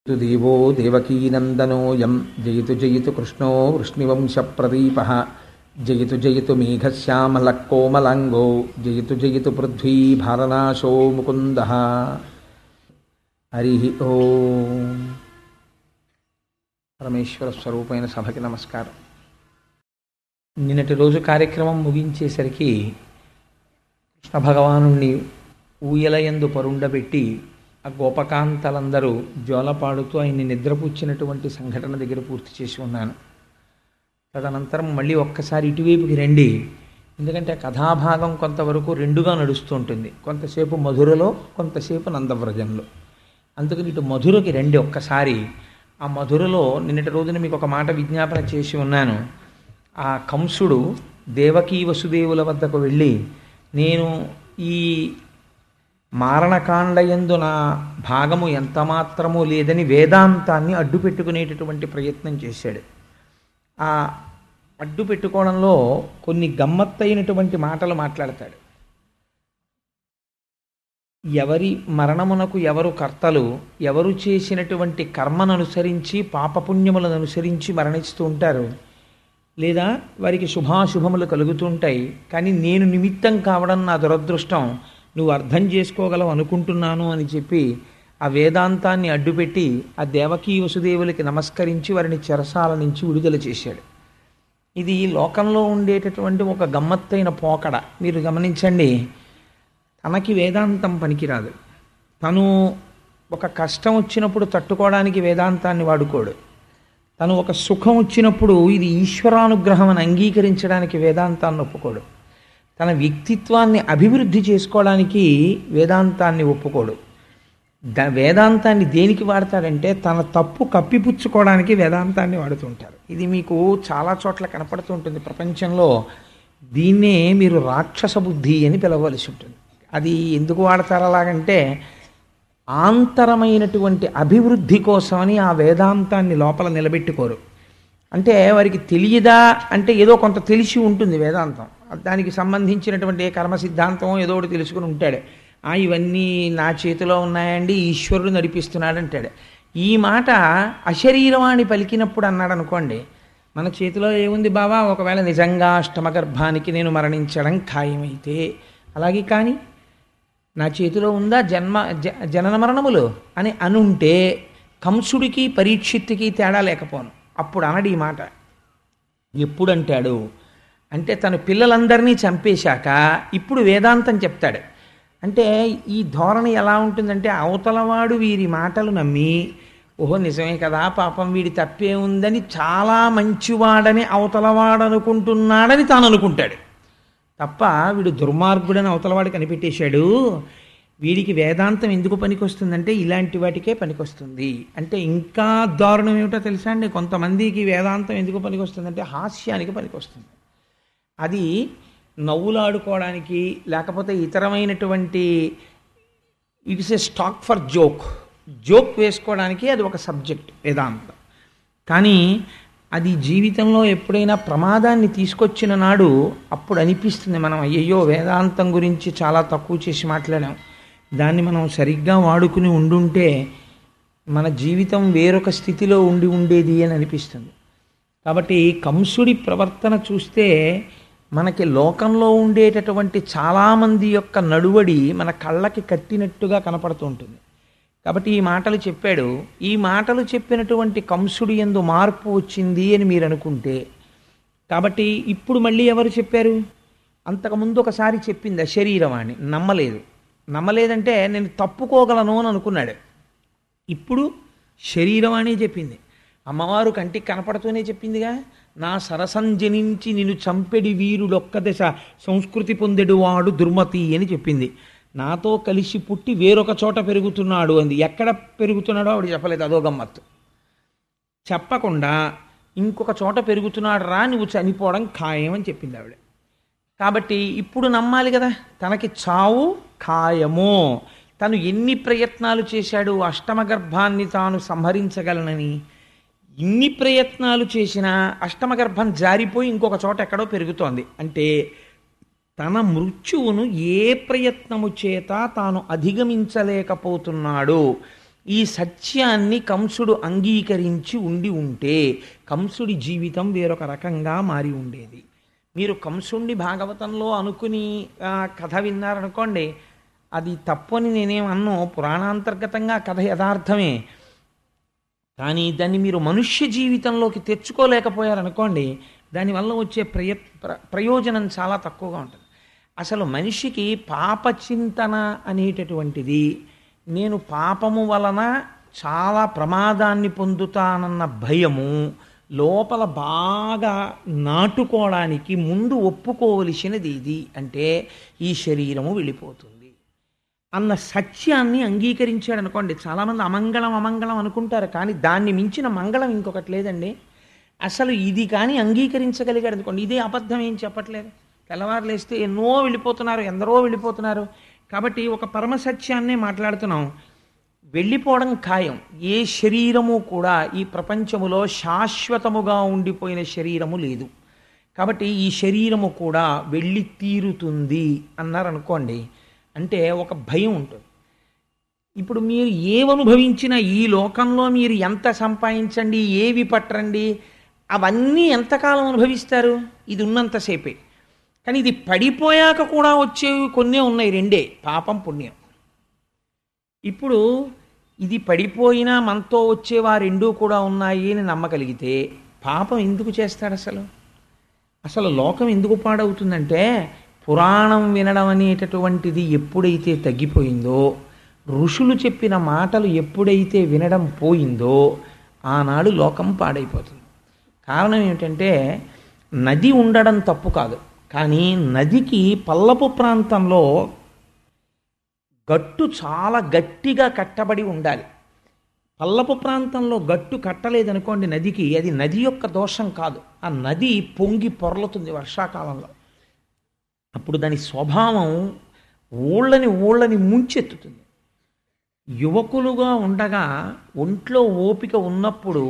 జయతు దేవో దేవకీనందనోయం జయతు జయతు కృష్ణో వృష్ణివంశప్రదీప జయతు జయతు మేఘశ్యామలకోమలాంగో జయతు జయతు పృథ్వీ భారనాశో ముకుంద హరి ఓం పరమేశ్వర స్వరూపమైన సభకి నమస్కారం నిన్నటి రోజు కార్యక్రమం ముగించేసరికి కృష్ణ భగవానుణ్ణి ఊయలయందు పరుండబెట్టి ఆ గోపకాంతలందరూ జోలపాడుతూ ఆయన్ని నిద్రపుచ్చినటువంటి సంఘటన దగ్గర పూర్తి చేసి ఉన్నాను తదనంతరం మళ్ళీ ఒక్కసారి ఇటువైపుకి రండి ఎందుకంటే ఆ కథాభాగం కొంతవరకు రెండుగా నడుస్తూ ఉంటుంది కొంతసేపు మధురలో కొంతసేపు నందవ్రజంలో అందుకని ఇటు మధురకి రండి ఒక్కసారి ఆ మధురలో నిన్నటి రోజున మీకు ఒక మాట విజ్ఞాపన చేసి ఉన్నాను ఆ కంసుడు దేవకీ వసుదేవుల వద్దకు వెళ్ళి నేను ఈ మారణకాండయందు నా భాగము ఎంత మాత్రము లేదని వేదాంతాన్ని అడ్డు పెట్టుకునేటటువంటి ప్రయత్నం చేశాడు ఆ అడ్డు పెట్టుకోవడంలో కొన్ని గమ్మత్తైనటువంటి మాటలు మాట్లాడతాడు ఎవరి మరణమునకు ఎవరు కర్తలు ఎవరు చేసినటువంటి కర్మను అనుసరించి పాపపుణ్యములను అనుసరించి మరణిస్తూ ఉంటారు లేదా వారికి శుభాశుభములు కలుగుతుంటాయి కానీ నేను నిమిత్తం కావడం నా దురదృష్టం నువ్వు అర్థం చేసుకోగలవు అనుకుంటున్నాను అని చెప్పి ఆ వేదాంతాన్ని అడ్డుపెట్టి ఆ దేవకీ వసుదేవులకి నమస్కరించి వారిని చెరసాల నుంచి విడుదల చేశాడు ఇది లోకంలో ఉండేటటువంటి ఒక గమ్మత్తైన పోకడ మీరు గమనించండి తనకి వేదాంతం పనికిరాదు తను ఒక కష్టం వచ్చినప్పుడు తట్టుకోవడానికి వేదాంతాన్ని వాడుకోడు తను ఒక సుఖం వచ్చినప్పుడు ఇది ఈశ్వరానుగ్రహం అని అంగీకరించడానికి వేదాంతాన్ని ఒప్పుకోడు తన వ్యక్తిత్వాన్ని అభివృద్ధి చేసుకోవడానికి వేదాంతాన్ని ఒప్పుకోడు ద వేదాంతాన్ని దేనికి వాడతాడంటే తన తప్పు కప్పిపుచ్చుకోవడానికి వేదాంతాన్ని వాడుతుంటారు ఇది మీకు చాలా చోట్ల కనపడుతుంటుంది ప్రపంచంలో దీన్నే మీరు రాక్షస బుద్ధి అని పిలవలసి ఉంటుంది అది ఎందుకు వాడతారు అలాగంటే ఆంతరమైనటువంటి అభివృద్ధి కోసమని ఆ వేదాంతాన్ని లోపల నిలబెట్టుకోరు అంటే వారికి తెలియదా అంటే ఏదో కొంత తెలిసి ఉంటుంది వేదాంతం దానికి సంబంధించినటువంటి ఏ కర్మ సిద్ధాంతం ఏదో ఒకటి తెలుసుకుని ఉంటాడు ఆ ఇవన్నీ నా చేతిలో ఉన్నాయండి ఈశ్వరుడు నడిపిస్తున్నాడు అంటాడు ఈ మాట అశరీరవాణి పలికినప్పుడు అన్నాడు అనుకోండి మన చేతిలో ఏముంది బావా ఒకవేళ నిజంగా అష్టమ గర్భానికి నేను మరణించడం ఖాయమైతే అలాగే కానీ నా చేతిలో ఉందా జన్మ జ జనన మరణములు అని అనుంటే కంసుడికి పరీక్షిత్తుకి తేడా లేకపోను అప్పుడు అనడు ఈ మాట ఎప్పుడు అంటాడు అంటే తన పిల్లలందరినీ చంపేశాక ఇప్పుడు వేదాంతం చెప్తాడు అంటే ఈ ధోరణి ఎలా ఉంటుందంటే అవతలవాడు వీరి మాటలు నమ్మి ఓహో నిజమే కదా పాపం వీడి తప్పే ఉందని చాలా మంచివాడని అవతలవాడు అనుకుంటున్నాడని తాను అనుకుంటాడు తప్ప వీడు దుర్మార్గుడని అవతలవాడు కనిపెట్టేశాడు వీడికి వేదాంతం ఎందుకు పనికొస్తుందంటే ఇలాంటి వాటికే పనికొస్తుంది అంటే ఇంకా దారుణం ఏమిటో తెలుసా అండి కొంతమందికి వేదాంతం ఎందుకు పనికొస్తుందంటే హాస్యానికి పనికొస్తుంది అది నవ్వులాడుకోవడానికి లేకపోతే ఇతరమైనటువంటి it's a stock for joke joke వేసుకోవడానికి అది ఒక సబ్జెక్ట్ వేదాంతం కానీ అది జీవితంలో ఎప్పుడైనా ప్రమాదాన్ని తీసుకొచ్చిన నాడు అప్పుడు అనిపిస్తుంది మనం అయ్యయ్యో వేదాంతం గురించి చాలా తక్కువ చేసి మాట్లాడాం దాన్ని మనం సరిగ్గా వాడుకుని ఉండుంటే మన జీవితం వేరొక స్థితిలో ఉండి ఉండేది అని అనిపిస్తుంది కాబట్టి కంసుడి ప్రవర్తన చూస్తే మనకి లోకంలో ఉండేటటువంటి చాలామంది యొక్క నడువడి మన కళ్ళకి కట్టినట్టుగా కనపడుతూ ఉంటుంది కాబట్టి ఈ మాటలు చెప్పాడు ఈ మాటలు చెప్పినటువంటి కంసుడి ఎందు మార్పు వచ్చింది అని మీరు అనుకుంటే కాబట్టి ఇప్పుడు మళ్ళీ ఎవరు చెప్పారు అంతకుముందు ఒకసారి చెప్పింది శరీరవాణి నమ్మలేదు నమ్మలేదంటే నేను తప్పుకోగలను అని అనుకున్నాడు ఇప్పుడు శరీరవాణి చెప్పింది అమ్మవారు కంటికి కనపడుతూనే చెప్పిందిగా నా సరసంజనించి నిన్ను చంపెడి వీరుడొక్క దశ సంస్కృతి పొందెడు వాడు దుర్మతి అని చెప్పింది నాతో కలిసి పుట్టి వేరొక చోట పెరుగుతున్నాడు అంది ఎక్కడ పెరుగుతున్నాడో ఆవిడ చెప్పలేదు అదో గమ్మత్తు చెప్పకుండా ఇంకొక చోట పెరుగుతున్నాడు రా నువ్వు చనిపోవడం ఖాయం అని చెప్పింది ఆవిడ కాబట్టి ఇప్పుడు నమ్మాలి కదా తనకి చావు ఖాయము తను ఎన్ని ప్రయత్నాలు చేశాడు అష్టమ గర్భాన్ని తాను సంహరించగలనని ఇన్ని ప్రయత్నాలు చేసినా అష్టమ గర్భం జారిపోయి ఇంకొక చోట ఎక్కడో పెరుగుతోంది అంటే తన మృత్యువును ఏ ప్రయత్నము చేత తాను అధిగమించలేకపోతున్నాడు ఈ సత్యాన్ని కంసుడు అంగీకరించి ఉండి ఉంటే కంసుడి జీవితం వేరొక రకంగా మారి ఉండేది మీరు కంసుండి భాగవతంలో అనుకుని ఆ, కథ విన్నారనుకోండి అది తప్పని నేనేం అన్నో పురాణాంతర్గతంగా కథ యథార్థమే కానీ దాన్ని మీరు మనుష్య జీవితంలోకి తెచ్చుకోలేకపోయారనుకోండి దానివల్ల వచ్చే ప్రయ ప్ర- ప్రయోజనం చాలా తక్కువగా ఉంటుంది అసలు మనిషికి పాప చింతన అనేటటువంటిది నేను పాపము వలన చాలా ప్రమాదాన్ని పొందుతానన్న భయము లోపల బాగా నాటుకోవడానికి ముందు ఒప్పుకోవలసినది ఇది అంటే ఈ శరీరము వెళ్ళిపోతుంది అన్న సత్యాన్ని అంగీకరించాడు అనుకోండి చాలామంది అమంగళం అమంగళం అనుకుంటారు కానీ దాన్ని మించిన మంగళం ఇంకొకటి లేదండి అసలు ఇది కానీ అంగీకరించగలిగాడు అనుకోండి ఇదే అబద్ధం ఏం చెప్పట్లేదు తెల్లవారు లేస్తే ఎన్నో వెళ్ళిపోతున్నారు ఎందరో వెళ్ళిపోతున్నారు కాబట్టి ఒక పరమ సత్యాన్నే మాట్లాడుతున్నాం వెళ్ళిపోవడం ఖాయం ఏ శరీరము కూడా ఈ ప్రపంచములో శాశ్వతముగా ఉండిపోయిన శరీరము లేదు కాబట్టి ఈ శరీరము కూడా వెళ్ళి తీరుతుంది అన్నారనుకోండి అంటే ఒక భయం ఉంటుంది ఇప్పుడు మీరు ఏమనుభవించినా ఈ లోకంలో మీరు ఎంత సంపాదించండి ఏవి పట్టరండి అవన్నీ ఎంతకాలం అనుభవిస్తారు ఇది ఉన్నంతసేపే కానీ ఇది పడిపోయాక కూడా వచ్చేవి కొన్నే ఉన్నాయి రెండే పాపం పుణ్యం ఇప్పుడు ఇది పడిపోయినా మనతో వచ్చేవా రెండూ కూడా ఉన్నాయి అని నమ్మగలిగితే పాపం ఎందుకు చేస్తాడు అసలు అసలు లోకం ఎందుకు పాడవుతుందంటే పురాణం వినడం అనేటటువంటిది ఎప్పుడైతే తగ్గిపోయిందో ఋషులు చెప్పిన మాటలు ఎప్పుడైతే వినడం పోయిందో ఆనాడు లోకం పాడైపోతుంది కారణం ఏమిటంటే నది ఉండడం తప్పు కాదు కానీ నదికి పల్లపు ప్రాంతంలో గట్టు చాలా గట్టిగా కట్టబడి ఉండాలి పల్లపు ప్రాంతంలో గట్టు కట్టలేదనుకోండి నదికి అది నది యొక్క దోషం కాదు ఆ నది పొంగి పొరలుతుంది వర్షాకాలంలో అప్పుడు దాని స్వభావం ఊళ్ళని ఊళ్ళని ముంచెత్తుతుంది యువకులుగా ఉండగా ఒంట్లో ఓపిక ఉన్నప్పుడు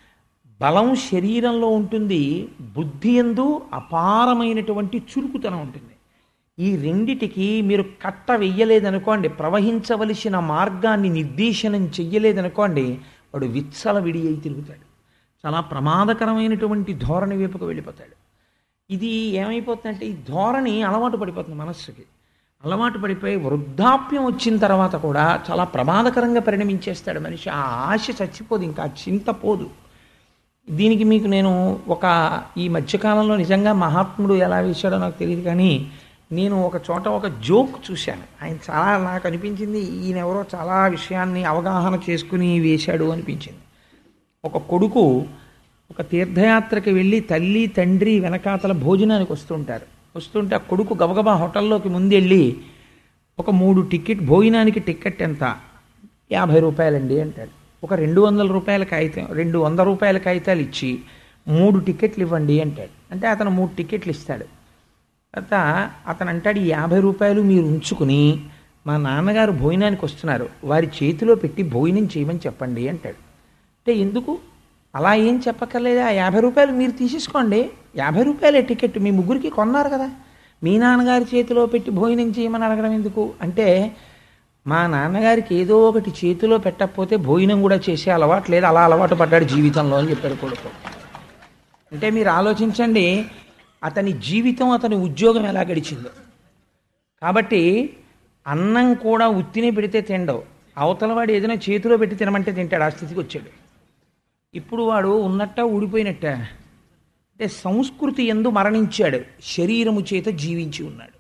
బలం శరీరంలో ఉంటుంది బుద్ధి ఎందు అపారమైనటువంటి చురుకుతనం ఉంటుంది ఈ రెండిటికి మీరు కట్ట వెయ్యలేదనుకోండి ప్రవహించవలసిన మార్గాన్ని నిర్దేశనం చెయ్యలేదనుకోండి వాడు విచ్చల విడి అయి తిరుగుతాడు చాలా ప్రమాదకరమైనటువంటి ధోరణి వైపుకు వెళ్ళిపోతాడు ఇది ఏమైపోతుందంటే ఈ ధోరణి అలవాటు పడిపోతుంది మనస్సుకి అలవాటు పడిపోయి వృద్ధాప్యం వచ్చిన తర్వాత కూడా చాలా ప్రమాదకరంగా పరిణమించేస్తాడు మనిషి ఆ ఆశ చచ్చిపోదు ఇంకా ఆ చింత పోదు దీనికి మీకు నేను ఒక ఈ మధ్యకాలంలో నిజంగా మహాత్ముడు ఎలా వేశాడో నాకు తెలియదు కానీ నేను ఒక చోట ఒక జోక్ చూశాను ఆయన చాలా నాకు అనిపించింది ఈయన ఎవరో చాలా విషయాన్ని అవగాహన చేసుకుని వేశాడు అనిపించింది ఒక కొడుకు ఒక తీర్థయాత్రకి వెళ్ళి తల్లి తండ్రి వెనకాతల భోజనానికి వస్తుంటారు వస్తుంటే ఆ కొడుకు గబగబా హోటల్లోకి ముందెళ్ళి ఒక మూడు టికెట్ భోజనానికి టికెట్ ఎంత యాభై రూపాయలండి అంటాడు ఒక రెండు వందల రూపాయల కాగితం రెండు వంద రూపాయల కాగితాలు ఇచ్చి మూడు టికెట్లు ఇవ్వండి అంటాడు అంటే అతను మూడు టికెట్లు ఇస్తాడు తర్వాత అతను అంటాడు ఈ యాభై రూపాయలు మీరు ఉంచుకుని మా నాన్నగారు భోజనానికి వస్తున్నారు వారి చేతిలో పెట్టి భోజనం చేయమని చెప్పండి అంటాడు అంటే ఎందుకు అలా ఏం చెప్పక్కర్లేదు ఆ యాభై రూపాయలు మీరు తీసేసుకోండి యాభై రూపాయలే టికెట్ మీ ముగ్గురికి కొన్నారు కదా మీ నాన్నగారి చేతిలో పెట్టి భోజనం చేయమని అడగడం ఎందుకు అంటే మా నాన్నగారికి ఏదో ఒకటి చేతిలో పెట్టకపోతే భోజనం కూడా చేసే అలవాటు లేదు అలా అలవాటు పడ్డాడు జీవితంలో అని చెప్పాడు కొడుకు అంటే మీరు ఆలోచించండి అతని జీవితం అతని ఉద్యోగం ఎలా గడిచిందో కాబట్టి అన్నం కూడా ఉత్తినే పెడితే తినడవు అవతల వాడు ఏదైనా చేతిలో పెట్టి తినమంటే తింటాడు ఆ స్థితికి వచ్చాడు ఇప్పుడు వాడు ఉన్నట్ట ఊడిపోయినట్ట అంటే సంస్కృతి ఎందు మరణించాడు శరీరము చేత జీవించి ఉన్నాడు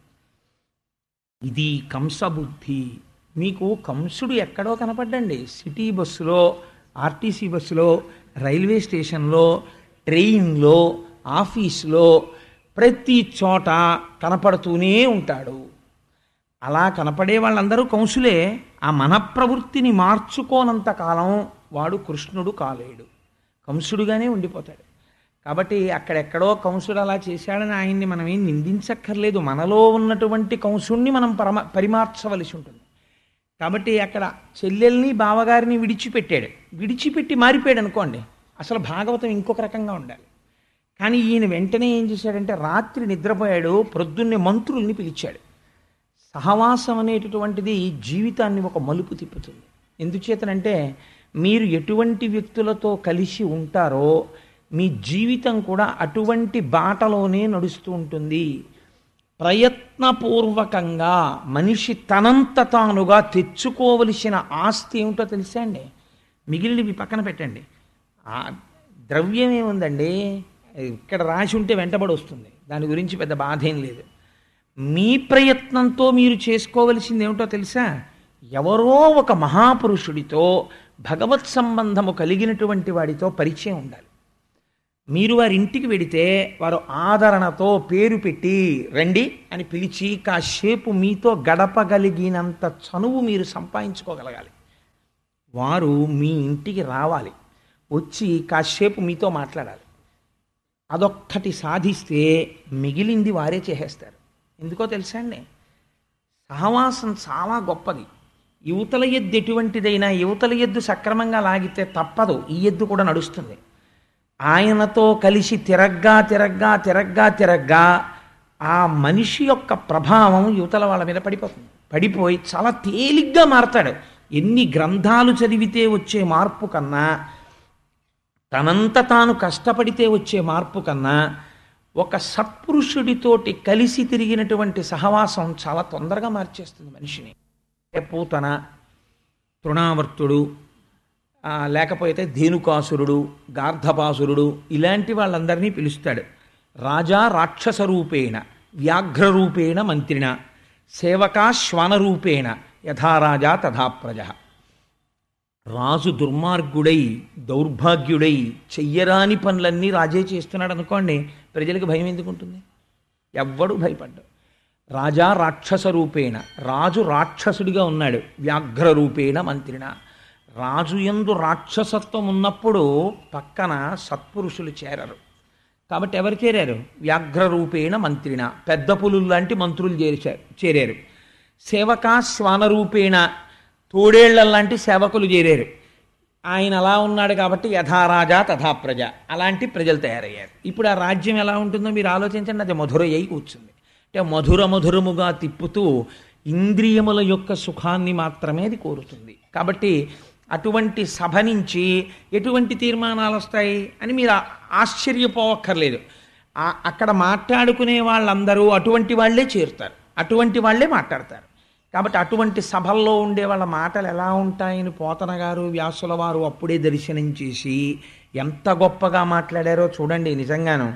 ఇది కంసబుద్ధి మీకు కంసుడు ఎక్కడో కనపడ్డండి సిటీ బస్సులో ఆర్టీసీ బస్సులో రైల్వే స్టేషన్లో ట్రైన్లో ఆఫీసులో ప్రతి చోట కనపడుతూనే ఉంటాడు అలా కనపడే వాళ్ళందరూ కంసులే ఆ మన ప్రవృత్తిని మార్చుకోనంత కాలం వాడు కృష్ణుడు కాలేడు కంసుడుగానే ఉండిపోతాడు కాబట్టి అక్కడెక్కడో కంసుడు అలా చేశాడని ఆయన్ని మనం ఏం నిందించక్కర్లేదు మనలో ఉన్నటువంటి కంసుణ్ణి మనం పరమ పరిమార్చవలసి ఉంటుంది కాబట్టి అక్కడ చెల్లెల్ని బావగారిని విడిచిపెట్టాడు విడిచిపెట్టి మారిపోయాడు అనుకోండి అసలు భాగవతం ఇంకొక రకంగా ఉండాలి కానీ ఈయన వెంటనే ఏం చేశాడంటే రాత్రి నిద్రపోయాడు ప్రొద్దున్నే మంత్రుల్ని పిలిచాడు సహవాసం అనేటటువంటిది జీవితాన్ని ఒక మలుపు తిప్పుతుంది ఎందుచేతనంటే మీరు ఎటువంటి వ్యక్తులతో కలిసి ఉంటారో మీ జీవితం కూడా అటువంటి బాటలోనే నడుస్తూ ఉంటుంది ప్రయత్నపూర్వకంగా మనిషి తనంత తానుగా తెచ్చుకోవలసిన ఆస్తి ఏమిటో తెలుసా అండి మిగిలినవి పక్కన పెట్టండి ఆ ద్రవ్యం ఏముందండి ఇక్కడ రాసి ఉంటే వెంటబడి వస్తుంది దాని గురించి పెద్ద బాధ ఏం లేదు మీ ప్రయత్నంతో మీరు చేసుకోవలసింది ఏమిటో తెలుసా ఎవరో ఒక మహాపురుషుడితో భగవత్ సంబంధము కలిగినటువంటి వాడితో పరిచయం ఉండాలి మీరు వారి ఇంటికి వెడితే వారు ఆదరణతో పేరు పెట్టి రండి అని పిలిచి కాసేపు మీతో గడపగలిగినంత చనువు మీరు సంపాదించుకోగలగాలి వారు మీ ఇంటికి రావాలి వచ్చి కాసేపు మీతో మాట్లాడాలి అదొక్కటి సాధిస్తే మిగిలింది వారే చేసేస్తారు ఎందుకో తెలుసా అండి సహవాసం చాలా గొప్పది యువతల ఎద్దు ఎటువంటిదైనా యువతల ఎద్దు సక్రమంగా లాగితే తప్పదు ఈ ఎద్దు కూడా నడుస్తుంది ఆయనతో కలిసి తిరగ్గా తిరగ్గా తిరగ్గా తిరగ్గా ఆ మనిషి యొక్క ప్రభావం యువతల వాళ్ళ మీద పడిపోతుంది పడిపోయి చాలా తేలిగ్గా మారతాడు ఎన్ని గ్రంథాలు చదివితే వచ్చే మార్పు కన్నా తనంత తాను కష్టపడితే వచ్చే మార్పు కన్నా ఒక సత్పురుషుడితోటి కలిసి తిరిగినటువంటి సహవాసం చాలా తొందరగా మార్చేస్తుంది మనిషిని పూతన తృణావర్తుడు ఆ, లేకపోతే ధేనుకాసురుడు గార్ధపాసురుడు ఇలాంటి వాళ్ళందరినీ పిలుస్తాడు రాజా రాక్షస రూపేణ వ్యాఘ్ర రూపేణ మంత్రిణ సేవకా శ్వానరూపేణ యథారాజా తథా ప్రజ రాజు దుర్మార్గుడై దౌర్భాగ్యుడై చెయ్యరాని పనులన్నీ రాజే చేస్తున్నాడు అనుకోండి ప్రజలకు భయం ఎందుకు ఉంటుంది ఎవ్వడు భయపడ్డు రాజా రాక్షస రూపేణ రాజు రాక్షసుడిగా ఉన్నాడు వ్యాఘ్ర రూపేణ మంత్రిన రాజు యందు రాక్షసత్వం ఉన్నప్పుడు పక్కన సత్పురుషులు చేరరు కాబట్టి ఎవరు చేరారు వ్యాఘ్ర రూపేణ మంత్రిన పెద్ద పులులు లాంటి మంత్రులు చేర్చారు చేరారు సేవకా శ్వానరూపేణ తోడేళ్ల లాంటి సేవకులు చేరారు ఆయన అలా ఉన్నాడు కాబట్టి యథారాజా తథా ప్రజ అలాంటి ప్రజలు తయారయ్యారు ఇప్పుడు ఆ రాజ్యం ఎలా ఉంటుందో మీరు ఆలోచించండి అది మధుర అయి కూర్చుంది అంటే మధుర మధురముగా తిప్పుతూ ఇంద్రియముల యొక్క సుఖాన్ని మాత్రమే అది కోరుతుంది కాబట్టి అటువంటి సభ నుంచి ఎటువంటి తీర్మానాలు వస్తాయి అని మీరు ఆ- ఆశ్చర్యపోవక్కర్లేదు ఆ- అక్కడ మాట్లాడుకునే వాళ్ళందరూ అటువంటి వాళ్ళే చేరుతారు అటువంటి వాళ్ళే మాట్లాడతారు కాబట్టి అటువంటి సభల్లో ఉండే వాళ్ళ మాటలు ఎలా ఉంటాయని పోతన గారు వ్యాసుల వారు అప్పుడే దర్శనం చేసి ఎంత గొప్పగా మాట్లాడారో చూడండి నిజంగాను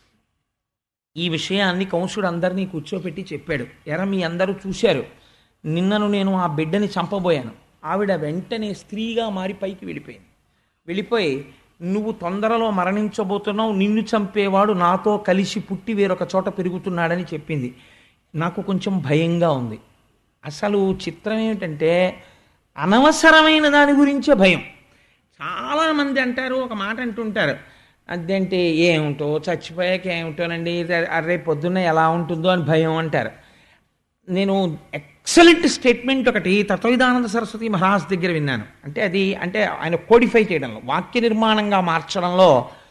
ఈ విషయాన్ని కంసుడు అందరినీ కూర్చోపెట్టి చెప్పాడు ఎర మీ అందరూ చూశారు నిన్నను నేను ఆ బిడ్డని చంపబోయాను ఆవిడ వెంటనే స్త్రీగా మారి పైకి వెళ్ళిపోయింది వెళ్ళిపోయి నువ్వు తొందరలో మరణించబోతున్నావు నిన్ను చంపేవాడు నాతో కలిసి పుట్టి వేరొక చోట పెరుగుతున్నాడని చెప్పింది నాకు కొంచెం భయంగా ఉంది అసలు చిత్రం ఏమిటంటే అనవసరమైన దాని గురించే భయం చాలామంది అంటారు ఒక మాట అంటుంటారు అదేంటి ఏమిటో చచ్చిపోయాక ఏమిటోనండి అరే పొద్దున్న ఎలా ఉంటుందో అని భయం అంటారు నేను ఎక్సలెంట్ స్టేట్మెంట్ ఒకటి తత్వవిధానంద సరస్వతి మహారాజ్ దగ్గర విన్నాను అంటే అది అంటే ఆయన కోడిఫై చేయడంలో వాక్య నిర్మాణంగా మార్చడంలో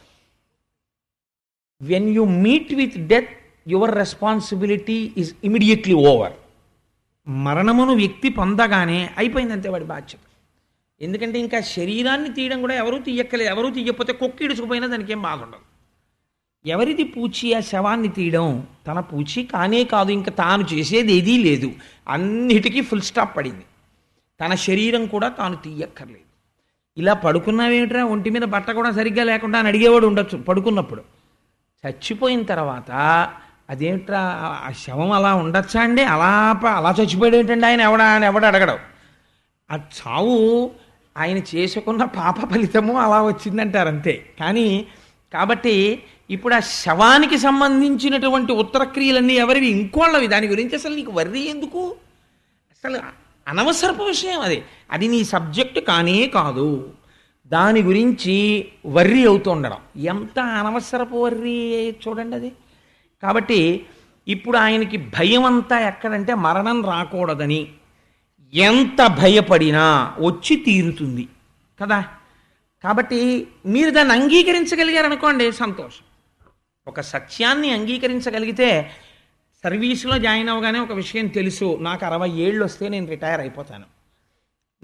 when you meet with death your responsibility is immediately over మరణమును వ్యక్తి పొందగానే అయిపోయింది అంతే వాడి బాధ్యత ఎందుకంటే ఇంకా శరీరాన్ని తీయడం కూడా ఎవరూ తీయక్కలేదు ఎవరూ తీయకపోతే కుక్క ఇడుచుకుపోయినా దానికి ఏం బాధ ఉండదు ఎవరిది పూచి ఆ శవాన్ని తీయడం తన పూచి కానే కాదు ఇంకా తాను చేసేది ఏదీ లేదు అన్నిటికీ ఫుల్ స్టాప్ పడింది తన శరీరం కూడా తాను తీయక్కర్లేదు ఇలా పడుకున్నావేమిట్రా ఒంటి మీద బట్ట కూడా సరిగ్గా లేకుండా అని అడిగేవాడు ఉండొచ్చు పడుకున్నప్పుడు చచ్చిపోయిన తర్వాత అదేమిట్రా ఆ శవం అలా ఉండొచ్చా అండి అలా ప- అలా చచ్చిపోయాడు ఏంటండి ఆయన ఎవడా అని ఎవడు అడగడం ఆ చావు ఆయన చేసుకున్న పాప ఫలితము అలా వచ్చిందంటారు అంతే కానీ కాబట్టి ఇప్పుడు ఆ శవానికి సంబంధించినటువంటి ఉత్తరక్రియలన్నీ ఎవరివి ఇంకోళ్ళవి దాని గురించి అసలు నీకు వర్రీ ఎందుకు అసలు అనవసరపు విషయం అది అది నీ సబ్జెక్టు కానే కాదు దాని గురించి వర్రీ అవుతూ ఉండడం ఎంత అనవసరపు వర్రీ చూడండి అది కాబట్టి ఇప్పుడు ఆయనకి భయం అంతా ఎక్కడంటే మరణం రాకూడదని ఎంత భయపడినా వచ్చి తీరుతుంది కదా కాబట్టి మీరు దాన్ని అంగీకరించగలిగారనుకోండి సంతోషం ఒక సత్యాన్ని అంగీకరించగలిగితే సర్వీసులో జాయిన్ అవగానే ఒక విషయం తెలుసు నాకు అరవై ఏళ్ళు వస్తే నేను రిటైర్ అయిపోతాను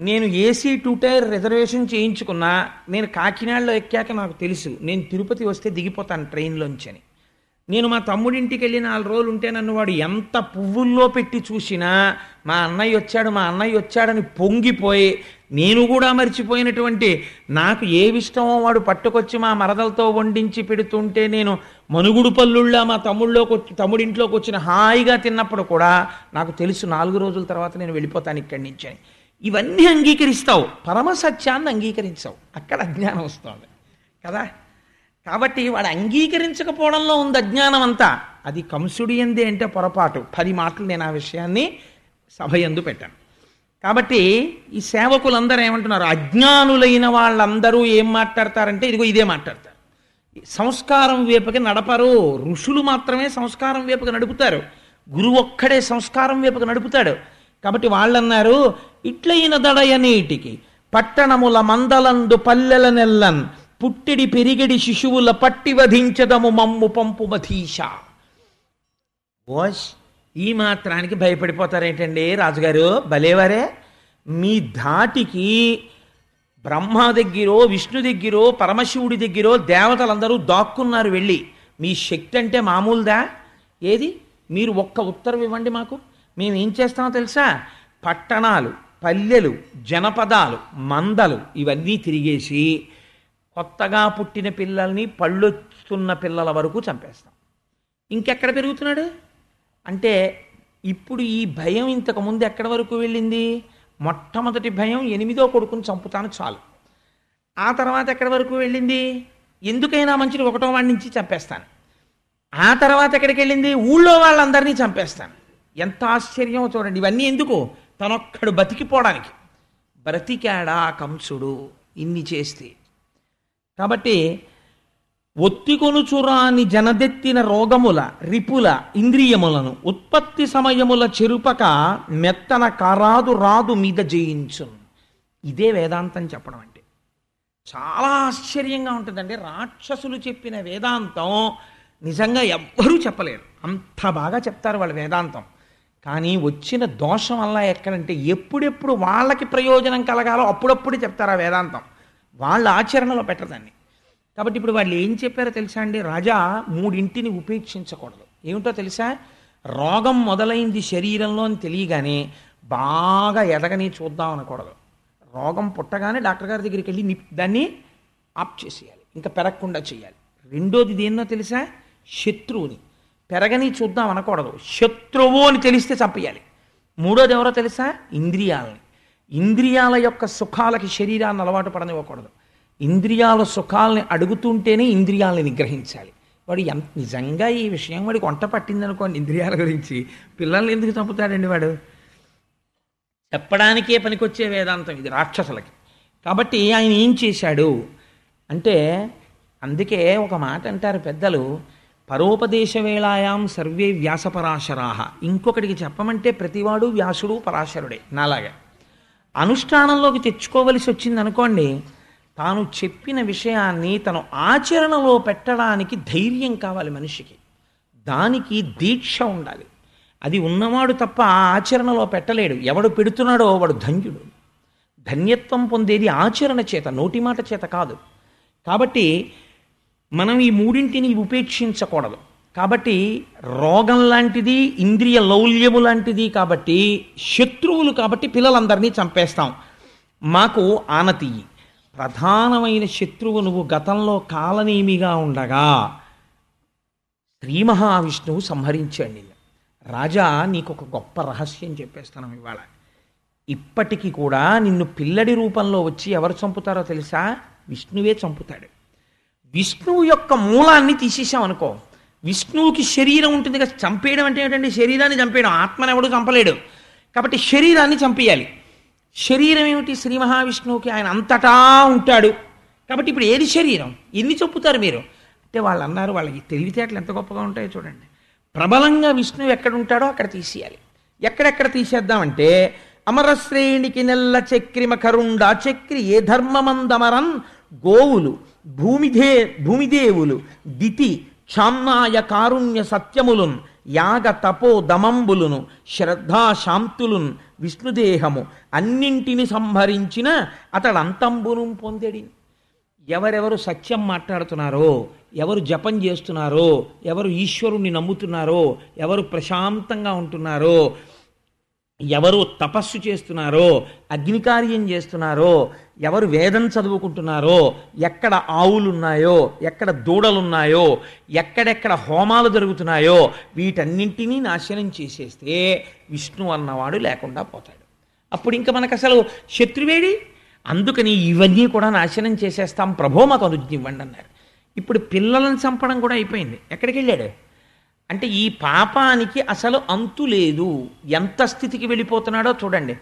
నేను ఏసీ టూ టైర్ రిజర్వేషన్ చేయించుకున్నా నేను కాకినాడలో ఎక్కాక నాకు తెలుసు నేను తిరుపతి వస్తే దిగిపోతాను ట్రైన్లోంచి అని నేను మా తమ్ముడింటికి వెళ్ళి నాలుగు రోజులు ఉంటే నన్ను వాడు ఎంత పువ్వుల్లో పెట్టి చూసినా మా అన్నయ్య వచ్చాడు మా అన్నయ్య వచ్చాడని పొంగిపోయి నేను కూడా మర్చిపోయినటువంటి నాకు ఏవిష్టమో వాడు పట్టుకొచ్చి మా మరదలతో వండించి పెడుతుంటే నేను మనుగుడు పల్లుళ్ళ మా తమ్ముళ్ళలోకి వచ్చి తమ్ముడింట్లోకి వచ్చిన హాయిగా తిన్నప్పుడు కూడా నాకు తెలుసు నాలుగు రోజుల తర్వాత నేను వెళ్ళిపోతాను ఇక్కడి నుంచి అని ఇవన్నీ అంగీకరిస్తావు పరమసత్యాన్ని అంగీకరించావు అక్కడ అజ్ఞానం వస్తుంది కదా కాబట్టి వాడు అంగీకరించకపోవడంలో ఉంది అజ్ఞానం అంతా అది కంసుడి ఎందే అంటే పొరపాటు పది మాటలు నేను ఆ విషయాన్ని సభ ఎందు పెట్టాను కాబట్టి ఈ సేవకులందరూ ఏమంటున్నారు అజ్ఞానులైన వాళ్ళందరూ ఏం మాట్లాడతారంటే ఇదిగో ఇదే మాట్లాడతారు సంస్కారం వైపుకి నడపరు ఋషులు మాత్రమే సంస్కారం వైపుకి నడుపుతారు గురువు ఒక్కడే సంస్కారం వైపుకి నడుపుతాడు కాబట్టి వాళ్ళన్నారు ఇట్లయిన దడయ నీటికి పట్టణముల మందలందు పల్లెల నెల్లన్ పుట్టిడి పెరిగిడి శిశువుల పట్టి వధించదము మమ్ము పంపు మధీష ఓష్ ఈ మాత్రానికి భయపడిపోతారేంటండి రాజుగారు భలేవారే మీ ధాటికి బ్రహ్మ దగ్గరో విష్ణు దగ్గరో పరమశివుడి దగ్గరో దేవతలందరూ దాక్కున్నారు వెళ్ళి మీ శక్తి అంటే మామూలుదా ఏది మీరు ఒక్క ఉత్తరం ఇవ్వండి మాకు మేము ఏం చేస్తామో తెలుసా పట్టణాలు పల్లెలు జనపదాలు మందలు ఇవన్నీ తిరిగేసి కొత్తగా పుట్టిన పిల్లల్ని పళ్ళొస్తున్న పిల్లల వరకు చంపేస్తాం ఇంకెక్కడ పెరుగుతున్నాడు అంటే ఇప్పుడు ఈ భయం ఇంతకు ముందు ఎక్కడి వరకు వెళ్ళింది మొట్టమొదటి భయం ఎనిమిదో కొడుకుని చంపుతాను చాలు ఆ తర్వాత ఎక్కడి వరకు వెళ్ళింది ఎందుకైనా మంచిది ఒకటో వాడి నుంచి చంపేస్తాను ఆ తర్వాత ఎక్కడికి వెళ్ళింది ఊళ్ళో వాళ్ళందరినీ చంపేస్తాను ఎంత ఆశ్చర్యమో చూడండి ఇవన్నీ ఎందుకు తనొక్కడు బతికిపోవడానికి బ్రతికాడా కంసుడు ఇన్ని చేస్తే కాబట్టి ఒత్తికొనుచురాని జనదెత్తిన రోగముల రిపుల ఇంద్రియములను ఉత్పత్తి సమయముల చెరుపక మెత్తన కారాదు రాదు మీద జయించును ఇదే వేదాంతం చెప్పడం అంటే చాలా ఆశ్చర్యంగా ఉంటుందండి రాక్షసులు చెప్పిన వేదాంతం నిజంగా ఎవ్వరూ చెప్పలేరు అంత బాగా చెప్తారు వాళ్ళ వేదాంతం కానీ వచ్చిన దోషం వల్ల ఎక్కడంటే ఎప్పుడెప్పుడు వాళ్ళకి ప్రయోజనం కలగాలో అప్పుడప్పుడు చెప్తారు ఆ వేదాంతం వాళ్ళ ఆచరణలో పెట్టదండి కాబట్టి ఇప్పుడు వాళ్ళు ఏం చెప్పారో తెలుసా అండి రాజా మూడింటిని ఉపేక్షించకూడదు ఏమిటో తెలుసా రోగం మొదలైంది శరీరంలో అని తెలియగానే బాగా ఎదగని చూద్దాం అనకూడదు రోగం పుట్టగానే డాక్టర్ గారి దగ్గరికి వెళ్ళి నిప్ దాన్ని ఆప్ చేసేయాలి ఇంకా పెరగకుండా చేయాలి రెండోది దేన్నో తెలుసా శత్రువుని పెరగని చూద్దాం అనకూడదు శత్రువు అని తెలిస్తే చంపేయాలి మూడోది ఎవరో తెలుసా ఇంద్రియాలని ఇంద్రియాల యొక్క సుఖాలకి శరీరాన్ని అలవాటు పడనివ్వకూడదు ఇంద్రియాల సుఖాలని అడుగుతుంటేనే ఇంద్రియాలని నిగ్రహించాలి వాడు ఎంత నిజంగా ఈ విషయం వాడికి వంట పట్టిందనుకోండి ఇంద్రియాల గురించి పిల్లల్ని ఎందుకు చంపుతాడండి వాడు చెప్పడానికే పనికొచ్చే వేదాంతం ఇది రాక్షసులకి కాబట్టి ఆయన ఏం చేశాడు అంటే అందుకే ఒక మాట అంటారు పెద్దలు పరోపదేశ వేళాయాం సర్వే వ్యాసపరాశరాహ ఇంకొకటికి చెప్పమంటే ప్రతివాడు వ్యాసుడు పరాశరుడే నాలాగా అనుష్ఠానంలోకి తెచ్చుకోవలసి వచ్చింది అనుకోండి తాను చెప్పిన విషయాన్ని తను ఆచరణలో పెట్టడానికి ధైర్యం కావాలి మనిషికి దానికి దీక్ష ఉండాలి అది ఉన్నవాడు తప్ప ఆ ఆచరణలో పెట్టలేడు ఎవడు పెడుతున్నాడో వాడు ధన్యుడు ధన్యత్వం పొందేది ఆచరణ చేత నోటి మాట చేత కాదు కాబట్టి మనం ఈ మూడింటిని ఉపేక్షించకూడదు కాబట్టి రోగం లాంటిది ఇంద్రియ లౌల్యము లాంటిది కాబట్టి శత్రువులు కాబట్టి పిల్లలందరినీ చంపేస్తాం మాకు ఆనతీయి ప్రధానమైన శత్రువు నువ్వు గతంలో కాలనేమిగా ఉండగా శ్రీ మహావిష్ణువు సంహరించాడు నిన్ను రాజా నీకు ఒక గొప్ప రహస్యం చెప్పేస్తాను ఇవాళ ఇప్పటికీ కూడా నిన్ను పిల్లడి రూపంలో వచ్చి ఎవరు చంపుతారో తెలుసా విష్ణువే చంపుతాడు విష్ణువు యొక్క మూలాన్ని తీసేసాం అనుకో విష్ణువుకి శరీరం ఉంటుంది కదా చంపేయడం అంటే ఏంటంటే శరీరాన్ని చంపేయడం ఆత్మను ఎవడు చంపలేడు కాబట్టి శరీరాన్ని చంపేయాలి శరీరం ఏమిటి శ్రీ మహావిష్ణువుకి ఆయన అంతటా ఉంటాడు కాబట్టి ఇప్పుడు ఏది శరీరం ఎన్ని చంపుతారు మీరు అంటే వాళ్ళు అన్నారు వాళ్ళకి తెలివితేటలు ఎంత గొప్పగా ఉంటాయో చూడండి ప్రబలంగా విష్ణువు ఎక్కడ ఉంటాడో అక్కడ తీసేయాలి ఎక్కడెక్కడ తీసేద్దామంటే అమరశ్రేణికి నెల్ల చక్రిమ కరుండ చక్రి ఏ ధర్మమందమరన్ గోవులు భూమిదే భూమిదేవులు దితి క్షామ్నాయ కారుణ్య సత్యములున్ యాగ తపో దమంబులును శ్రద్ధా శాంతులున్ విష్ణుదేహము అన్నింటిని సంహరించిన అతడు అంతంబును పొందెడి ఎవరెవరు సత్యం మాట్లాడుతున్నారో ఎవరు జపం చేస్తున్నారో ఎవరు ఈశ్వరుణ్ణి నమ్ముతున్నారో ఎవరు ప్రశాంతంగా ఉంటున్నారో ఎవరు తపస్సు చేస్తున్నారో అగ్నికార్యం చేస్తున్నారో ఎవరు వేదం చదువుకుంటున్నారో ఎక్కడ ఆవులున్నాయో ఎక్కడ దూడలున్నాయో ఎక్కడెక్కడ హోమాలు జరుగుతున్నాయో వీటన్నింటినీ నాశనం చేసేస్తే విష్ణు అన్నవాడు లేకుండా పోతాడు అప్పుడు ఇంకా మనకు అసలు శత్రువేడి అందుకని ఇవన్నీ కూడా నాశనం చేసేస్తాం ప్రభో మాకు అనుజ్ఞ ఇవ్వండి అన్నారు ఇప్పుడు పిల్లలను చంపడం కూడా అయిపోయింది ఎక్కడికి వెళ్ళాడు అంటే ఈ పాపానికి అసలు అంతు లేదు ఎంత స్థితికి వెళ్ళిపోతున్నాడో చూడండి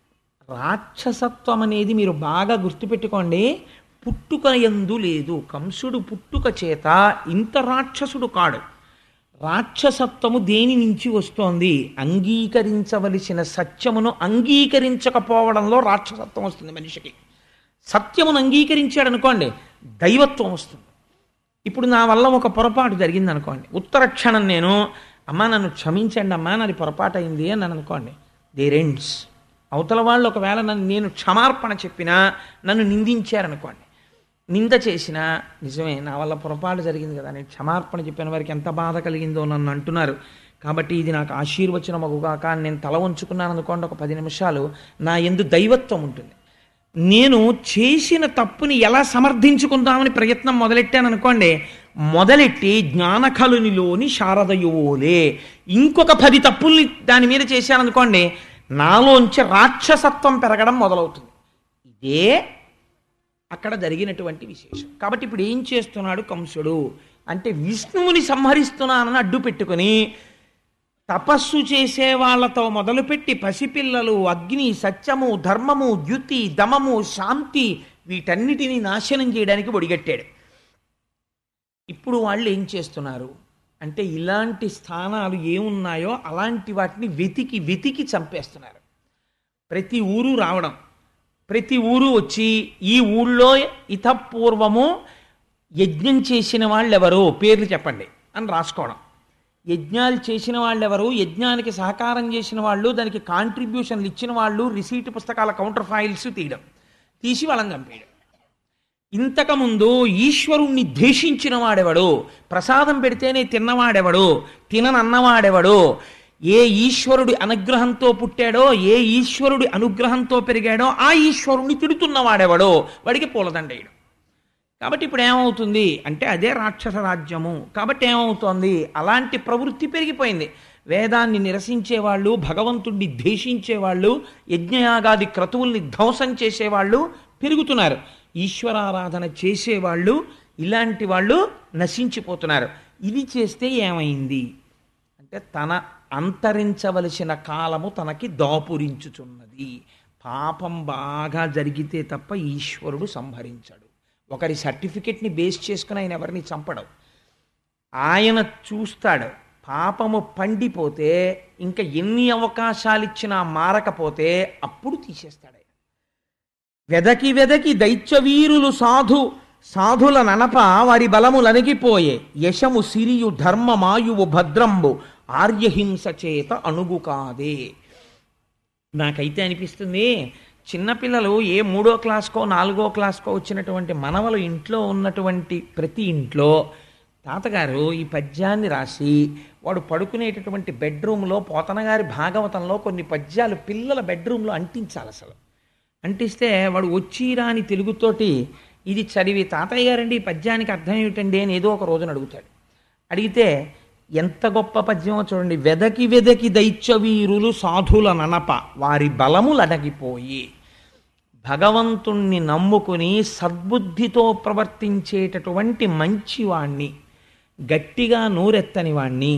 రాక్షసత్వం అనేది మీరు బాగా గుర్తుపెట్టుకోండి పుట్టుక ఎందు లేదు కంసుడు పుట్టుక చేత ఇంత రాక్షసుడు కాడు రాక్షసత్వము దేని నుంచి వస్తోంది అంగీకరించవలసిన సత్యమును అంగీకరించకపోవడంలో రాక్షసత్వం వస్తుంది మనిషికి సత్యమును అంగీకరించాడు అనుకోండి దైవత్వం వస్తుంది ఇప్పుడు నా వల్ల ఒక పొరపాటు జరిగింది అనుకోండి ఉత్తర క్షణం నేను అమ్మా నన్ను క్షమించండి అమ్మా నాది పొరపాటు అయింది అని నన్ను అనుకోండి దేరెండ్స్ అవతల వాళ్ళు ఒకవేళ నన్ను నేను క్షమార్పణ చెప్పినా నన్ను నిందించారనుకోండి నింద చేసినా నిజమే నా వల్ల పొరపాటు జరిగింది కదా నేను క్షమార్పణ చెప్పిన వారికి ఎంత బాధ కలిగిందో నన్ను అంటున్నారు కాబట్టి ఇది నాకు ఆశీర్వచనం అగుగాక అని నేను తల ఉంచుకున్నాను అనుకోండి ఒక పది నిమిషాలు నా ఎందు దైవత్వం ఉంటుంది నేను చేసిన తప్పుని ఎలా సమర్థించుకుందామని ప్రయత్నం మొదలెట్టాను అనుకోండి మొదలెట్టి జ్ఞానకలునిలోని శారదయోలే ఇంకొక పది తప్పుల్ని దాని మీద చేశాననుకోండి నాలోంచి రాక్షసత్వం పెరగడం మొదలవుతుంది ఇదే అక్కడ జరిగినటువంటి విశేషం కాబట్టి ఇప్పుడు ఏం చేస్తున్నాడు కంసుడు అంటే విష్ణువుని సంహరిస్తున్నానని అడ్డు పెట్టుకుని తపస్సు చేసే వాళ్ళతో మొదలుపెట్టి పసిపిల్లలు అగ్ని సత్యము ధర్మము ద్యుతి దమము శాంతి వీటన్నిటినీ నాశనం చేయడానికి ఒడిగట్టాడు ఇప్పుడు వాళ్ళు ఏం చేస్తున్నారు అంటే ఇలాంటి స్థానాలు ఏమున్నాయో అలాంటి వాటిని వెతికి వెతికి చంపేస్తున్నారు ప్రతి ఊరు రావడం ప్రతి ఊరు వచ్చి ఈ ఊళ్ళో ఇతపూర్వము యజ్ఞం చేసిన వాళ్ళు ఎవరు పేర్లు చెప్పండి అని రాసుకోవడం యజ్ఞాలు చేసిన వాళ్ళు ఎవరు యజ్ఞానికి సహకారం చేసిన వాళ్ళు దానికి కాంట్రిబ్యూషన్లు ఇచ్చిన వాళ్ళు రిసీట్ పుస్తకాల కౌంటర్ ఫైల్స్ తీయడం తీసి వాళ్ళని చంపేయడం ఇంతకుముందు ఈశ్వరుణ్ణి ద్వేషించిన వాడెవడు ప్రసాదం పెడితేనే తిన్నవాడెవడు తిననన్నవాడెవడు ఏ ఈశ్వరుడి అనుగ్రహంతో పుట్టాడో ఏ ఈశ్వరుడి అనుగ్రహంతో పెరిగాడో ఆ ఈశ్వరుణ్ణి తిడుతున్నవాడెవడో వాడికి పూలదండేయడం కాబట్టి ఇప్పుడు ఏమవుతుంది అంటే అదే రాక్షస రాజ్యము కాబట్టి ఏమవుతోంది అలాంటి ప్రవృత్తి పెరిగిపోయింది వేదాన్ని నిరసించేవాళ్ళు భగవంతుణ్ణి ద్వేషించేవాళ్ళు యజ్ఞయాగాది క్రతువుల్ని ధ్వంసం చేసేవాళ్ళు పెరుగుతున్నారు ఈశ్వరారాధన చేసేవాళ్ళు ఇలాంటి వాళ్ళు నశించిపోతున్నారు ఇది చేస్తే ఏమైంది అంటే తన అంతరించవలసిన కాలము తనకి దాపురించుచున్నది పాపం బాగా జరిగితే తప్ప ఈశ్వరుడు సంహరించడు ఒకరి సర్టిఫికెట్ని బేస్ చేసుకుని ఆయన ఎవరిని చంపడం ఆయన చూస్తాడు పాపము పండిపోతే ఇంకా ఎన్ని అవకాశాలు ఇచ్చినా మారకపోతే అప్పుడు తీసేస్తాడు ఆయన వెదకి వెదకి దైత్యవీరులు సాధు సాధుల ననప వారి బలములనిగిపోయే యశము సిరియు ధర్మమాయువు భద్రంబు ఆర్యహింస చేత అణుగు కాదే నాకైతే అనిపిస్తుంది చిన్నపిల్లలు ఏ మూడో క్లాస్కో నాలుగో క్లాస్కో వచ్చినటువంటి మనవలు ఇంట్లో ఉన్నటువంటి ప్రతి ఇంట్లో తాతగారు ఈ పద్యాన్ని రాసి వాడు పడుకునేటటువంటి బెడ్రూమ్లో పోతనగారి భాగవతంలో కొన్ని పద్యాలు పిల్లల బెడ్రూమ్లో అంటించాలి అసలు అంటిస్తే వాడు వచ్చి రాని తెలుగుతోటి ఇది చదివి తాతయ్య గారండి ఈ పద్యానికి అర్థం ఏమిటండి అని ఏదో ఒక రోజున అడుగుతాడు అడిగితే ఎంత గొప్ప పద్యమో చూడండి వెదకి వెదకి దైత్యవీరులు సాధుల ననప వారి బలములడగిపోయి భగవంతుణ్ణి నమ్ముకుని సద్బుద్ధితో ప్రవర్తించేటటువంటి మంచివాణ్ణి గట్టిగా నూరెత్తని వాణ్ణి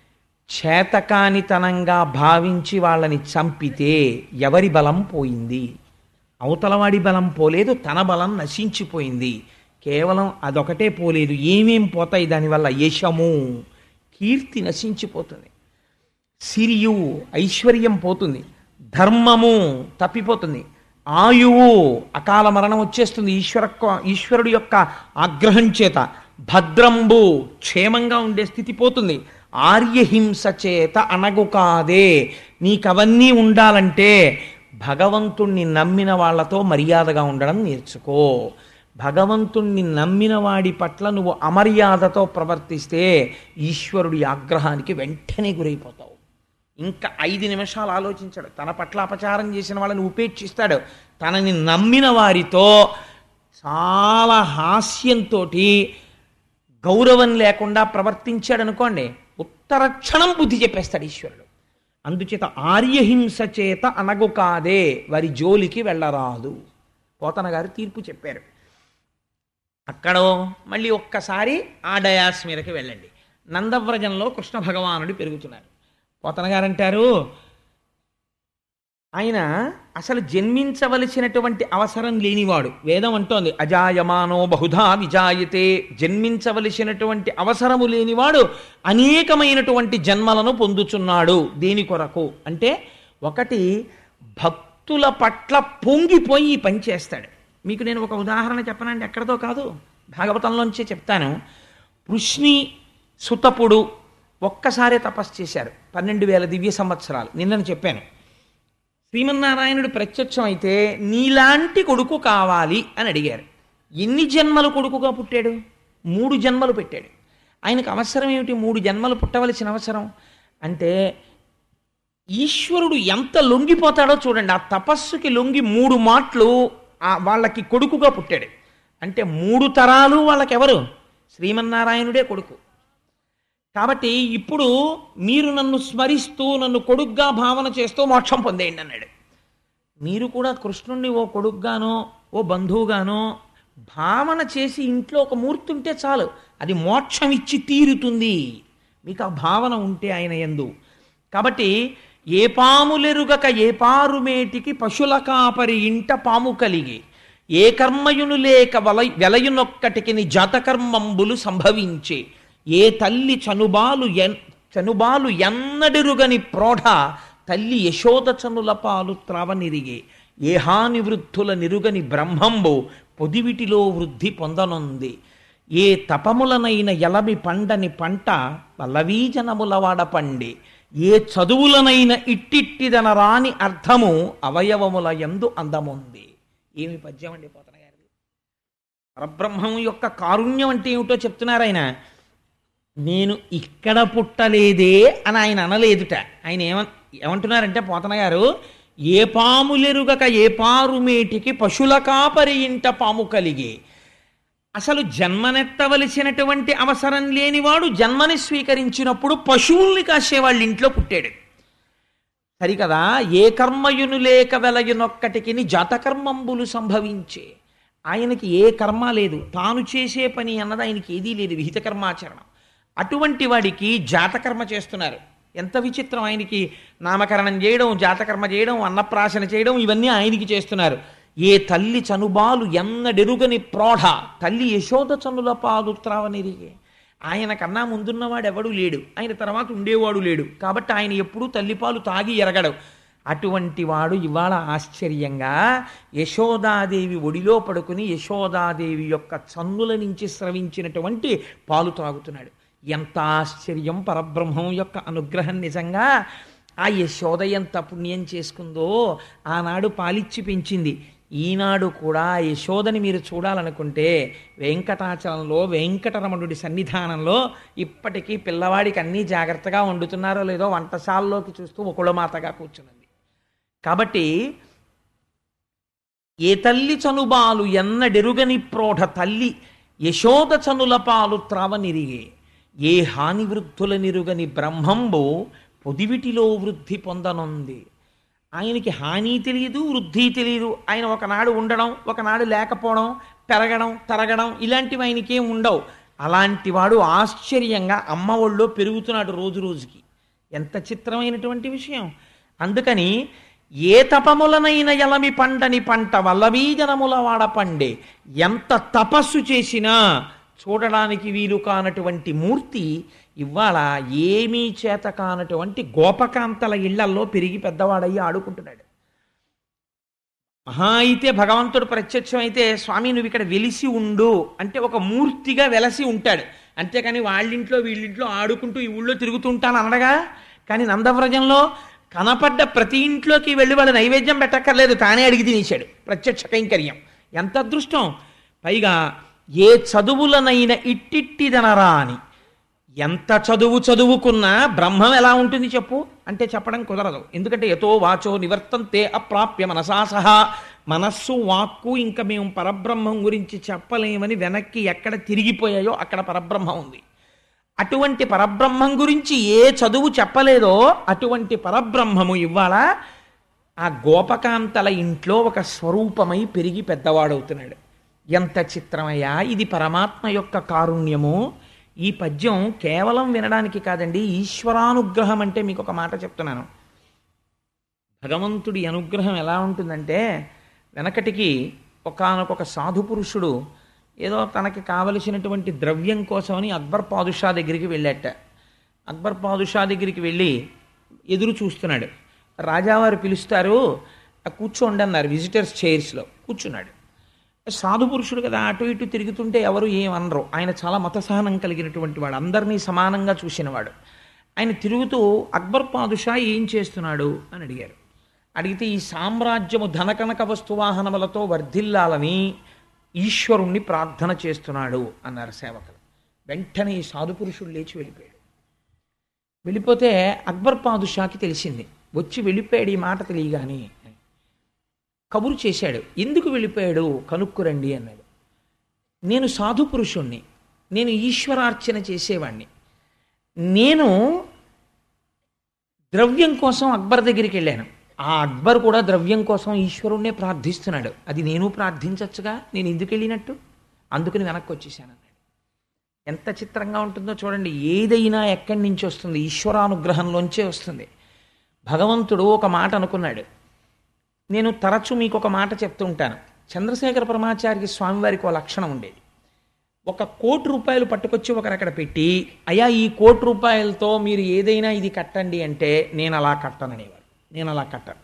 చేతకానితనంగా భావించి వాళ్ళని చంపితే ఎవరి బలం పోయింది అవతలవాడి బలం పోలేదు తన బలం నశించిపోయింది కేవలం అదొకటే పోలేదు ఏమేం పోతాయి దానివల్ల యశము కీర్తి నశించిపోతుంది సిరియు ఐశ్వర్యం పోతుంది ధర్మము తప్పిపోతుంది ఆయువు అకాల మరణం వచ్చేస్తుంది ఈశ్వర ఈశ్వరుడు యొక్క ఆగ్రహం చేత భద్రంబు క్షేమంగా ఉండే స్థితి పోతుంది ఆర్యహింస చేత అణగు కాదే నీకవన్నీ ఉండాలంటే భగవంతుణ్ణి నమ్మిన వాళ్ళతో మర్యాదగా ఉండడం నేర్చుకో భగవంతుణ్ణి నమ్మిన వాడి పట్ల నువ్వు అమర్యాదతో ప్రవర్తిస్తే ఈశ్వరుడి ఆగ్రహానికి వెంటనే గురైపోతావు ఇంకా ఐదు నిమిషాలు ఆలోచించాడు తన పట్ల అపచారం చేసిన వాళ్ళని ఉపేక్షిస్తాడు తనని నమ్మిన వారితో చాలా హాస్యంతో గౌరవం లేకుండా ప్రవర్తించాడు అనుకోండి ఉత్తర క్షణం బుద్ధి చెప్పేస్తాడు ఈశ్వరుడు అందుచేత ఆర్యహింస చేత అనగు కాదే వారి జోలికి వెళ్ళరాదు పోతన గారు తీర్పు చెప్పారు అక్కడో మళ్ళీ ఒక్కసారి ఆ డయాస్ మీదకి వెళ్ళండి నందవ్రజంలో కృష్ణ భగవానుడు పెరుగుతున్నారు పోతన గారు అంటారు ఆయన అసలు జన్మించవలసినటువంటి అవసరం లేనివాడు వేదం అంటోంది అజాయమానో బహుధా విజాయతే జన్మించవలసినటువంటి అవసరము లేనివాడు అనేకమైనటువంటి జన్మలను పొందుచున్నాడు దేని కొరకు అంటే ఒకటి భక్తుల పట్ల పొంగిపోయి ఈ పని చేస్తాడు మీకు నేను ఒక ఉదాహరణ చెప్పనండి ఎక్కడతో కాదు భాగవతంలోంచే చెప్తాను పృష్ణి సుతపుడు ఒక్కసారే తపస్సు చేశారు పన్నెండు వేల దివ్య సంవత్సరాలు నిన్నను చెప్పాను శ్రీమన్నారాయణుడు ప్రత్యక్షం అయితే నీలాంటి కొడుకు కావాలి అని అడిగారు ఎన్ని జన్మలు కొడుకుగా పుట్టాడు మూడు జన్మలు పెట్టాడు ఆయనకు అవసరం ఏమిటి మూడు జన్మలు పుట్టవలసిన అవసరం అంటే ఈశ్వరుడు ఎంత లొంగిపోతాడో చూడండి ఆ తపస్సుకి లొంగి మూడు మాటలు ఆ వాళ్ళకి కొడుకుగా పుట్టాడు అంటే మూడు తరాలు వాళ్ళకెవరు శ్రీమన్నారాయణుడే కొడుకు కాబట్టి ఇప్పుడు మీరు నన్ను స్మరిస్తూ నన్ను కొడుగ్గా భావన చేస్తూ మోక్షం పొందేయండి అన్నాడు మీరు కూడా కృష్ణుణ్ణి ఓ కొడుగ్గానో ఓ బంధువుగానో భావన చేసి ఇంట్లో ఒక మూర్తి ఉంటే చాలు అది మోక్షం ఇచ్చి తీరుతుంది మీకు ఆ భావన ఉంటే ఆయన ఎందు కాబట్టి ఏ పాములెరుగక ఏ పారుమేటికి పశుల కాపరి ఇంట పాము కలిగి ఏ కర్మయును లేక వల వెలయునొక్కటికి జాతకర్మంబులు సంభవించే ఏ తల్లి చనుబాలు ఎన్ చనుబాలు ఎన్నడిరుగని ప్రోఢ తల్లి యశోద చనుల పాలు త్రావనిరిగే ఏ హాని వృద్ధుల నిరుగని బ్రహ్మంబు పొదివిటిలో వృద్ధి పొందనుంది ఏ తపములనైన ఎలమి పండని పంట పల్లవీజనముల వాడ పండి ఏ చదువులనైన ఇట్టిట్టిదన రాని అర్థము అవయవముల ఎందు అందముంది ఏమి పద్యం అండి పోతన గారిది పరబ్రహ్మం యొక్క కారుణ్యం అంటే ఏమిటో చెప్తున్నారు ఆయన నేను ఇక్కడ పుట్టలేదే అని ఆయన అనలేదుట ఆయన ఏమ ఏమంటున్నారంటే పోతన గారు ఏ పాములెరుగక ఏ పారుమేటికి పశుల కాపరి ఇంట పాము కలిగి అసలు జన్మనెత్తవలసినటువంటి అవసరం లేనివాడు జన్మని స్వీకరించినప్పుడు పశువుల్ని కాసేవాళ్ళ ఇంట్లో పుట్టాడు సరికదా ఏ కర్మయును లేక వెలయునొక్కటికి జాతకర్మంబులు సంభవించే ఆయనకి ఏ కర్మ లేదు తాను చేసే పని అన్నది ఆయనకి ఏదీ లేదు విహిత కర్మాచరణం అటువంటి వాడికి జాతకర్మ చేస్తున్నారు ఎంత విచిత్రం ఆయనకి నామకరణం చేయడం జాతకర్మ చేయడం అన్నప్రాశన చేయడం ఇవన్నీ ఆయనకి చేస్తున్నారు ఏ తల్లి చనుబాలు ఎన్నడెరుగని ప్రోఢ తల్లి యశోద చనుల పాలు త్రావనిరిగే ఆయన కన్నా ముందున్నవాడు ఎవడు లేడు ఆయన తర్వాత ఉండేవాడు లేడు కాబట్టి ఆయన ఎప్పుడూ తల్లిపాలు తాగి ఎరగడు అటువంటి వాడు ఇవాళ ఆశ్చర్యంగా యశోదాదేవి ఒడిలో పడుకుని యశోదాదేవి యొక్క చన్నుల నుంచి స్రవించినటువంటి పాలు తాగుతున్నాడు ఎంత ఆశ్చర్యం పరబ్రహ్మం యొక్క అనుగ్రహం నిజంగా ఆ యశోద ఎంత పుణ్యం చేసుకుందో ఆనాడు పాలిచ్చి పెంచింది ఈనాడు కూడా యశోదని మీరు చూడాలనుకుంటే వెంకటాచలంలో వెంకటరమణుడి సన్నిధానంలో ఇప్పటికీ పిల్లవాడికి అన్నీ జాగ్రత్తగా వండుతున్నారో లేదో వంటశాలలోకి చూస్తూ ఒకళమాతగా కూర్చున్నది కాబట్టి ఏ తల్లి చనుబాలు ఎన్నడెరుగని ప్రోఢ తల్లి యశోద చనుల పాలు త్రావనిరిగే ఏ హాని వృద్ధుల నిరుగని బ్రహ్మంబు పొదివిటిలో వృద్ధి పొందనుంది ఆయనకి హాని తెలియదు వృద్ధి తెలియదు ఆయన ఒకనాడు ఉండడం ఒకనాడు లేకపోవడం పెరగడం తరగడం ఇలాంటివి ఆయనకేం ఉండవు అలాంటి వాడు ఆశ్చర్యంగా అమ్మ ఒళ్ళో పెరుగుతున్నాడు రోజు రోజుకి ఎంత చిత్రమైనటువంటి విషయం అందుకని ఏ తపములనైన ఎలమి పంటని పంట వల్లవీజనముల వాడ పండే ఎంత తపస్సు చేసినా చూడడానికి వీలు కానటువంటి మూర్తి ఇవాళ ఏమీ చేత కానటువంటి గోపకాంతల ఇళ్లల్లో పెరిగి పెద్దవాడయ్యి ఆడుకుంటున్నాడు మహా అయితే భగవంతుడు ప్రత్యక్షం అయితే స్వామి నువ్వు ఇక్కడ వెలిసి ఉండు అంటే ఒక మూర్తిగా వెలసి ఉంటాడు అంతేకాని వాళ్ళింట్లో వీళ్ళింట్లో ఆడుకుంటూ ఈ ఊళ్ళో తిరుగుతూ ఉంటాను అనడగా కానీ నందవ్రజంలో కనపడ్డ ప్రతి ఇంట్లోకి వెళ్ళి వాళ్ళు నైవేద్యం పెట్టక్కర్లేదు తానే అడిగి తినేశాడు ప్రత్యక్ష కైంకర్యం ఎంత అదృష్టం పైగా ఏ చదువులనైన ఇట్టిట్టిదనరా అని ఎంత చదువు చదువుకున్నా బ్రహ్మం ఎలా ఉంటుంది చెప్పు అంటే చెప్పడం కుదరదు ఎందుకంటే ఎతో వాచో నివర్తంతే అప్రాప్య మనసా సహా మనస్సు వాక్కు ఇంకా మేము పరబ్రహ్మం గురించి చెప్పలేమని వెనక్కి ఎక్కడ తిరిగిపోయాయో అక్కడ పరబ్రహ్మం ఉంది అటువంటి పరబ్రహ్మం గురించి ఏ చదువు చెప్పలేదో అటువంటి పరబ్రహ్మము ఇవాళ ఆ గోపకాంతల ఇంట్లో ఒక స్వరూపమై పెరిగి పెద్దవాడవుతున్నాడు ఎంత చిత్రమయ్యా ఇది పరమాత్మ యొక్క కారుణ్యము ఈ పద్యం కేవలం వినడానికి కాదండి ఈశ్వరానుగ్రహం అంటే మీకు ఒక మాట చెప్తున్నాను భగవంతుడి అనుగ్రహం ఎలా ఉంటుందంటే వెనకటికి ఒకానొక సాధు పురుషుడు ఏదో తనకి కావలసినటువంటి ద్రవ్యం కోసమని అక్బర్ పాదుషా దగ్గరికి వెళ్ళాట అక్బర్ పాదుషా దగ్గరికి వెళ్ళి ఎదురు చూస్తున్నాడు రాజావారు పిలుస్తారు "ఆ కూర్చోండి అన్నారు విజిటర్స్ చైర్స్లో కూర్చున్నాడు సాధు పురుషుడు కదా అటు ఇటు తిరుగుతుంటే ఎవరు ఏమనరు ఆయన చాలా మత సహనం కలిగినటువంటి వాడు అందరినీ సమానంగా చూసినవాడు ఆయన తిరుగుతూ అక్బర్ పాదుషా ఏం చేస్తున్నాడు అని అడిగారు అడిగితే ఈ సామ్రాజ్యము ధనకనక వస్తువాహనములతో వర్ధిల్లాలని ఈశ్వరుణ్ణి ప్రార్థన చేస్తున్నాడు అన్నారు సేవకులు వెంటనే ఈ సాధు పురుషుడు లేచి వెళ్ళిపోయాడు వెళ్ళిపోతే అక్బర్ పాదుషాకి తెలిసింది వచ్చి వెళ్ళిపోయాడు ఈ మాట తెలియగానే కబురు చేశాడు ఎందుకు వెళ్ళిపోయాడు కనుక్కురండి అన్నాడు నేను సాధు పురుషుణ్ణి నేను ఈశ్వరార్చన చేసేవాణ్ణి నేను ద్రవ్యం కోసం అక్బర్ దగ్గరికి వెళ్ళాను ఆ అక్బర్ కూడా ద్రవ్యం కోసం ఈశ్వరుణ్ణే ప్రార్థిస్తున్నాడు అది నేను ప్రార్థించచ్చుగా నేను ఎందుకు వెళ్ళినట్టు అందుకని వెనక్కి వచ్చేసాను అన్నాడు ఎంత చిత్రంగా ఉంటుందో చూడండి ఏదైనా ఎక్కడి నుంచి వస్తుంది ఈశ్వరానుగ్రహంలోంచే వస్తుంది భగవంతుడు ఒక మాట అనుకున్నాడు నేను తరచు మీకు ఒక మాట చెప్తూ ఉంటాను చంద్రశేఖర పరమాచార్య స్వామివారికి ఒక లక్షణం ఉండేది ఒక కోటి రూపాయలు పట్టుకొచ్చి ఒకరు అక్కడ పెట్టి అయ్యా ఈ కోటి రూపాయలతో మీరు ఏదైనా ఇది కట్టండి అంటే నేను అలా కట్టననేవారు నేను అలా కట్టను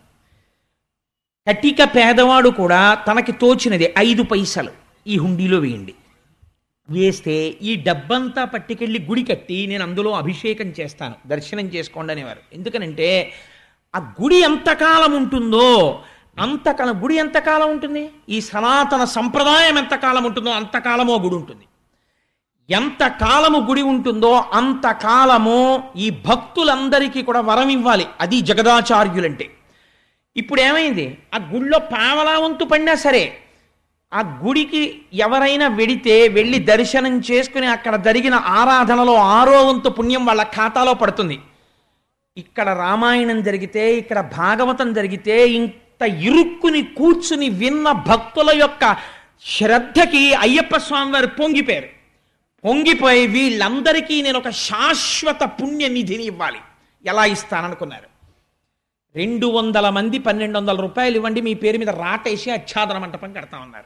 కటిక పేదవాడు కూడా తనకి తోచినది ఐదు పైసలు ఈ హుండీలో వేయండి వేస్తే ఈ డబ్బంతా పట్టుకెళ్ళి గుడి కట్టి నేను అందులో అభిషేకం చేస్తాను దర్శనం చేసుకోండి అనేవారు ఎందుకనంటే ఆ గుడి ఎంతకాలం ఉంటుందో అంతకాలం గుడి ఎంతకాలం ఉంటుంది ఈ సనాతన సంప్రదాయం ఎంతకాలం ఉంటుందో అంతకాలమో గుడి ఉంటుంది ఎంత కాలము గుడి ఉంటుందో అంత కాలము ఈ భక్తులందరికీ కూడా వరం ఇవ్వాలి అది జగదాచార్యులంటే ఇప్పుడు ఏమైంది ఆ గుడిలో పావలా వంతు పడినా సరే ఆ గుడికి ఎవరైనా వెడితే వెళ్ళి దర్శనం చేసుకుని అక్కడ జరిగిన ఆరాధనలో ఆరో వంతు పుణ్యం వాళ్ళ ఖాతాలో పడుతుంది ఇక్కడ రామాయణం జరిగితే ఇక్కడ భాగవతం జరిగితే ఇంత ఇరుక్కుని కూర్చుని విన్న భక్తుల యొక్క శ్రద్ధకి అయ్యప్ప స్వామి వారు పొంగిపోయారు పొంగిపోయి వీళ్ళందరికీ నేను ఒక శాశ్వత పుణ్య నిధిని ఇవ్వాలి ఎలా ఇస్తాననుకున్నారు రెండు వందల మంది పన్నెండు వందల రూపాయలు ఇవ్వండి మీ పేరు మీద రాటేసి ఆచ్ఛాదన మంటపం కడతామన్నారు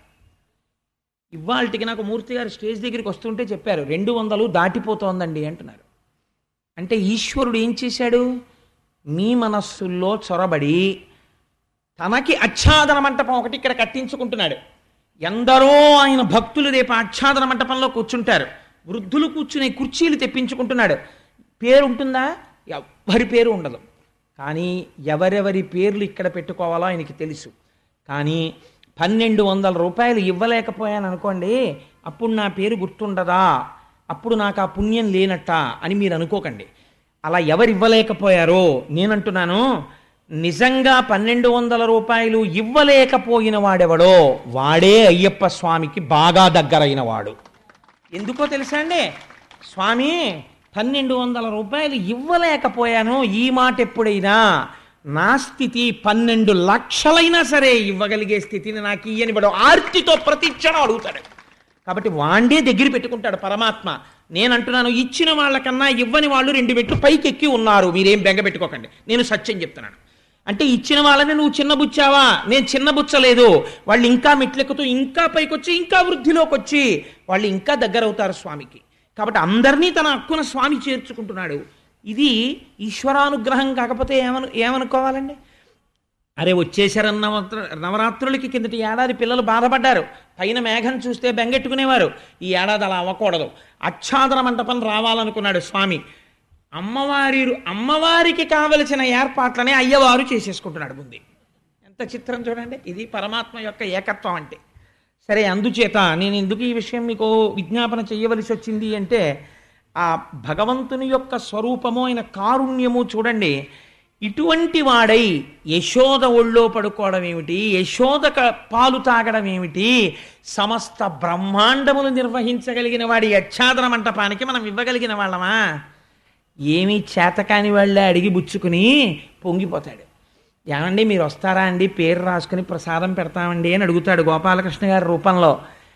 ఇవాళకి నాకు మూర్తి గారు స్టేజ్ దగ్గరికి వస్తుంటే చెప్పారు రెండు వందలు దాటిపోతోందండి అంటున్నారు అంటే ఈశ్వరుడు ఏం చేశాడు మీ మనస్సుల్లో చొరబడి తనకి ఆచ్ఛాదన మంటపం ఒకటి ఇక్కడ కట్టించుకుంటున్నాడు ఎందరో ఆయన భక్తులు రేపు ఆచ్ఛాదన మంటపంలో కూర్చుంటారు వృద్ధులు కూర్చునే కుర్చీలు తెప్పించుకుంటున్నాడు పేరు ఉంటుందా ఎవ్వరి పేరు ఉండదు కానీ ఎవరెవరి పేర్లు ఇక్కడ పెట్టుకోవాలో ఆయనకి తెలుసు కానీ పన్నెండు వందల రూపాయలు ఇవ్వలేకపోయాను అనుకోండి అప్పుడు నా పేరు గుర్తుండదా అప్పుడు నాకు ఆ పుణ్యం లేనట్ట అని మీరు అనుకోకండి అలా ఎవరు ఇవ్వలేకపోయారో నేనంటున్నాను నిజంగా పన్నెండు వందల రూపాయలు ఇవ్వలేకపోయిన వాడెవడో వాడే అయ్యప్ప స్వామికి బాగా దగ్గరైన వాడు ఎందుకో తెలుసా అండి స్వామి పన్నెండు వందల రూపాయలు ఇవ్వలేకపోయాను ఈ మాట ఎప్పుడైనా నా స్థితి పన్నెండు లక్షలైనా సరే ఇవ్వగలిగే స్థితిని నాకు ఇయ్యని వాడు ఆర్తితో ప్రతిక్షణం అడుగుతాడు కాబట్టి వాండే దగ్గర పెట్టుకుంటాడు పరమాత్మ నేను అంటున్నాను ఇచ్చిన వాళ్ళకన్నా ఇవ్వని వాళ్ళు రెండు మెట్లు పైకి ఎక్కి ఉన్నారు మీరేం బెంగ పెట్టుకోకండి నేను సత్యం చెప్తున్నాను అంటే ఇచ్చిన వాళ్ళని నువ్వు చిన్నబుచ్చావా నేను చిన్నబుచ్చలేదు వాళ్ళు ఇంకా మెట్లెక్కుతూ ఇంకా పైకొచ్చి ఇంకా వృద్ధిలోకి వచ్చి వాళ్ళు ఇంకా దగ్గర అవుతారు స్వామికి కాబట్టి అందరినీ తన హక్కున స్వామి చేర్చుకుంటున్నాడు ఇది ఈశ్వరానుగ్రహం కాకపోతే ఏమను ఏమనుకోవాలండి అరే వచ్చేసారన్న నవరాత్ర- నవరాత్రులకి కిందటి ఏడాది పిల్లలు బాధపడ్డారు పైన మేఘం చూస్తే బెంగెట్టుకునేవారు ఈ ఏడాది అలా అవ్వకూడదు అచ్చాదన మంటపం రావాలనుకున్నాడు స్వామి అమ్మవారి అమ్మవారికి కావలసిన ఏర్పాట్లనే అయ్యవారు చేసేసుకుంటున్నాడు ముందు ఎంత చిత్రం చూడండి ఇది పరమాత్మ యొక్క ఏకత్వం అంటే సరే అందుచేత నేను ఎందుకు ఈ విషయం మీకు విజ్ఞాపన చేయవలసి వచ్చింది అంటే ఆ భగవంతుని యొక్క స్వరూపము ఆయన కారుణ్యము చూడండి ఇటువంటి వాడై యశోద ఒళ్ళో పడుకోవడం ఏమిటి యశోద క- పాలు తాగడం ఏమిటి సమస్త బ్రహ్మాండములు నిర్వహించగలిగిన వాడి యచ్ఛాదన మంటపానికి మనం ఇవ్వగలిగిన వాళ్ళమా ఏమీ చేతకాని వాళ్ళే అడిగి బుచ్చుకుని పొంగిపోతాడు ఏమండి మీరు వస్తారా అండి పేరు రాసుకుని ప్రసాదం పెడతామండి అని అడుగుతాడు గోపాలకృష్ణ గారి రూపంలో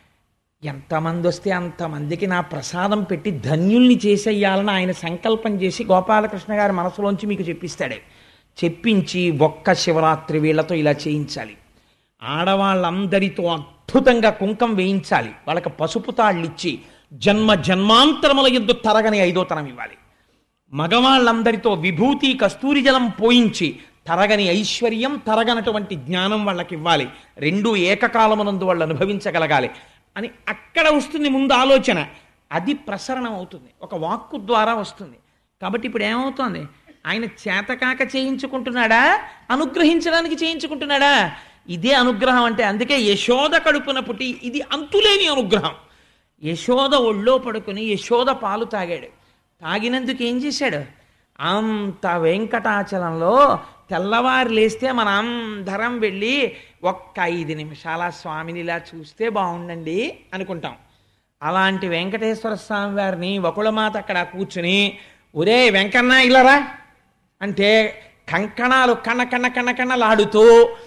ఎంతమంది వస్తే అంతమందికి నా ప్రసాదం పెట్టి ధన్యుల్ని చేసేయాలని ఆయన సంకల్పం చేసి గోపాలకృష్ణ గారి మనసులోంచి మీకు చెప్పిస్తాడు చెప్పించి ఒక్క శివరాత్రి వీళ్ళతో ఇలా చేయించాలి ఆడవాళ్ళందరితో అద్భుతంగా కుంకం వేయించాలి వాళ్ళకి పసుపు తాళ్ళు ఇచ్చి జన్మ జన్మాంతరముల యుద్ధ తరగని ఐదోతనం ఇవ్వాలి మగవాళ్ళందరితో విభూతి కస్తూరి జలం పోయించి తరగని ఐశ్వర్యం తరగనటువంటి జ్ఞానం వాళ్ళకి ఇవ్వాలి రెండు ఏకకాలమునందు వాళ్ళు అనుభవించగలగాలి అని అక్కడ వస్తుంది ముందు ఆలోచన అది ప్రసరణం అవుతుంది ఒక వాక్కు ద్వారా వస్తుంది కాబట్టి ఇప్పుడు ఏమవుతోంది ఆయన చేతకాక చేయించుకుంటున్నాడా అనుగ్రహించడానికి చేయించుకుంటున్నాడా ఇదే అనుగ్రహం అంటే అందుకే యశోద కడుపున పుట్టి ఇది అంతులేని అనుగ్రహం యశోద ఒళ్ళో పడుకుని యశోద పాలు తాగాడు తాగినందుకు ఏం చేశాడు అంత వెంకటాచలంలో తెల్లవారు లేస్తే మన అందరం వెళ్ళి ఒక్క ఐదు నిమిషాల స్వామిని ఇలా చూస్తే బాగుండండి అనుకుంటాం అలాంటి వెంకటేశ్వర స్వామి వారిని వకుళమాత అక్కడ కూర్చుని ఒరే వెంకన్న ఇల్లరా అంటే కంకణాలు కణ కణ కణ కణలాడుతూ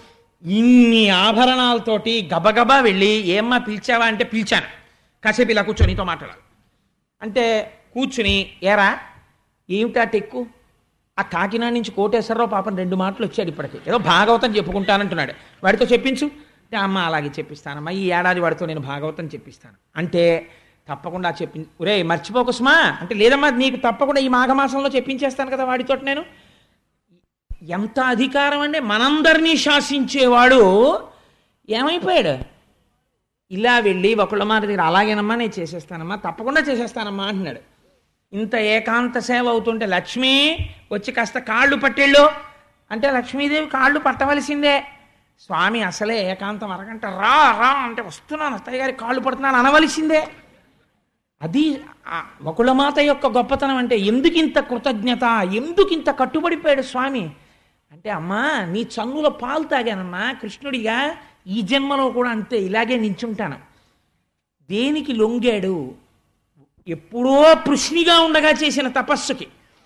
ఇన్ని ఆభరణాలతోటి గబగబా వెళ్ళి ఏమ్మా పిలిచావా అంటే పిలిచాను కాసేపు ఇలా కూర్చొని నీతో మాట్లాడాలి అంటే కూర్చుని ఏరా ఏమిటా టెక్కు ఆ కాకినాడ నుంచి కోటేశ్వరరావు పాపం రెండు మాటలు వచ్చాడు ఇప్పటికి ఏదో భాగవతం చెప్పుకుంటానంటున్నాడు వాడితో చెప్పించు అంటే అమ్మ అలాగే చెప్పిస్తానమ్మా ఈ ఏడాది వాడితో నేను భాగవతం చెప్పిస్తాను అంటే తప్పకుండా చెప్పి ఒరే మర్చిపోకు సుమా అంటే లేదమ్మా నీకు తప్పకుండా ఈ మాఘమాసంలో చెప్పించేస్తాను కదా వాడితో నేను ఎంత అధికారం అంటే మనందరినీ శాసించేవాడు ఏమైపోయాడు ఇలా వెళ్ళి ఒకళ్ళ మాట దగ్గర అలాగేనమ్మా నేను చేసేస్తానమ్మా తప్పకుండా చేసేస్తానమ్మా అంటున్నాడు ఇంత ఏకాంత సేవ అవుతుంటే లక్ష్మి వచ్చి కాస్త కాళ్ళు పట్టేళ్ళు అంటే లక్ష్మీదేవి కాళ్ళు పట్టవలసిందే స్వామి అసలే ఏకాంతం అరగంట రా రా అంటే వస్తున్నాను అత్తయ్య గారి కాళ్ళు పడుతున్నాను అనవలసిందే అది ఆ వకుళమాత యొక్క గొప్పతనం అంటే ఎందుకు ఇంత కృతజ్ఞత ఎందుకు ఇంత కట్టుబడిపోయాడు స్వామి అంటే అమ్మా నీ చన్నుల పాలు తాగానమ్మా కృష్ణుడిగా ఈ జన్మలో కూడా అంతే ఇలాగే నించుంటాను దేనికి లొంగాడు ఎప్పుడో పృష్ణిగా ఉండగా చేసిన తపస్సుకి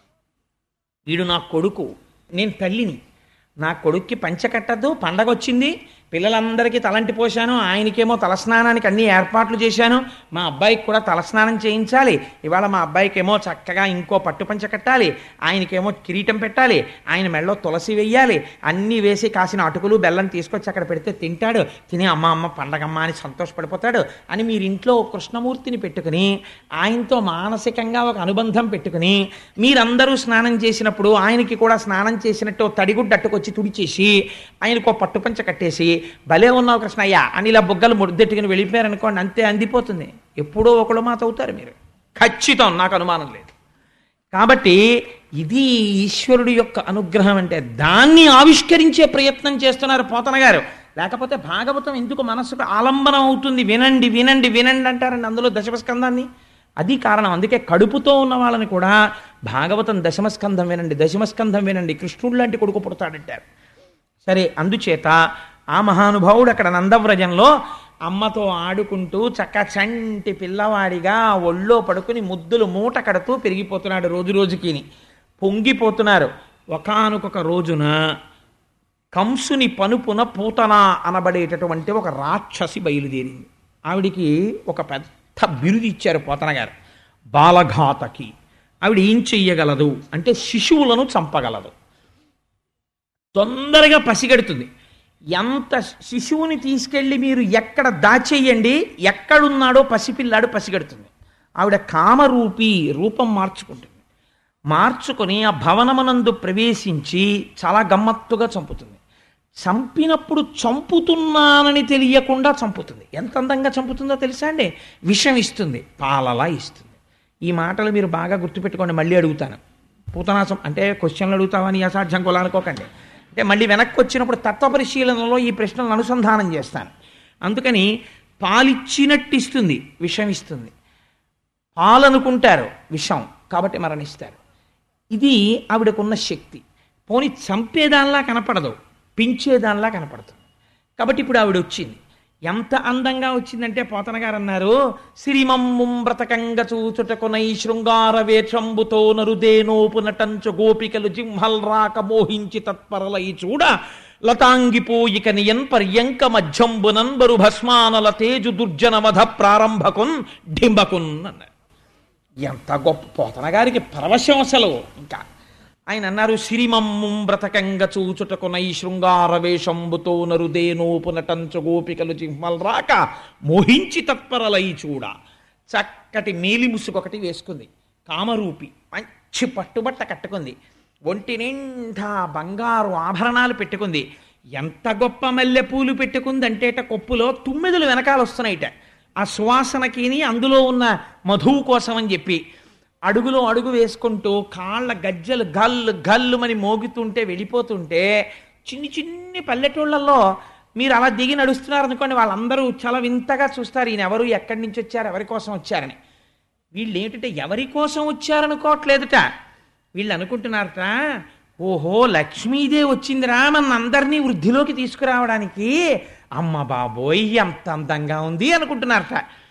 వీడు నా కొడుకు నేను తల్లిని నా కొడుక్కి పంచ కట్టద్దు పండగ వచ్చింది పిల్లలందరికీ తలంటి పోశాను ఆయనకేమో తలస్నానానికి అన్ని ఏర్పాట్లు చేశాను మా అబ్బాయికి కూడా తలస్నానం చేయించాలి ఇవాళ మా అబ్బాయికేమో చక్కగా ఇంకో పట్టు పంచ కట్టాలి ఆయనకేమో కిరీటం పెట్టాలి ఆయన మెళ్ళో తులసి వెయ్యాలి అన్నీ వేసి కాసిన అటుకులు బెల్లం తీసుకొచ్చి అక్కడ పెడితే తింటాడు తిని అమ్మ అమ్మ పండగమ్మ అని సంతోషపడిపోతాడు అని మీరు ఇంట్లో ఒక కృష్ణమూర్తిని పెట్టుకుని ఆయనతో మానసికంగా ఒక అనుబంధం పెట్టుకుని మీరందరూ స్నానం చేసినప్పుడు ఆయనకి కూడా స్నానం చేసినట్టు ఓ తడిగుడ్డ అట్టుకొచ్చి తుడిచేసి ఆయనకు ఓ పట్టుపంచ కట్టేసి భలే ఉన్నావు కృష్ణయ్య అని ఇలా బుగ్గలు ముద్దెట్టుకుని వెళ్ళిపోయారనుకోండి అంతే అందిపోతుంది ఎప్పుడో ఒకళ్ళు మాత అవుతారు మీరు ఖచ్చితం నాకు అనుమానం లేదు కాబట్టి ఇది ఈశ్వరుడి యొక్క అనుగ్రహం అంటే దాన్ని ఆవిష్కరించే ప్రయత్నం చేస్తున్నారు పోతన గారు లేకపోతే భాగవతం ఎందుకు మనసుకు ఆలంబనం అవుతుంది వినండి వినండి వినండి అంటారండి అందులో దశమస్కందాన్ని అది కారణం అందుకే కడుపుతో ఉన్న వాళ్ళని కూడా భాగవతం దశమస్కంధం వినండి దశమస్కంధం వినండి కృష్ణుడు లాంటి కొడుకు పుడతాడంటారు సరే అందుచేత ఆ మహానుభావుడు అక్కడ నందవ్రజంలో అమ్మతో ఆడుకుంటూ చక్క చంటి పిల్లవాడిగా ఒళ్ళో పడుకుని ముద్దులు మూట కడుతూ పెరిగిపోతున్నాడు రోజు రోజుకిని పొంగిపోతున్నారు ఒకానొక రోజున కంసుని పనుపున పూతన అనబడేటటువంటి ఒక రాక్షసి బయలుదేరింది ఆవిడికి ఒక పెద్ద బిరుది ఇచ్చారు పోతన గారు బాలఘాతకి ఆవిడ ఏం చెయ్యగలదు అంటే శిశువులను చంపగలదు తొందరగా పసిగడుతుంది ఎంత శిశువుని తీసుకెళ్ళి మీరు ఎక్కడ దాచేయండి ఎక్కడున్నాడో పసిపిల్లాడు పసిగడుతుంది ఆవిడ కామరూపి రూపం మార్చుకుంటుంది మార్చుకొని ఆ భవనమునందు ప్రవేశించి చాలా గమ్మత్తుగా చంపుతుంది చంపినప్పుడు చంపుతున్నానని తెలియకుండా చంపుతుంది ఎంత అందంగా చంపుతుందో తెలుసా అండి విషం ఇస్తుంది పాలలా ఇస్తుంది ఈ మాటలు మీరు బాగా గుర్తుపెట్టుకోండి మళ్ళీ అడుగుతాను పూతనాశం అంటే క్వశ్చన్లు అడుగుతామని అసాధ్యం కొలానుకోకండి అంటే మళ్ళీ వెనక్కి వచ్చినప్పుడు తత్వ పరిశీలనలో ఈ ప్రశ్నలను అనుసంధానం చేస్తాను అందుకని పాలిచ్చినట్టు ఇస్తుంది విషం ఇస్తుంది పాలనుకుంటారు విషం కాబట్టి మరణిస్తారు ఇది ఆవిడకున్న శక్తి పోని చంపేదానిలా కనపడదు పించేదానిలా కనపడుతుంది కాబట్టి ఇప్పుడు ఆవిడ వచ్చింది ఎంత అందంగా వచ్చిందంటే పోతన గారు అన్నారు సిరిమమ్ముం బ్రతకంగ చూచుటకునై శృంగార వేషంబుతో నరుదేనోపు నటంచు గోపికలు జింహల్ రాక మోహించి తత్పరలై చూడ లతాంగిపోయిక నియన్ పర్యంక మధ్యంబునన్ బరు భస్మానల తేజు దుర్జన వధ ప్రారంభకున్ డింబకున్ అన్నారు ఎంత గొప్ప పోతన గారికి పరవశం అసలు ఇంకా ఆయన అన్నారు సిరిమమ్ముం బ్రతకంగ చూచుటకునై శృంగార వేషంబుతో నరుదేనోపు నటంచు గోపికలు జింహల్ రాక మోహించి తత్పరలై చూడ చక్కటి మేలి ముసుగొకటి వేసుకుంది కామరూపి మంచి పట్టుబట్ట కట్టుకుంది ఒంటి నిండా బంగారు ఆభరణాలు పెట్టుకుంది ఎంత గొప్ప మల్లెపూలు పెట్టుకుందంటేట కొప్పులో తుమ్మెదలు వెనకాల వస్తున్నాయిట ఆ సువాసనకిని అందులో ఉన్న మధువు కోసం అని చెప్పి అడుగులో అడుగు వేసుకుంటూ కాళ్ళ గజ్జలు గల్లు గల్లుమని మోగుతుంటే వెళ్ళిపోతుంటే చిన్ని చిన్ని పల్లెటూళ్ళల్లో మీరు అలా దిగి నడుస్తున్నారనుకోండి వాళ్ళందరూ చాలా వింతగా చూస్తారు ఈయన ఎవరు ఎక్కడి నుంచి వచ్చారు ఎవరి కోసం వచ్చారని వీళ్ళు ఏమిటంటే ఎవరి కోసం వచ్చారనుకోవట్లేదుట వీళ్ళు అనుకుంటున్నారట ఓహో లక్ష్మీదేవి వచ్చిందిరా మన అందరినీ వృద్ధిలోకి తీసుకురావడానికి అమ్మ బాబోయ్ ఎంత అందంగా ఉంది అనుకుంటున్నారట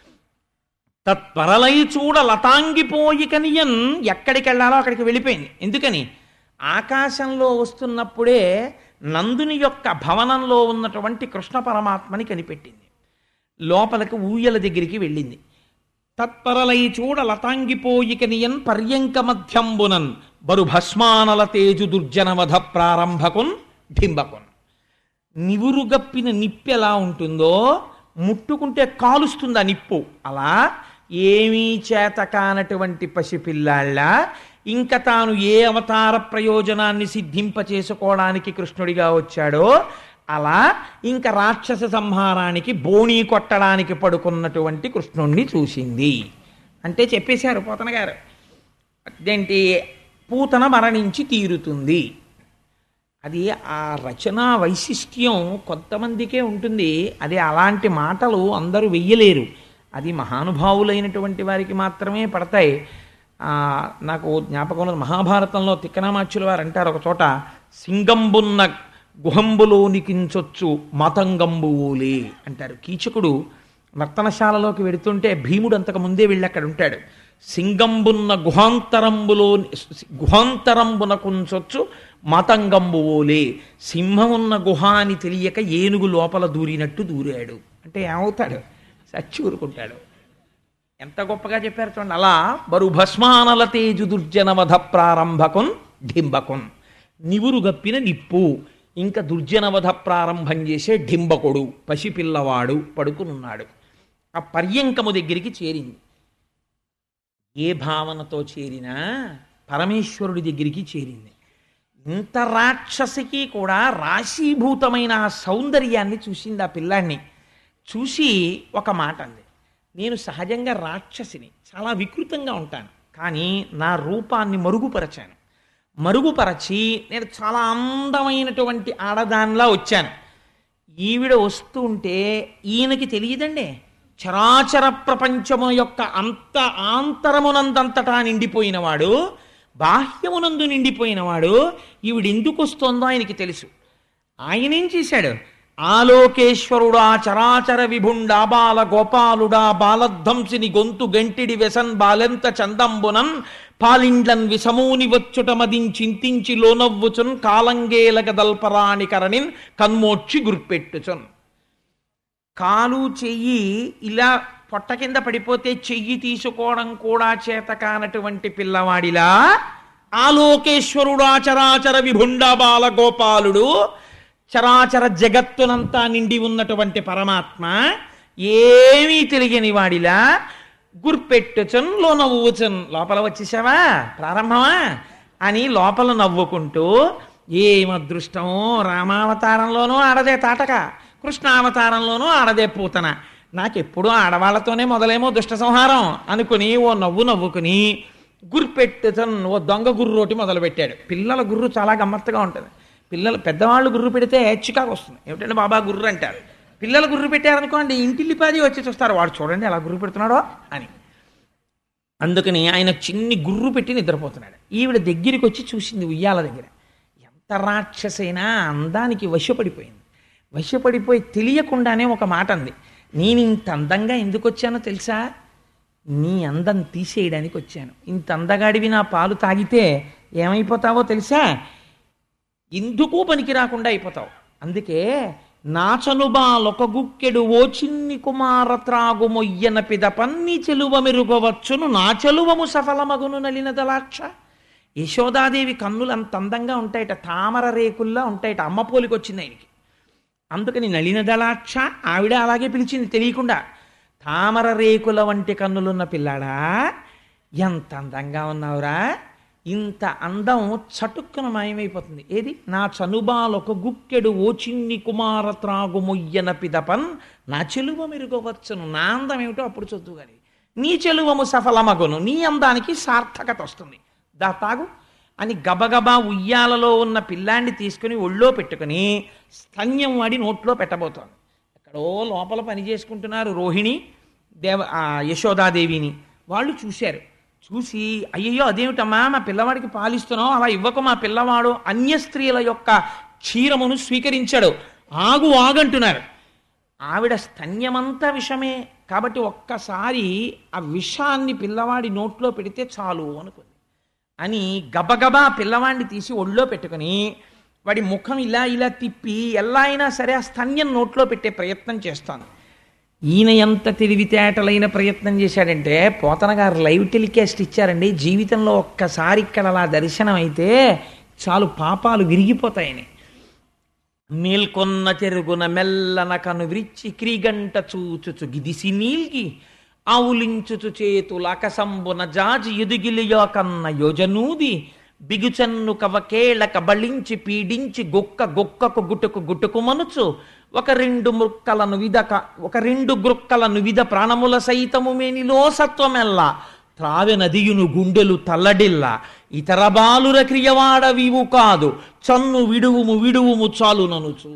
తత్పరలై చూడ లతాంగిపోయి కనియన్ ఎక్కడికి వెళ్ళాలో అక్కడికి వెళ్ళిపోయింది ఎందుకని ఆకాశంలో వస్తున్నప్పుడే నందుని యొక్క భవనంలో ఉన్నటువంటి కృష్ణ పరమాత్మని కనిపెట్టింది లోపలికి ఊయల దగ్గరికి వెళ్ళింది తత్పరలై చూడ లతాంగిపోయిక నియన్ పర్యంక మధ్యంబునన్ బరు భస్మానల తేజు దుర్జనవధ ప్రారంభకున్ ఢింబకున్ నివురుగప్పిన నిప్పు ఎలా ఉంటుందో ముట్టుకుంటే కాలుస్తుంది ఆ నిప్పు అలా ఏమీ చేత కానటువంటి పసిపిల్లాళ్ళ ఇంకా తాను ఏ అవతార ప్రయోజనాన్ని సిద్ధింపచేసుకోవడానికి కృష్ణుడిగా వచ్చాడో అలా ఇంకా రాక్షస సంహారానికి బోణీ కొట్టడానికి పడుకున్నటువంటి కృష్ణుణ్ణి చూసింది అంటే చెప్పేశారు పోతన గారు అదేంటి పూతన మరణించి తీరుతుంది అది ఆ రచన వైశిష్ట్యం కొంతమందికే ఉంటుంది అది అలాంటి మాటలు అందరూ వెయ్యలేరు అది మహానుభావులైనటువంటి వారికి మాత్రమే పడతాయి ఆ, నాకు జ్ఞాపకం ఉన్నది మహాభారతంలో తిక్కనామాచ్యుల వారు అంటారు ఒక చోట సింగంబున్న గుహంబులోనికించొచ్చు మతంగంబువులే అంటారు కీచకుడు నర్తనశాలలోకి వెడుతుంటే భీముడు అంతకు ముందే వెళ్ళి అక్కడ ఉంటాడు సింగంబున్న గుహాంతరంబులో గుహాంతరంబునకుంచొచ్చు మతంగంబువోలే సింహమున్న గుహ అని తెలియక ఏనుగు లోపల దూరినట్టు దూరాడు అంటే ఏమవుతాడు చచ్చి ఊరుకుంటాడు ఎంత గొప్పగా చెప్పారు చూడండి అలా బరు భస్మానల తేజు దుర్జనవధ ప్రారంభకున్ ఢింబకున్ నివురు గప్పిన నిప్పు ఇంకా దుర్జనవధ ప్రారంభం చేసే ఢింబకుడు పసిపిల్లవాడు పడుకునున్నాడు ఆ పర్యంకము దగ్గరికి చేరింది ఏ భావనతో చేరినా పరమేశ్వరుడి దగ్గరికి చేరింది ఇంత రాక్షసికి కూడా రాశీభూతమైన ఆ సౌందర్యాన్ని చూసింది ఆ పిల్లాన్ని చూసి ఒక మాట అంది నేను సహజంగా రాక్షసిని చాలా వికృతంగా ఉంటాను కానీ నా రూపాన్ని మరుగుపరచాను మరుగుపరచి నేను చాలా అందమైనటువంటి ఆడదానిలా వచ్చాను ఈవిడ వస్తూ ఉంటే ఈయనకి తెలియదండి చరాచర ప్రపంచము యొక్క అంత ఆంతరమునందంతటా నిండిపోయినవాడు బాహ్యమునందు నిండిపోయినవాడు ఈవిడ ఎందుకు వస్తోందో ఆయనకి తెలుసు ఆయన ఏం చేశాడు ఆలోకేశ్వరుడా చరాచర విభుండా బాల గోపాలుడా బాలధ్వంసిని గొంతు గంటిడి వెసన్ బాలెంత చందంబునన్ పాలిండ్లన్ విషమూని వచ్చుట మదించింతించి లోనవ్వుచున్ కాలంగేలగ దల్పరాణి కరణిన్ కన్మోక్షి గుర్పెట్టుచున్ కాలు చెయ్యి ఇలా పొట్ట కింద పడిపోతే చెయ్యి తీసుకోవడం కూడా చేత కానటువంటి పిల్లవాడిలా ఆలోకేశ్వరుడు చరాచర విభుండ బాల గోపాలుడు చరాచర జగత్తునంతా నిండి ఉన్నటువంటి పరమాత్మ ఏమీ తెలియని వాడిలా గుర్పెట్టుచన్ లో నవ్వుచన్ లోపల వచ్చేసావా ప్రారంభమా అని లోపల నవ్వుకుంటూ ఏం అదృష్టమో రామావతారంలోనూ ఆడదే తాటక కృష్ణావతారంలోనూ ఆడదే పూతన నాకెప్పుడూ ఆడవాళ్లతోనే మొదలేమో దుష్ట సంహారం అనుకుని ఓ నవ్వు నవ్వుకుని గుర్రెపెట్టుతన్ ఓ దొంగ గుర్రు ఒకటి మొదలుపెట్టాడు పిల్లల గుర్రు చాలా గమ్మత్తుగా ఉంటుంది పిల్లలు పెద్దవాళ్ళు గుర్రు పెడితే చికాకు వస్తుంది ఏమిటంటే బాబా గుర్రు అంటారు పిల్లలు గుర్రు పెట్టారనుకోండి ఇంటిల్లిపాది వచ్చి చూస్తారు వాడు చూడండి ఎలా గుర్రు పెడుతున్నాడో అని అందుకని ఆయన చిన్ని గుర్రు పెట్టి నిద్రపోతున్నాడు ఈవిడ దగ్గరికి వచ్చి చూసింది ఉయ్యాల దగ్గర ఎంత రాక్షసైనా అందానికి వశపడిపోయింది వశపడిపోయి తెలియకుండానే ఒక మాట అంది నేను ఇంత అందంగా ఎందుకు వచ్చానో తెలుసా నీ అందం తీసేయడానికి వచ్చాను ఇంత అందగాడివి నా పాలు తాగితే ఏమైపోతావో తెలుసా ఎందుకు పనికి రాకుండా అయిపోతావు అందుకే నాచనుబాలొక గుక్కెడు ఓ చిన్ని కుమార త్రాగు మొయ్యన పిద పన్ని చెలువ మెరుగవచ్చును నా చెలువము సఫలమగును నలినదలాక్ష యశోదాదేవి కన్నులు అంత అందంగా ఉంటాయట తామర రేకుల్లా ఉంటాయట అమ్మ పోలికి వచ్చింది ఆయనకి అందుకని నలినదలాక్ష ఆవిడ అలాగే పిలిచింది తెలియకుండా తామర రేకుల వంటి కన్నులున్న పిల్లాడా ఎంత అందంగా ఉన్నావురా ఇంత అందం చటుక్కున మాయమైపోతుంది ఏది నా చనుబాలొక గుక్కెడు ఓ చిన్ని కుమార త్రాగు మొయ్యన పిదపన్ నా చెలువ మెరుగవచ్చును నా అందం ఏమిటో అప్పుడు చదువు కానీ నీ చెలువము సఫలమగును నీ అందానికి సార్థకత వస్తుంది దా తాగు అని గబగబా ఉయ్యాలలో ఉన్న పిల్లాన్ని తీసుకుని ఒళ్ళో పెట్టుకుని స్తన్యం వాడి నోట్లో పెట్టబోతోంది ఎక్కడో లోపల పని చేసుకుంటున్నారు రోహిణి దేవ ఆ యశోదాదేవిని వాళ్ళు చూశారు చూసి అయ్యయ్యో అదేమిటమ్మా మా పిల్లవాడికి పాలిస్తున్నావు అలా ఇవ్వకు మా పిల్లవాడు అన్య స్త్రీల యొక్క క్షీరమును స్వీకరించాడు ఆగు ఆగంటున్నారు ఆవిడ స్తన్యమంతా విషమే కాబట్టి ఒక్కసారి ఆ విషాన్ని పిల్లవాడి నోట్లో పెడితే చాలు అనుకుంది అని గబగబా పిల్లవాడిని తీసి ఒళ్ళో పెట్టుకుని వాడి ముఖం ఇలా ఇలా తిప్పి ఎలా అయినా సరే ఆ స్తన్యం నోట్లో పెట్టే ప్రయత్నం చేస్తాను ఈయన ఎంత తెలివితేటలైన ప్రయత్నం చేశాడంటే పోతన గారు లైవ్ టెలికాస్ట్ ఇచ్చారండి జీవితంలో ఒక్కసారి ఇక్కడ అలా దర్శనం అయితే చాలు పాపాలు విరిగిపోతాయని మేల్కొన్న చెరుగున మెల్లన కను విరిచి క్రీగంట చూచుచు గిదిసి నీల్గి ఆవులించుచు చేతుల అకసంబున జాజి ఎదుగిలియో కన్న యోజనూది బిగుచన్ను కవకేళ కబళించి పీడించి గొక్క గొక్కకు గుటుకు గుటుకు మనుచు ఒక రెండు మృక్కలను విధక ఒక రెండు గృక్కలను విధ ప్రాణముల సైతము మేనిలో సత్వమెల్ల త్రావె నదియును గుండెలు తల్లడిల్ల ఇతర బాలుర క్రియవాడవివు కాదు చన్ను విడువుము విడువుము చాలు ననుచు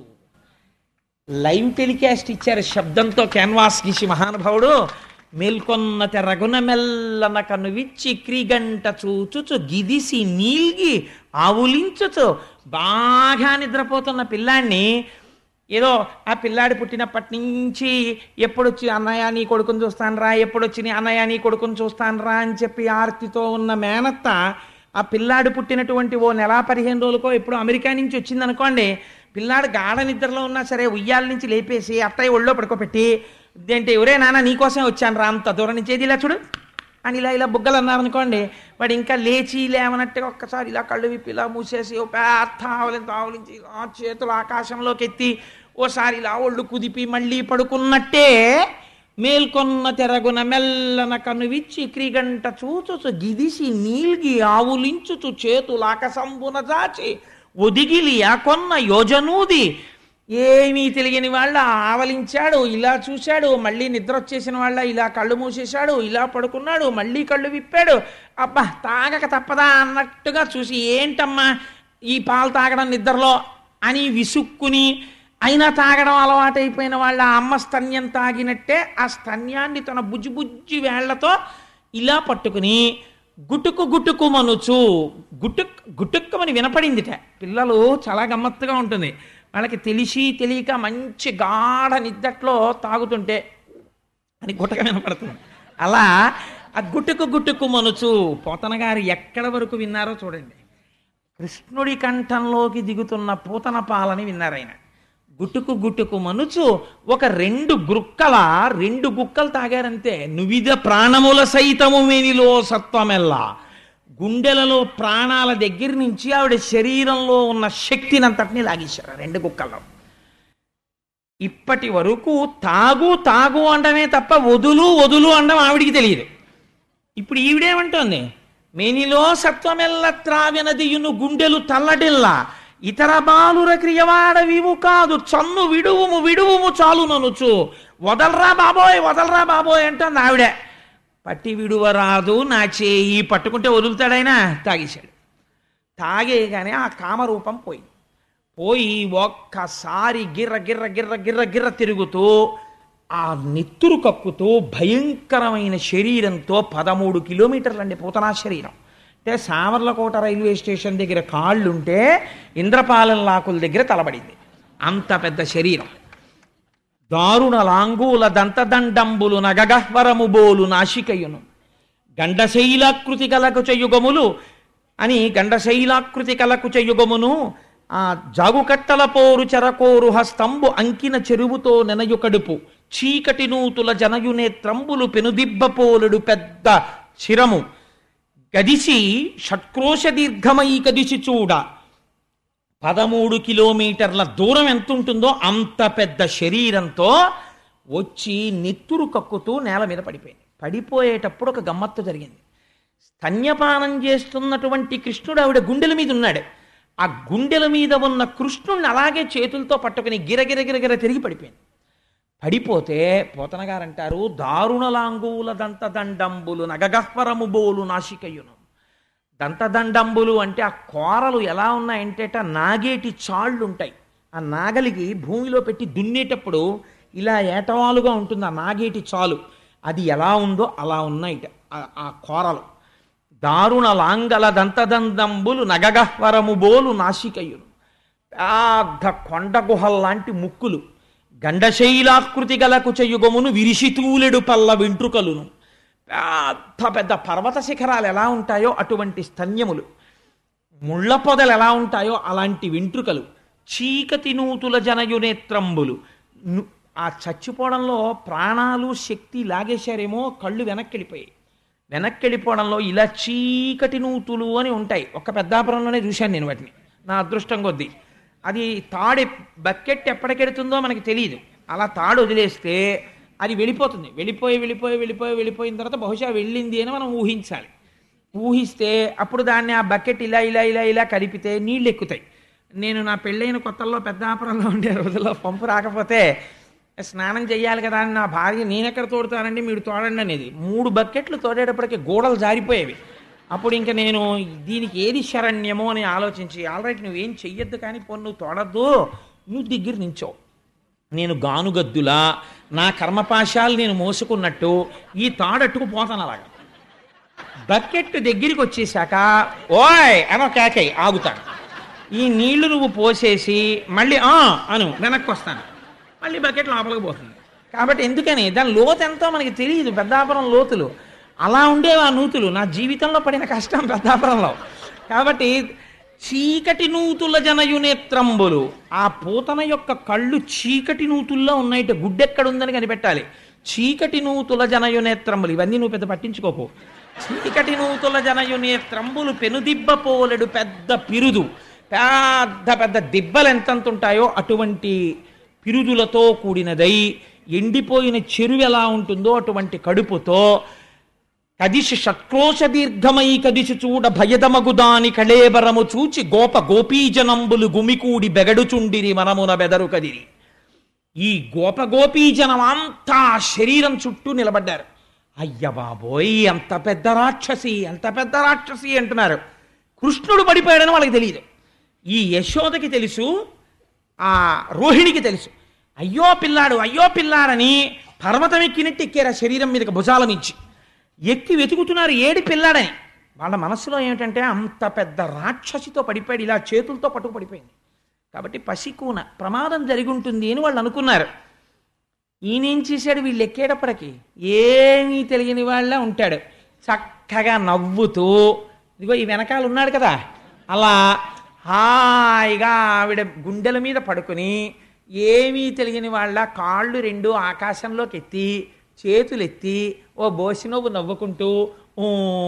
లైవ్ టెలికాస్ట్ ఇచ్చారు శబ్దంతో క్యాన్వాస్ గీసి మహానుభావుడు మేల్కొన్న తెరగున మెల్లన కను విచ్చి క్రీగంట చూచుచు గిదిసి నీల్గి ఆవులించుచు బాగా నిద్రపోతున్న పిల్లాన్ని ఏదో ఆ పిల్లాడి పుట్టినప్పటి నుంచి ఎప్పుడొచ్చి అన్నయ్య నీ కొడుకుని చూస్తానరా ఎప్పుడొచ్చి నీ అన్నయ్య నీ కొడుకుని చూస్తానరా అని చెప్పి ఆర్తితో ఉన్న మేనత్త ఆ పిల్లాడు పుట్టినటువంటి ఓ నెల పదిహేను రోజులకో ఎప్పుడు అమెరికా నుంచి వచ్చింది అనుకోండి పిల్లాడు గాఢ నిద్రలో ఉన్నా సరే ఉయ్యాల నుంచి లేపేసి అత్తయ్య ఒళ్ళో పడుకోబెట్టి ఇదేంటి ఎవరే నాన్న నీకోసం వచ్చాను రా అంత దూరం నుంచి ఏది ఇలా చూడు అని ఇలా ఇలా బుగ్గలు అన్నారనుకోండి వాడు ఇంకా లేచి లేవనట్టుగా ఒక్కసారి ఇలా కళ్ళు విప్పి ఇలా మూసేసి ఓ పెద్ద ఆవలింత ఆవలించి ఆ చేతులు ఆకాశంలోకి ఎత్తి ఓసారి ఇలా ఒళ్ళు కుదిపి మళ్ళీ పడుకున్నట్టే మేల్కొన్న తెరగున మెల్లన కను విచ్చి క్రిగంట చూచుచు గిదిసి నీల్గి ఆవులించుచు చేతులు ఆకాశంబున దాచి ఒదిగిలి ఆ కొన్న యోజనూది ఏమీ తెలియని వాళ్ళ ఆవలించాడు ఇలా చూశాడు మళ్ళీ నిద్ర వచ్చేసిన వాళ్ళ ఇలా కళ్ళు మూసేశాడు ఇలా పడుకున్నాడు మళ్ళీ కళ్ళు విప్పాడు అబ్బా తాగక తప్పదా అన్నట్టుగా చూసి ఏంటమ్మా ఈ పాలు తాగడం నిద్రలో అని విసుక్కుని అయినా తాగడం అలవాటైపోయిన వాళ్ళ అమ్మ స్తన్యం తాగినట్టే ఆ స్తన్యాన్ని తన బుజ్జి బుజ్జి వేళ్లతో ఇలా పట్టుకుని గుటుకు గుటుకు మనుచు గుటుక్ గుటుక్కమని వినపడిందిట పిల్లలు చాలా గమ్మత్తుగా ఉంటుంది వాళ్ళకి తెలిసి తెలియక మంచి గాఢ నిద్దట్లో తాగుతుంటే అని గుటక వినపడుతుంది అలా ఆ గుట్టుకు గుట్టుకు మనుచు పోతన గారు ఎక్కడ వరకు విన్నారో చూడండి కృష్ణుడి కంఠంలోకి దిగుతున్న పూతన పాలని విన్నారు ఆయన గుట్టుకు గుట్టుకు మనుచు ఒక రెండు గుక్కల రెండు గుక్కలు తాగారంతే నువిద ప్రాణముల సైతము మేనిలో సత్వమెల్లా గుండెలలో ప్రాణాల దగ్గర నుంచి ఆవిడ శరీరంలో ఉన్న శక్తినంతటిని లాగేశారు ఆ రెండు గుక్కల్లో ఇప్పటి వరకు తాగు తాగు అండమే తప్ప వదులు వదులు అండం ఆవిడికి తెలియదు ఇప్పుడు ఈవిడేమంటోంది మేనిలో సత్వమెల్ల త్రావినదియును గుండెలు తల్లడిల్లా ఇతర బాలుర క్రియవాడవివు కాదు చన్ను విడువుము విడువుము చాలు ననుచు వదలరా బాబోయ్ వదలరా బాబోయ్ అంటుంది ఆవిడే పట్టి విడువరాదు నా చేయి పట్టుకుంటే వదులుతాడైనా తాగేశాడు తాగేయగానే ఆ కామరూపం పోయింది పోయి ఒక్కసారి గిర్ర గిర్ర గిర్ర గిర్ర గిర్ర తిరుగుతూ ఆ నెత్తురు కక్కుతూ భయంకరమైన శరీరంతో పదమూడు కిలోమీటర్లండి పూతనా శరీరం అంటే సామర్లకోట రైల్వే స్టేషన్ దగ్గర కాళ్ళుంటే ఇంద్రపాలెం లాకుల దగ్గర తలబడింది అంత పెద్ద శరీరం దారుణ లాంగూల దంతదండంబులు నగగహ్వరము బోలు నాశికయును గండశైలాకృతి కలకు చెయ్యుగములు అని గండశైలాకృతి కలకు చెయ్యుగమును ఆ జాగుకట్టల పోరు చెరకోరు హస్తంబు అంకిన చెరువుతో నెనయు కడుపు చీకటి నూతుల జనయునేత్రంబులు పెనుదిబ్బపోలుడు పెద్ద శిరము గదిసి షట్క్రోశ దీర్ఘమై కదిసి చూడ పదమూడు కిలోమీటర్ల దూరం ఎంత ఉంటుందో అంత పెద్ద శరీరంతో వచ్చి నెత్తురు కక్కుతూ నేల మీద పడిపోయింది పడిపోయేటప్పుడు ఒక గమ్మత్తు జరిగింది స్తన్యపానం చేస్తున్నటువంటి కృష్ణుడు ఆవిడ గుండెల మీద ఉన్నాడు ఆ గుండెల మీద ఉన్న కృష్ణుడిని అలాగే చేతులతో పట్టుకుని గిరగిర గిరగిర తిరిగి పడిపోయింది పడిపోతే పోతన గారు అంటారు దారుణలాంగూల దంతదండంబులు నగగహ్వరము బోలు నాశికయును దంతదండంబులు అంటే ఆ కోరలు ఎలా ఉన్నాయంటేట నాగేటి చాళ్ళు ఉంటాయి ఆ నాగలికి భూమిలో పెట్టి దున్నేటప్పుడు ఇలా ఏటవాలుగా ఉంటుంది ఆ నాగేటి చాలు అది ఎలా ఉందో అలా ఉన్నాయిట ఆ- ఆ కోరలు దారుణ లాంగల దంతదందంబులు నగగహ్వరము బోలు నాశికయును పెద్ద కొండ గుహల్లాంటి ముక్కులు గండశైలాకృతి గల కుచయుగమును విరిసితూలెడు పల్ల వెంట్రుకలును పెద్ద పెద్ద పర్వత శిఖరాలు ఎలా ఉంటాయో అటువంటి స్తన్యములు ముళ్ళ పొదలు ఎలా ఉంటాయో అలాంటి వెంట్రుకలు చీకటి నూతుల జనయునేత్రంబులు ను- ఆ చచ్చిపోవడంలో ప్రాణాలు శక్తి లాగేశారేమో కళ్ళు వెనక్కి వెళ్ళిపోయాయి వెనక్కి వెళ్ళిపోవడంలో ఇలా చీకటి నూతులు అని ఉంటాయి ఒక పెద్దాపురంలోనే చూశాను నేను వాటిని నా అదృష్టం కొద్దీ అది తాడు బకెట్ ఎప్పటికెడుతుందో మనకి తెలియదు అలా తాడు వదిలేస్తే అది వెళ్ళిపోతుంది వెళ్ళిపోయి వెళ్ళిపోయి వెళ్ళిపోయి వెళ్ళిపోయిన తర్వాత బహుశా వెళ్ళింది అని మనం ఊహించాలి ఊహిస్తే అప్పుడు దాన్ని ఆ బకెట్ ఇలా ఇలా ఇలా ఇలా కలిపితే నీళ్ళు ఎక్కుతాయి నేను నా పెళ్ళైన కొత్తల్లో పెద్దాపురంలో ఉండే రోజుల్లో పంపు రాకపోతే స్నానం చేయాలి కదా అని నా భార్య నేనెక్కడ తోడుతానండి మీరు తోడండి అనేది మూడు బకెట్లు తోడేటప్పటికి గోడలు జారిపోయేవి అప్పుడు ఇంకా నేను దీనికి ఏది శరణ్యమో అని ఆలోచించి ఆల్రైట్ నువ్వేం చెయ్యొద్దు కానీ పోను నువ్వు తోడద్దు నువ్వు దగ్గర నించో నేను గానుగద్దులా నా కర్మపాశాలు నేను మోసుకున్నట్టు ఈ తాడట్టుకు పోతాను అలాగా బకెట్ దగ్గరికి వచ్చేసాక ఓయ్ అనో కేకై ఆగుతాను ఈ నీళ్లు నువ్వు పోసేసి మళ్ళీ ఆ అను వెనక్కి వస్తాను మళ్ళీ బకెట్ లోపలికి పోతుంది కాబట్టి ఎందుకని దాని లోతు ఎంతో మనకి తెలియదు పెద్దాపురం లోతులు అలా ఉండేవి ఆ నూతులు నా జీవితంలో పడిన కష్టం పెద్దాపురంలో కాబట్టి చీకటి నూతుల జనయునేత్రంబులు ఆ పూతన యొక్క కళ్ళు చీకటి నూతుల్లో ఉన్నాయిట గుడ్డెక్కడుందని కనిపెట్టాలి చీకటి నూతుల జనయునేత్రంబులు ఇవన్నీ నువ్వు పెద్ద పట్టించుకోకు చీకటి నూతుల జనయునేత్రంబులు పెనుదిబ్బ పోలెడు పెద్ద పిరుదు పెద్ద పెద్ద దిబ్బలు ఎంతంత ఉంటాయో అటువంటి పిరుదులతో కూడినదై ఎండిపోయిన చెరువు ఎలా ఉంటుందో అటువంటి కడుపుతో కదిసి షట్క్రోశ దీర్ఘమై కదిసి చూడ భయదమగుదాని కళేబరము చూచి గోప గోపీజనంబులు గుమికూడి బెగడుచుండిరి మనమున బెదరు కదిరి ఈ గోప గోపీజనం అంతా శరీరం చుట్టూ నిలబడ్డారు అయ్య బాబోయ్ ఎంత పెద్ద రాక్షసి ఎంత పెద్ద రాక్షసి అంటున్నారు కృష్ణుడు పడిపోయాడని వాళ్ళకి తెలియదు ఈ యశోదకి తెలుసు ఆ రోహిణికి తెలుసు అయ్యో పిల్లాడు అయ్యో పిల్లాడని పర్వతం ఎక్కినట్టు ఎక్కారు ఆ శరీరం మీదకి భుజాల నుంచి ఎక్కి వెతుకుతున్నారు ఏడి పిల్లాడని వాళ్ళ మనసులో ఏమిటంటే అంత పెద్ద రాక్షసితో పడిపోయాడు ఇలా చేతులతో పట్టుకు పడిపోయింది కాబట్టి పసికూన ప్రమాదం జరిగి ఉంటుంది అని వాళ్ళు అనుకున్నారు ఈయనేం చేశాడు వీళ్ళు ఎక్కేటప్పటికి ఏమీ తెలియని వాళ్ళ ఉంటాడు చక్కగా నవ్వుతూ ఇదిగో ఈ వెనకాల ఉన్నాడు కదా అలా హాయిగా ఆవిడ గుండెల మీద పడుకుని ఏమీ తెలియని వాళ్ళ కాళ్ళు రెండు ఆకాశంలోకి ఎత్తి చేతులు ఎత్తి ఓ బోసినవ్వు నవ్వుకుంటూ ఊ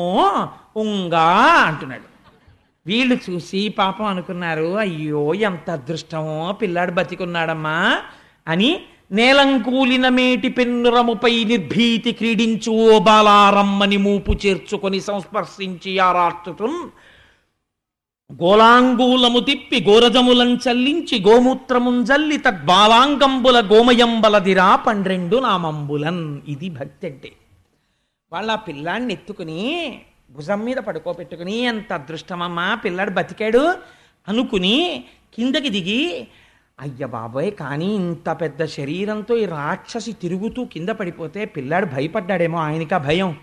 ఉంగా అంటున్నాడు వీళ్ళు చూసి పాపం అనుకున్నారు అయ్యో ఎంత అదృష్టమో పిల్లాడు బతికున్నాడమ్మా అని నేలంకూలిన మేటి పెన్నురముపై నిర్భీతి క్రీడించు ఓ బాలారమ్మని మూపు చేర్చుకొని సంస్పర్శించి ఆరార్చుతున్ గోలాంగూలము తిప్పి గోరజములం చల్లించి గోమూత్రముంజల్లి తద్బాలాంగంబుల గోమయంబలదిరా పండ్రెండు నామంబులన్ ఇది భక్తి అంటే వాళ్ళ ఆ పిల్లాడిని ఎత్తుకుని భుజం మీద పడుకోబెట్టుకుని ఎంత అదృష్టమమ్మా పిల్లాడు బతికాడు అనుకుని కిందకి దిగి అయ్య బాబోయ్ కానీ ఇంత పెద్ద శరీరంతో ఈ రాక్షసి తిరుగుతూ కింద పడిపోతే పిల్లాడు భయపడ్డాడేమో ఆయనకా భయం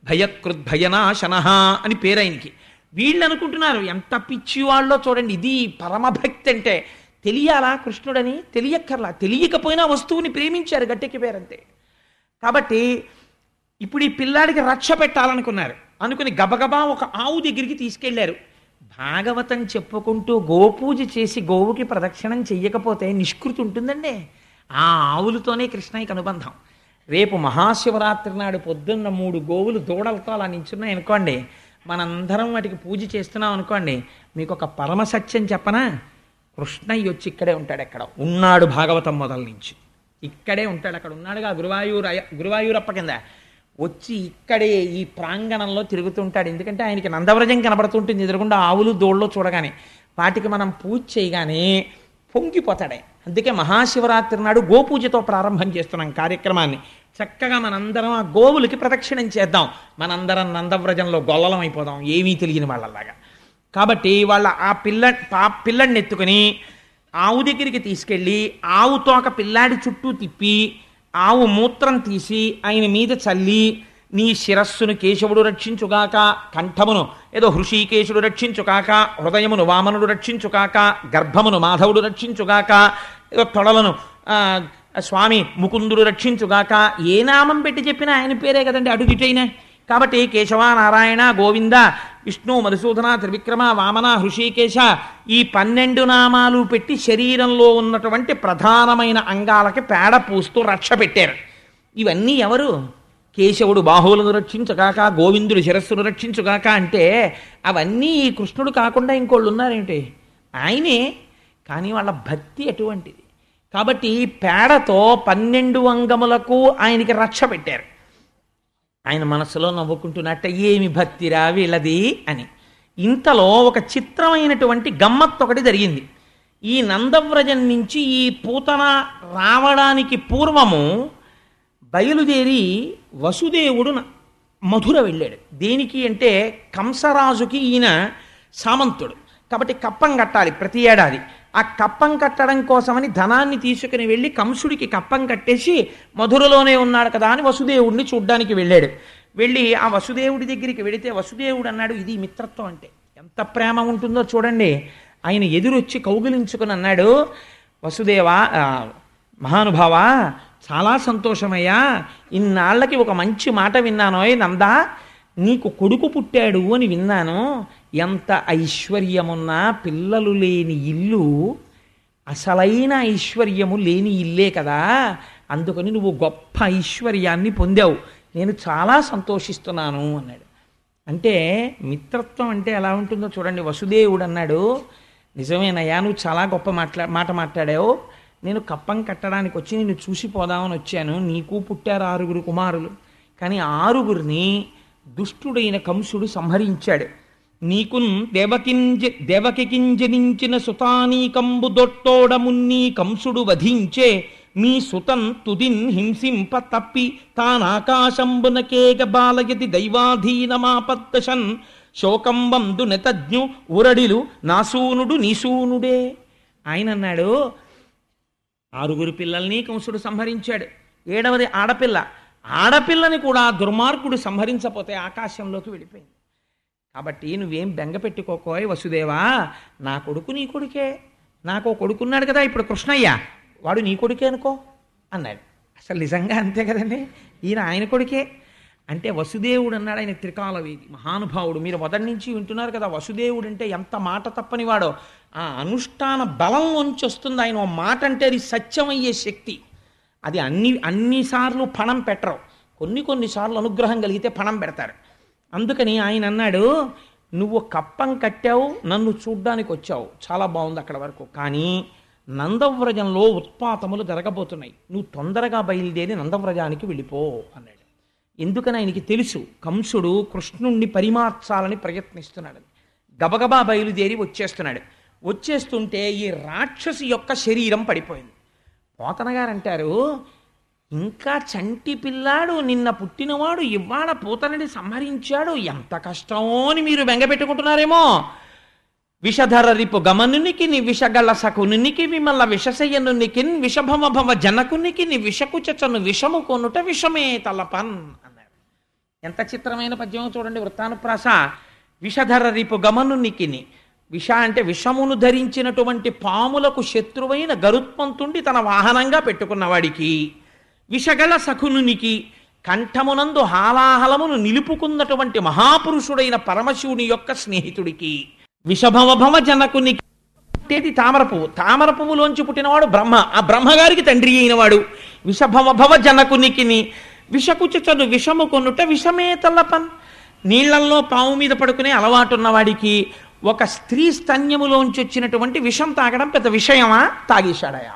భయకృద్భయనాశన అని పేరు ఆయనకి వీళ్ళు అనుకుంటున్నారు ఎంత పిచ్చి వాళ్ళో చూడండి ఇది పరమభక్తి అంటే తెలియాలా కృష్ణుడని తెలియక్కర్లా తెలియకపోయినా వస్తువుని ప్రేమించారు గట్టెక్కిపోయారంతే కాబట్టి ఇప్పుడు ఈ పిల్లాడికి రక్ష పెట్టాలనుకున్నారు అనుకుని గబగబా ఒక ఆవు దగ్గరికి తీసుకెళ్లారు భాగవతం చెప్పుకుంటూ గోపూజ చేసి గోవుకి ప్రదక్షిణం చెయ్యకపోతే నిష్కృతి ఉంటుందండి ఆ ఆవులతోనే కృష్ణయ్యకి అనుబంధం రేపు మహాశివరాత్రి నాడు పొద్దున్న మూడు గోవులు దూడలతో అలా నించున్నాయి అనుకోండి మనందరం వాటికి పూజ చేస్తున్నాం అనుకోండి మీకు ఒక పరమ సత్యం చెప్పనా కృష్ణయ్య వచ్చి ఇక్కడే ఉంటాడు ఎక్కడ ఉన్నాడు భాగవతం మొదల నుంచి ఇక్కడే ఉంటాడు అక్కడ ఉన్నాడుగా గురువాయూర్ అయ్య- గురువాయూరప్ప కింద వచ్చి ఇక్కడే ఈ ప్రాంగణంలో తిరుగుతుంటాడు ఎందుకంటే ఆయనకి నందవ్రజం కనబడుతుంటుంది ఎదురుగుండా ఆవులు దోళ్ళు చూడగానే వాటికి మనం పూజ చేయగానే పొంగిపోతాడే అందుకే మహాశివరాత్రి నాడు గోపూజతో ప్రారంభం చేస్తున్నాం కార్యక్రమాన్ని చక్కగా మనందరం ఆ గోవులకి ప్రదక్షిణం చేద్దాం మనందరం నందవ్రజంలో గొల్లలం అయిపోదాం ఏమీ తెలియని వాళ్ళలాగా కాబట్టి వాళ్ళ ఆ పిల్ల పా పిల్లడిని ఎత్తుకుని ఆవు దగ్గరికి తీసుకెళ్ళి ఆవు తోక పిల్లాడి చుట్టూ తిప్పి ఆవు మూత్రం తీసి ఆయన మీద చల్లి నీ శిరస్సును కేశవుడు రక్షించుగాక కంఠమును ఏదో హృషికేశుడు రక్షించుగాక హృదయమును వామనుడు రక్షించుగాక గర్భమును మాధవుడు రక్షించుగాక ఏదో తొడలను ఆ, స్వామి ముకుందుడు రక్షించుగాక ఏ నామం పెట్టి చెప్పినా ఆయన పేరే కదండి అడుగిటైనా కాబట్టి కేశవ నారాయణ గోవింద విష్ణు మధుసూదన త్రివిక్రమ వామన హృషికేశ ఈ పన్నెండు నామాలు పెట్టి శరీరంలో ఉన్నటువంటి ప్రధానమైన అంగాలకి పేడ పూస్తూ రక్ష పెట్టారు ఇవన్నీ ఎవరు కేశవుడు బాహువులను రక్షించుగాక గోవిందుడు శిరస్సును రక్షించుగాక అంటే అవన్నీ ఈ కృష్ణుడు కాకుండా ఇంకోళ్ళు ఉన్నారేంటి ఆయనే కానీ వాళ్ళ భక్తి ఎటువంటిది కాబట్టి ఈ పేడతో పన్నెండు అంగములకు ఆయనకి రక్ష పెట్టారు ఆయన మనసులో నవ్వుకుంటున్నట్ట ఏమి భక్తిరా వీళ్ళది అని ఇంతలో ఒక చిత్రమైనటువంటి గమ్మత్తు ఒకటి జరిగింది ఈ నందవ్రజం నుంచి ఈ పూతన రావడానికి పూర్వము బయలుదేరి వసుదేవుడు న- మధుర వెళ్ళాడు దేనికి అంటే కంసరాజుకి ఈయన సామంతుడు కాబట్టి కప్పం కట్టాలి ప్రతి ఏడాది ఆ కప్పం కట్టడం కోసమని ధనాన్ని తీసుకుని వెళ్ళి కంసుడికి కప్పం కట్టేసి మధురలోనే ఉన్నాడు కదా అని వసుదేవుడిని చూడ్డానికి వెళ్ళాడు వెళ్ళి ఆ వసుదేవుడి దగ్గరికి వెళితే వసుదేవుడు అన్నాడు ఇది మిత్రత్వం అంటే ఎంత ప్రేమ ఉంటుందో చూడండి ఆయన ఎదురొచ్చి కౌగిలించుకుని అన్నాడు వసుదేవా ఆ, మహానుభావా చాలా సంతోషమయ్యా ఇన్నాళ్ళకి ఒక మంచి మాట విన్నానోయ్ నందా నీకు కొడుకు పుట్టాడు అని విన్నాను ఎంత ఐశ్వర్యమున్నా పిల్లలు లేని ఇల్లు అసలైన ఐశ్వర్యము లేని ఇల్లే కదా అందుకని నువ్వు గొప్ప ఐశ్వర్యాన్ని పొందావు నేను చాలా సంతోషిస్తున్నాను అన్నాడు అంటే మిత్రత్వం అంటే ఎలా ఉంటుందో చూడండి వసుదేవుడు అన్నాడు నిజమేనయ్యా నువ్వు చాలా గొప్ప మాట్లా మాట మాట్లాడావు నేను కప్పం కట్టడానికి వచ్చి నిన్ను చూసిపోదామని వచ్చాను నీకు పుట్టారు ఆరుగురు కుమారులు కానీ ఆరుగురిని దుష్టుడైన కంసుడు సంహరించాడు నీకున్ దేవకింజ దేవకికింజనించిన సుతానీకంబు దొట్టోడమున్నీ కంసుడు వధించే మీ సుతన్ తుదిన్ హింసింప తప్పి తానాకాశంబునకేగ బాలయతి దైవాధీనమాపద్దశన్ శోకంబందు నెతజ్ఞు ఉరడిలు నాసూనుడు నీసూనుడే ఆయన అన్నాడు ఆరుగురు పిల్లల్ని కంసుడు సంహరించాడు ఏడవది ఆడపిల్ల ఆడపిల్లని కూడా దుర్మార్గుడు సంహరించపోతే ఆకాశంలోకి వెళ్ళిపోయింది కాబట్టి నువ్వేం బెంగ పెట్టుకోకోయ్ వసుదేవా నా కొడుకు నీ కొడుకే నాకు ఓ కొడుకున్నాడు కదా ఇప్పుడు కృష్ణయ్య వాడు నీ కొడుకే అనుకో అన్నాడు అసలు నిజంగా అంతే కదండి ఈయన ఆయన కొడుకే అంటే వసుదేవుడు అన్నాడు ఆయన త్రికాలవేది మహానుభావుడు మీరు మొదటి నుంచి వింటున్నారు కదా వసుదేవుడు అంటే ఎంత మాట తప్పని వాడో ఆ అనుష్ఠాన బలం నుంచి వస్తుంది ఆయన ఓ మాట అంటే అది సత్యమయ్యే శక్తి అది అన్ని అన్నిసార్లు పణం పెట్టరు కొన్ని కొన్నిసార్లు అనుగ్రహం కలిగితే పణం పెడతారు అందుకని ఆయన అన్నాడు నువ్వు కప్పం కట్టావు నన్ను చూడ్డానికి వచ్చావు చాలా బాగుంది అక్కడ వరకు కానీ నందవ్రజంలో ఉత్పాతములు జరగబోతున్నాయి నువ్వు తొందరగా బయలుదేరి నందవ్రజానికి వెళ్ళిపో అన్నాడు ఎందుకని ఆయనకి తెలుసు కంసుడు కృష్ణుణ్ణి పరిమార్చాలని ప్రయత్నిస్తున్నాడు గబగబా బయలుదేరి వచ్చేస్తున్నాడు వచ్చేస్తుంటే ఈ రాక్షసి యొక్క శరీరం పడిపోయింది పోతన గారు అంటారు ఇంకా చంటి పిల్లాడు నిన్న పుట్టినవాడు ఇవాళ పూతనని సంహరించాడు ఎంత కష్టమో అని మీరు బెంగపెట్టుకుంటున్నారేమో విషధర రిపు గమనునికి ని విషగల సకునికి విమల విషశయనునికి విషభమ భవ జనకునికి ని విషకుచను విషము కొనుట విషమే తలపన్ అన్నారు ఎంత చిత్రమైన పద్యమో చూడండి వృత్తానుప్రాస విషధర రిపు గమనునికిని విష అంటే విషమును ధరించినటువంటి పాములకు శత్రువైన గరుత్మంతుండి తన వాహనంగా పెట్టుకున్నవాడికి విషగల సఖునునికి కంఠమునందు హాలాహలమును నిలుపుకున్నటువంటి మహాపురుషుడైన పరమశివుని యొక్క స్నేహితుడికి విషభవభవ జనకునికి పుట్టేది తామర పువ్వు తామర పువ్వులోంచి పుట్టినవాడు బ్రహ్మ ఆ బ్రహ్మగారికి తండ్రి అయినవాడు విషభవభవ జనకునికిని విషకుచను విషము కొనుట విషమే తల్లపన్ నీళ్లల్లో పాము మీద పడుకునే అలవాటు ఉన్నవాడికి ఒక స్త్రీ స్తన్యములోంచి వచ్చినటువంటి విషం తాగడం పెద్ద విషయమా తాగేశాడయా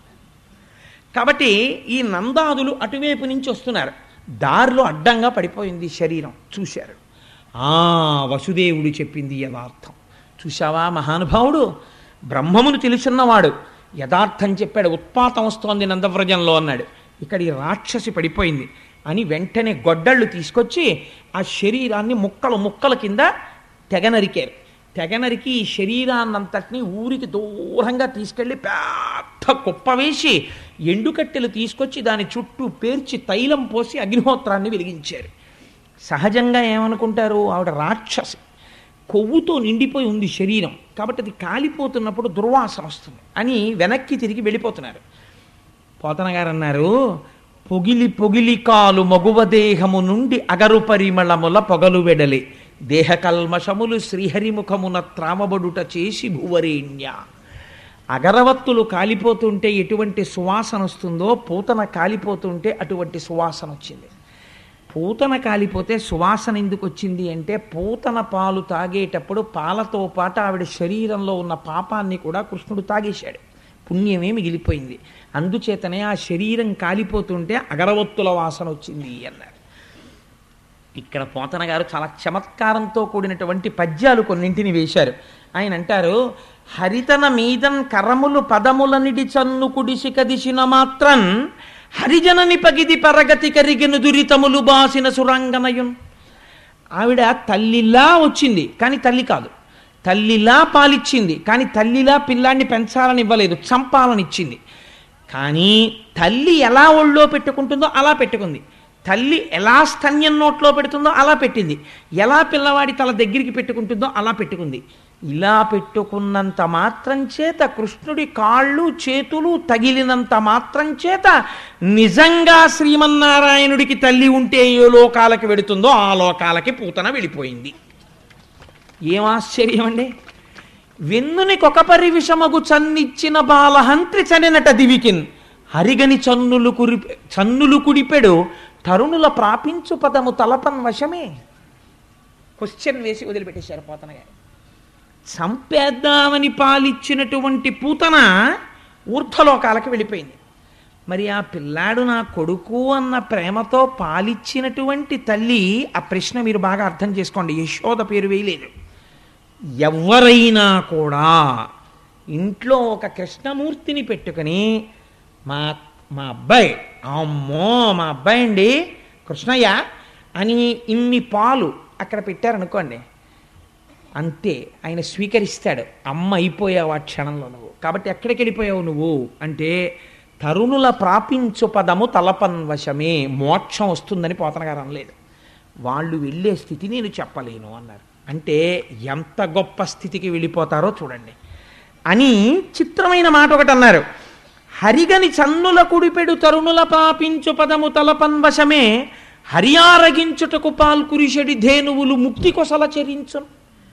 కాబట్టి ఈ నందాదులు అటువైపు నుంచి వస్తున్నారు దారిలో అడ్డంగా పడిపోయింది శరీరం చూశారు ఆ వసుదేవుడు చెప్పింది యథార్థం చూశావా మహానుభావుడు బ్రహ్మమును తెలుసున్నవాడు యథార్థం చెప్పాడు ఉత్పాతం వస్తోంది నందవ్రజంలో అన్నాడు ఇక్కడ ఈ రాక్షసి పడిపోయింది అని వెంటనే గొడ్డళ్ళు తీసుకొచ్చి ఆ శరీరాన్ని ముక్కలు ముక్కల కింద తెగనరికారు తెగనరికి ఈ శరీరాన్నంతటిని ఊరికి దూరంగా తీసుకెళ్లి పెద్ద కుప్ప వేసి ఎండుకట్టెలు తీసుకొచ్చి దాని చుట్టూ పేర్చి తైలం పోసి అగ్నిహోత్రాన్ని వెలిగించారు సహజంగా ఏమనుకుంటారు ఆవిడ రాక్షసి కొవ్వుతో నిండిపోయి ఉంది శరీరం కాబట్టి అది కాలిపోతున్నప్పుడు దుర్వాసన వస్తుంది అని వెనక్కి తిరిగి వెళ్ళిపోతున్నారు పోతన గారు అన్నారు పొగిలి పొగిలి కాలు మగువ దేహము నుండి అగరు పరిమళముల పొగలు వెడలి దేహ కల్మషములు శ్రీహరిముఖమున త్రామబడుట చేసి భువరేణ్య అగరవత్తులు కాలిపోతుంటే ఎటువంటి సువాసన వస్తుందో పూతన కాలిపోతుంటే అటువంటి సువాసన వచ్చింది పూతన కాలిపోతే సువాసన ఎందుకు వచ్చింది అంటే పూతన పాలు తాగేటప్పుడు పాలతో పాటు ఆవిడ శరీరంలో ఉన్న పాపాన్ని కూడా కృష్ణుడు తాగేశాడు పుణ్యమే మిగిలిపోయింది అందుచేతనే ఆ శరీరం కాలిపోతుంటే అగరవత్తుల వాసన వచ్చింది అన్నారు ఇక్కడ పోతన గారు చాలా చమత్కారంతో కూడినటువంటి పద్యాలు కొన్నింటిని వేశారు ఆయన అంటారు హరితన మీదన్ కరములు పదములనిడి చన్ను కుడిసి కదిసిన మాత్రం హరిజనని పగిది పరగతి కరిగిన దురితములు బాసిన సురంగనయున్ ఆవిడ తల్లిలా వచ్చింది కానీ తల్లి కాదు తల్లిలా పాలిచ్చింది కానీ తల్లిలా పిల్లాన్ని పెంచాలని ఇవ్వలేదు చంపాలని ఇచ్చింది కానీ తల్లి ఎలా ఒళ్ళో పెట్టుకుంటుందో అలా పెట్టుకుంది తల్లి ఎలా స్తన్యం నోట్లో పెడుతుందో అలా పెట్టింది ఎలా పిల్లవాడి తల దగ్గరికి పెట్టుకుంటుందో అలా పెట్టుకుంది ఇలా పెట్టుకున్నంత మాత్రం చేత కృష్ణుడి కాళ్ళు చేతులు తగిలినంత మాత్రం చేత నిజంగా శ్రీమన్నారాయణుడికి తల్లి ఉంటే ఏ లోకాలకి వెడుతుందో ఆ లోకాలకి పూతన వెళ్ళిపోయింది ఏం ఆశ్చర్యం అండి వెన్నుని కొకపరి విషమగు చన్నిచ్చిన బాలహంత్రి చనినట దివికిన్ హరిగని చన్నులు కురి చన్నులు కుడిపెడు తరుణుల ప్రాపించు పదము తలపన్ వశమే క్వశ్చన్ వేసి వదిలిపెట్టేశారు పోతన గారు చంపేద్దామని పాలిచ్చినటువంటి పూతన ఊర్ధ్వలోకాలకు వెళ్ళిపోయింది మరి ఆ పిల్లాడు నా కొడుకు అన్న ప్రేమతో పాలిచ్చినటువంటి తల్లి ఆ ప్రశ్న మీరు బాగా అర్థం చేసుకోండి యశోద పేరు వేయలేదు ఎవరైనా కూడా ఇంట్లో ఒక కృష్ణమూర్తిని పెట్టుకుని మా మా అబ్బాయి అమ్మో మా అబ్బాయి అండి కృష్ణయ్య అని ఇన్ని పాలు అక్కడ పెట్టారనుకోండి అంతే ఆయన స్వీకరిస్తాడు అమ్మ అయిపోయావు ఆ క్షణంలో నువ్వు కాబట్టి ఎక్కడికి వెళ్ళిపోయావు నువ్వు అంటే తరుణుల ప్రాపించు పదము తలపన్వశమే మోక్షం వస్తుందని పోతన గారు అనలేదు వాళ్ళు వెళ్ళే స్థితి నేను చెప్పలేను అన్నారు అంటే ఎంత గొప్ప స్థితికి వెళ్ళిపోతారో చూడండి అని చిత్రమైన మాట ఒకటి అన్నారు హరిగని చన్నుల కుడిపెడు తరుణుల పాపించు పదము తలపన్వశమే హరియారగించుటకు పాల్కురిషడి ధేనువులు ముక్తి కొసల చెరించును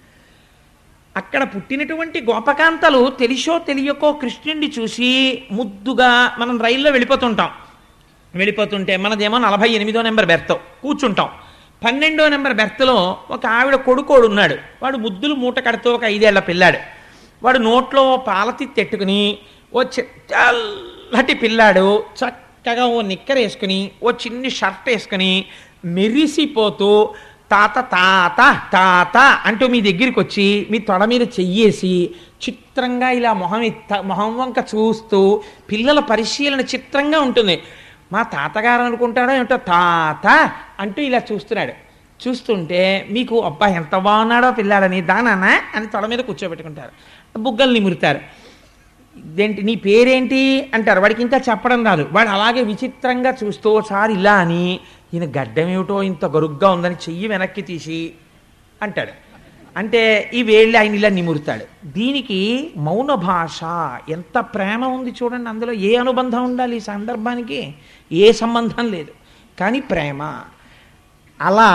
అక్కడ పుట్టినటువంటి గోపకాంతలు తెలిసో తెలియకో కృష్ణుడిని చూసి ముద్దుగా మనం రైల్లో వెళ్ళిపోతుంటాం వెళ్ళిపోతుంటే మనదేమో నలభై ఎనిమిదో నెంబర్ బెర్త్ కూర్చుంటాం పన్నెండో నెంబర్ బెర్త్లో ఒక ఆవిడ కొడుకోడు ఉన్నాడు వాడు ముద్దులు మూట కడుతూ ఒక ఐదేళ్ల పిల్లాడు వాడు నోట్లో పాలతి తెట్టుకుని ఓ చి- చల్లటి పిల్లాడు చక్కగా ఓ నిక్కర్ వేసుకుని ఓ చిన్ని షర్ట్ వేసుకుని మెరిసిపోతూ తాత తాత తాత అంటూ మీ దగ్గరికి వచ్చి మీ తొడ మీద చెయ్యేసి చిత్రంగా ఇలా మొహం ఎత్త మొహం వంక చూస్తూ పిల్లల పరిశీలన చిత్రంగా ఉంటుంది మా తాతగారు అనుకుంటాడో ఏమిటో తాత అంటూ ఇలా చూస్తున్నాడు చూస్తుంటే మీకు అబ్బా ఎంత బాగున్నాడో పిల్లాడని దానానా అని తొడ మీద కూర్చోబెట్టుకుంటారు బుగ్గలు నిమురుతారు ఇదేంటి నీ పేరేంటి అంటారు వాడికి ఇంకా చెప్పడం రాదు వాడు అలాగే విచిత్రంగా చూస్తూ ఒకసారి ఇలా అని ఈయన గడ్డం ఏమిటో ఇంత గరుగ్గా ఉందని చెయ్యి వెనక్కి తీసి అంటాడు అంటే ఈ వేళ్ళి ఆయన ఇలా నిమురుతాడు దీనికి మౌన భాష ఎంత ప్రేమ ఉంది చూడండి అందులో ఏ అనుబంధం ఉండాలి ఈ సందర్భానికి ఏ సంబంధం లేదు కానీ ప్రేమ అలా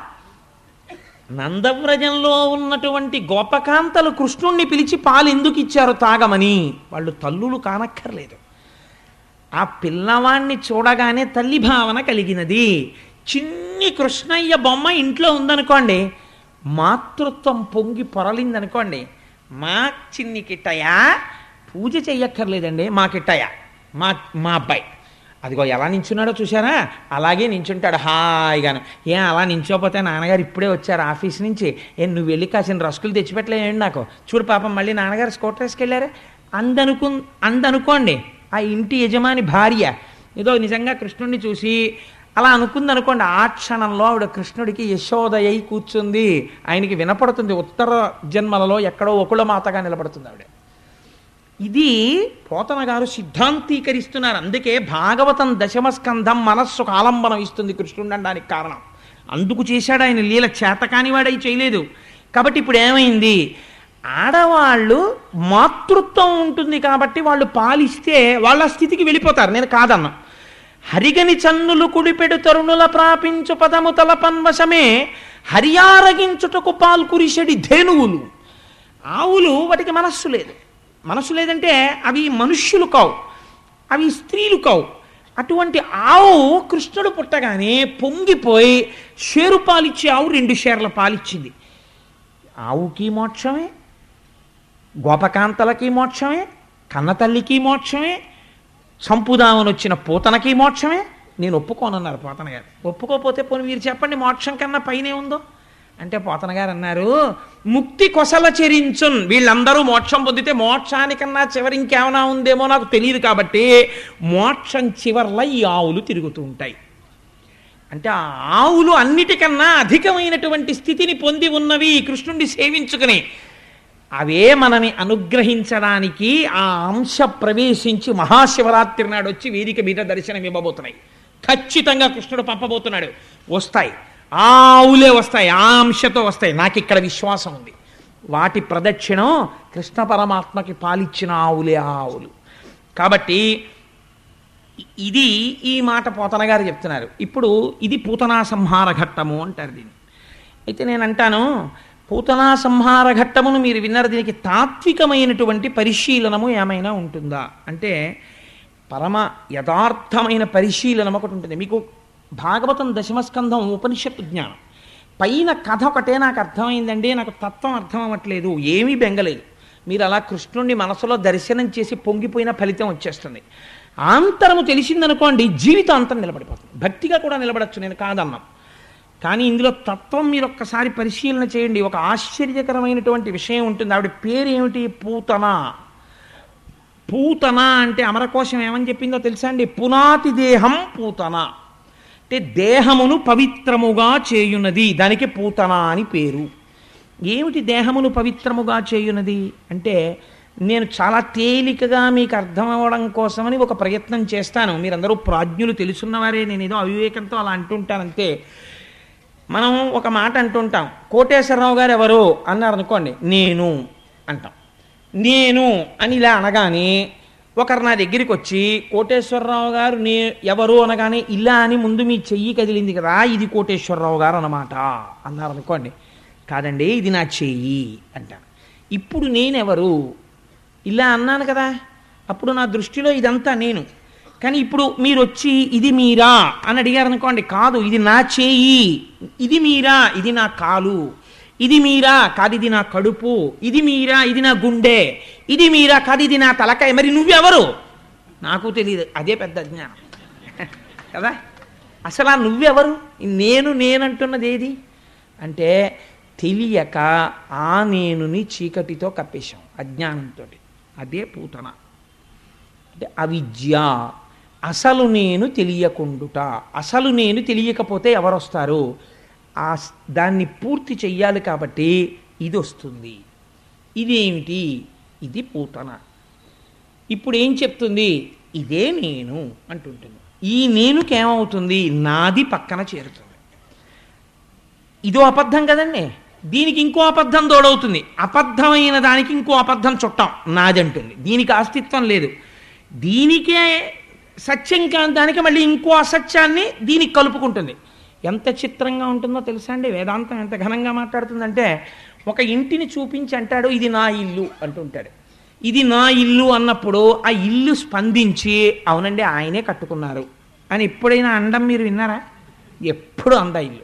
నందవ్రజంలో ఉన్నటువంటి గోపకాంతలు కృష్ణుణ్ణి పిలిచి పాలు ఎందుకు ఇచ్చారు తాగమని వాళ్ళు తల్లులు కానక్కర్లేదు ఆ పిల్లవాణ్ణి చూడగానే తల్లి భావన కలిగినది చిన్ని కృష్ణయ్య బొమ్మ ఇంట్లో ఉందనుకోండి మాతృత్వం పొంగి పొరలిందనుకోండి మా చిన్ని కిట్టయ్య పూజ చెయ్యక్కర్లేదండి మా కిట్టయ్య మా మా అబ్బాయి అదిగో ఎలా నించున్నాడో చూసారా అలాగే నించుంటాడు హాయిగాను ఏ అలా నించోపోతే నాన్నగారు ఇప్పుడే వచ్చారు ఆఫీస్ నుంచి ఏ నువ్వు వెళ్ళి కాసిన రసుకులు తెచ్చిపెట్టలేండి నాకు చూడు పాపం మళ్ళీ నాన్నగారు స్కూటర్ వేసుకెళ్ళారు అందనుకు అందనుకోండి ఆ ఇంటి యజమాని భార్య ఏదో నిజంగా కృష్ణుడిని చూసి అలా అనుకుంది అనుకోండి ఆ క్షణంలో ఆవిడ కృష్ణుడికి యశోదయ్యి కూర్చుంది ఆయనకి వినపడుతుంది ఉత్తర జన్మలలో ఎక్కడో ఒకళ్ళ మాతగా నిలబడుతుంది ఆవిడ ఇది పోతన గారు సిద్ధాంతీకరిస్తున్నారు అందుకే భాగవతం దశమ స్కంధం మనస్సుకు ఆలంబనం ఇస్తుంది కృష్ణుడు అనడానికి కారణం అందుకు చేశాడు ఆయన లీల చేతకాని వాడై చేయలేదు కాబట్టి ఇప్పుడు ఏమైంది ఆడవాళ్ళు మాతృత్వం ఉంటుంది కాబట్టి వాళ్ళు పాలిస్తే వాళ్ళ స్థితికి వెళ్ళిపోతారు నేను కాదన్నా హరిగని చన్నులు కుడిపెడు తరుణుల ప్రాపించు పదము తలపన్వశమే హరియారగించుటకు పాల్కురిషడి ధేనువులు ఆవులు వాటికి మనస్సు లేదు మనస్సు లేదంటే అవి మనుష్యులు కావు అవి స్త్రీలు కావు అటువంటి ఆవు కృష్ణుడు పుట్టగానే పొంగిపోయి షేరు పాలిచ్చే ఆవు రెండు షేర్ల పాలిచ్చింది ఆవుకి మోక్షమే గోపకాంతలకి మోక్షమే కన్నతల్లికి మోక్షమే చంపుదామని వచ్చిన పూతనకి మోక్షమే నేను ఒప్పుకోనన్నారు పోతన గారు ఒప్పుకోకపోతే పోనీ మీరు చెప్పండి మోక్షం కన్నా పైనే ఉందో అంటే పోతన గారు అన్నారు ముక్తి కొసల చెరించున్ వీళ్ళందరూ మోక్షం పొందితే మోక్షానికన్నా చివరి ఇంకేమైనా ఉందేమో నాకు తెలియదు కాబట్టి మోక్షం చివర్ల ఈ ఆవులు తిరుగుతూ ఉంటాయి అంటే ఆ ఆవులు అన్నిటికన్నా అధికమైనటువంటి స్థితిని పొంది ఉన్నవి కృష్ణుణ్ణి సేవించుకుని అవే మనని అనుగ్రహించడానికి ఆ అంశ ప్రవేశించి మహాశివరాత్రి నాడు వచ్చి వేదిక మీద దర్శనం ఇవ్వబోతున్నాయి ఖచ్చితంగా కృష్ణుడు పంపబోతున్నాడు వస్తాయి ఆ ఆవులే వస్తాయి ఆ అంశతో వస్తాయి నాకు ఇక్కడ విశ్వాసం ఉంది వాటి ప్రదక్షిణం కృష్ణ పరమాత్మకి పాలిచ్చిన ఆవులే ఆ ఆవులు కాబట్టి ఇది ఈ మాట పోతన గారు చెప్తున్నారు ఇప్పుడు ఇది పూతనా సంహార ఘట్టము అంటారు దీన్ని అయితే నేను అంటాను పూతనా సంహార ఘట్టమును మీరు విన్నారు దీనికి తాత్వికమైనటువంటి పరిశీలనము ఏమైనా ఉంటుందా అంటే పరమ యథార్థమైన పరిశీలనం ఒకటి ఉంటుంది మీకు భాగవతం దశమస్కంధం ఉపనిషత్తు జ్ఞానం పైన కథ ఒకటే నాకు అర్థమైందండి నాకు తత్వం అర్థం అవ్వట్లేదు ఏమీ బెంగలేదు మీరు అలా కృష్ణుణ్ణి మనసులో దర్శనం చేసి పొంగిపోయిన ఫలితం వచ్చేస్తుంది ఆంతరము తెలిసిందనుకోండి జీవితాంతం నిలబడిపోతుంది భక్తిగా కూడా నిలబడచ్చు నేను కాదన్నాం కానీ ఇందులో తత్వం మీరు ఒక్కసారి పరిశీలన చేయండి ఒక ఆశ్చర్యకరమైనటువంటి విషయం ఉంటుంది ఆవిడ పేరు ఏమిటి పూతన పూతన అంటే అమరకోశం ఏమని చెప్పిందో తెలుసా అండి పునాతి దేహం పూతన అంటే దేహమును పవిత్రముగా చేయున్నది దానికి పూతన అని పేరు ఏమిటి దేహమును పవిత్రముగా చేయున్నది అంటే నేను చాలా తేలికగా మీకు అర్థం అవ్వడం కోసమని ఒక ప్రయత్నం చేస్తాను మీరందరూ ప్రాజ్ఞులు తెలుసున్నవారే నేను ఏదో అవివేకంతో అలా అంటుంటానంతే మనం ఒక మాట అంటుంటాం కోటేశ్వరరావు గారు ఎవరు అన్నారు అనుకోండి నేను అంటాం నేను అని ఇలా అనగానే ఒకరు నా దగ్గరికి వచ్చి కోటేశ్వరరావు గారు నే ఎవరు అనగానే ఇలా అని ముందు మీ చెయ్యి కదిలింది కదా ఇది కోటేశ్వరరావు గారు అన్నమాట అన్నారు అనుకోండి కాదండి ఇది నా చెయ్యి అంటాను ఇప్పుడు నేనెవరు ఇలా అన్నాను కదా అప్పుడు నా దృష్టిలో ఇదంతా నేను కానీ ఇప్పుడు మీరు వచ్చి ఇది మీరా అని అడిగారు అనుకోండి కాదు ఇది నా చేయి ఇది మీరా ఇది నా కాలు ఇది మీరా కాదు ఇది నా కడుపు ఇది మీరా ఇది నా గుండె ఇది మీరా కాదు ఇది నా తలకాయ మరి నువ్వెవరు నాకు తెలియదు అదే పెద్ద జ్ఞానం కదా అసలు ఆ నువ్వెవరు నేను నేనంటున్నది ఏది అంటే తెలియక ఆ నేనుని చీకటితో కప్పేశాం అజ్ఞానంతో అదే పూతన అంటే అవిద్య అసలు నేను తెలియకుండుట అసలు నేను తెలియకపోతే ఎవరు వస్తారు ఆ స్- దాన్ని పూర్తి చెయ్యాలి కాబట్టి ఇది వస్తుంది ఇదేమిటి ఇది పూతన ఇప్పుడు ఏం చెప్తుంది ఇదే నేను అంటుంటుంది ఈ నేనుకి ఏమవుతుంది నాది పక్కన చేరుతుంది ఇదో అబద్ధం కదండి దీనికి ఇంకో అబద్ధం తోడవుతుంది అబద్ధమైన దానికి ఇంకో అబద్ధం చుట్టాం నాది అంటుంది దీనికి అస్తిత్వం లేదు దీనికే సత్యం కాని దానికి మళ్ళీ ఇంకో అసత్యాన్ని దీనికి కలుపుకుంటుంది ఎంత చిత్రంగా ఉంటుందో తెలుసా అండి వేదాంతం ఎంత ఘనంగా మాట్లాడుతుందంటే ఒక ఇంటిని చూపించి అంటాడు ఇది నా ఇల్లు అంటుంటాడు ఇది నా ఇల్లు అన్నప్పుడు ఆ ఇల్లు స్పందించి అవునండి ఆయనే కట్టుకున్నారు అని ఎప్పుడైనా అండం మీరు విన్నారా ఎప్పుడు అంద ఇల్లు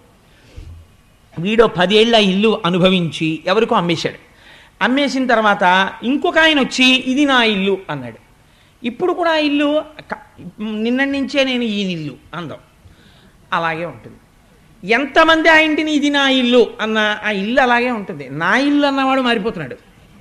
వీడో పదేళ్ళ ఇల్లు అనుభవించి ఎవరికో అమ్మేశాడు అమ్మేసిన తర్వాత ఇంకొక ఆయన వచ్చి ఇది నా ఇల్లు అన్నాడు ఇప్పుడు కూడా ఆ ఇల్లు క- నిన్నటి నుంచే నేను ఈ ఇల్లు అందం అలాగే ఉంటుంది ఎంతమంది ఆ ఇంటిని ఇది నా ఇల్లు అన్న ఆ ఇల్లు అలాగే ఉంటుంది నా ఇల్లు అన్నవాడు మారిపోతున్నాడు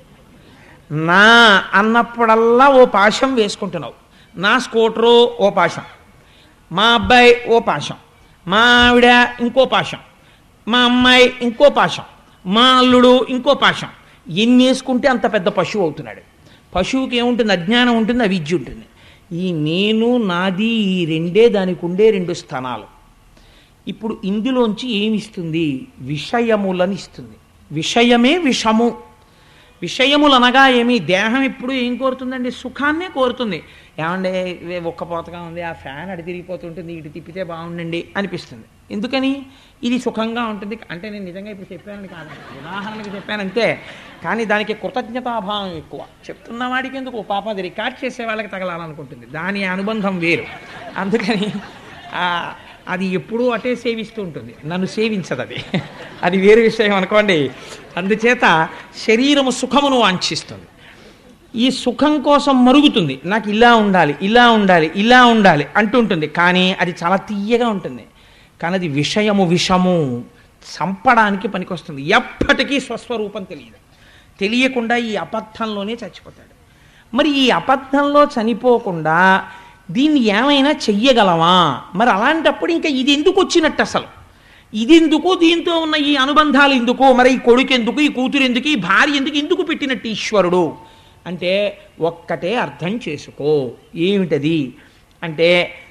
నా అన్నప్పుడల్లా ఓ పాశం వేసుకుంటున్నావు నా స్కూటరు ఓ పాశం మా అబ్బాయి ఓ పాశం మా ఆవిడ ఇంకో పాశం మా అమ్మాయి ఇంకో పాశం మా అల్లుడు ఇంకో పాశం ఎన్ని వేసుకుంటే అంత పెద్ద పశువు అవుతున్నాడు పశువుకి ఏముంటుంది అజ్ఞానం ఉంటుంది అవిద్య ఉంటుంది ఈ నేను నాది ఈ రెండే దానికి ఉండే రెండు స్థానాలు ఇప్పుడు ఇందులోంచి ఏమి ఇస్తుంది విషయములను ఇస్తుంది విషయమే విషము విషయములు అనగా ఏమి దేహం ఎప్పుడు ఏం కోరుతుందండి సుఖాన్నే కోరుతుంది ఏమంటే ఇవే ఒక్క పోతగా ఉంది ఆ ఫ్యాన్ అడి తిరిగిపోతుంటుంది ఇటు తిప్పితే బాగుండండి అనిపిస్తుంది ఎందుకని ఇది సుఖంగా ఉంటుంది అంటే నేను నిజంగా ఇప్పుడు చెప్పానని కాదు ఉదాహరణకి చెప్పానంతే కానీ దానికి కృతజ్ఞతాభావం ఎక్కువ చెప్తున్న వాడికి ఎందుకు పాప అది రికార్డ్ చేసే వాళ్ళకి తగలాలనుకుంటుంది దాని అనుబంధం వేరు అందుకని ఆ, అది ఎప్పుడూ అటే సేవిస్తూ ఉంటుంది నన్ను సేవించదు అది అది వేరే విషయం అనుకోండి అందుచేత శరీరము సుఖమును వాంఛిస్తుంది ఈ సుఖం కోసం మరుగుతుంది నాకు ఇలా ఉండాలి ఇలా ఉండాలి ఇలా ఉండాలి అంటుంటుంది కానీ అది చాలా తీయగా ఉంటుంది కానీ అది విషయము విషము చంపడానికి పనికొస్తుంది ఎప్పటికీ స్వస్వరూపం తెలియదు తెలియకుండా ఈ అబద్ధంలోనే చచ్చిపోతాడు మరి ఈ అబద్ధంలో చనిపోకుండా దీన్ని ఏమైనా చెయ్యగలమా మరి అలాంటప్పుడు ఇంకా ఇది ఎందుకు వచ్చినట్టు అసలు ఇది ఎందుకు దీంతో ఉన్న ఈ అనుబంధాలు ఎందుకు మరి ఈ కొడుకు ఎందుకు ఈ కూతురు ఎందుకు ఈ భార్య ఎందుకు ఎందుకు పెట్టినట్టు ఈశ్వరుడు అంటే ఒక్కటే అర్థం చేసుకో ఏమిటది అంటే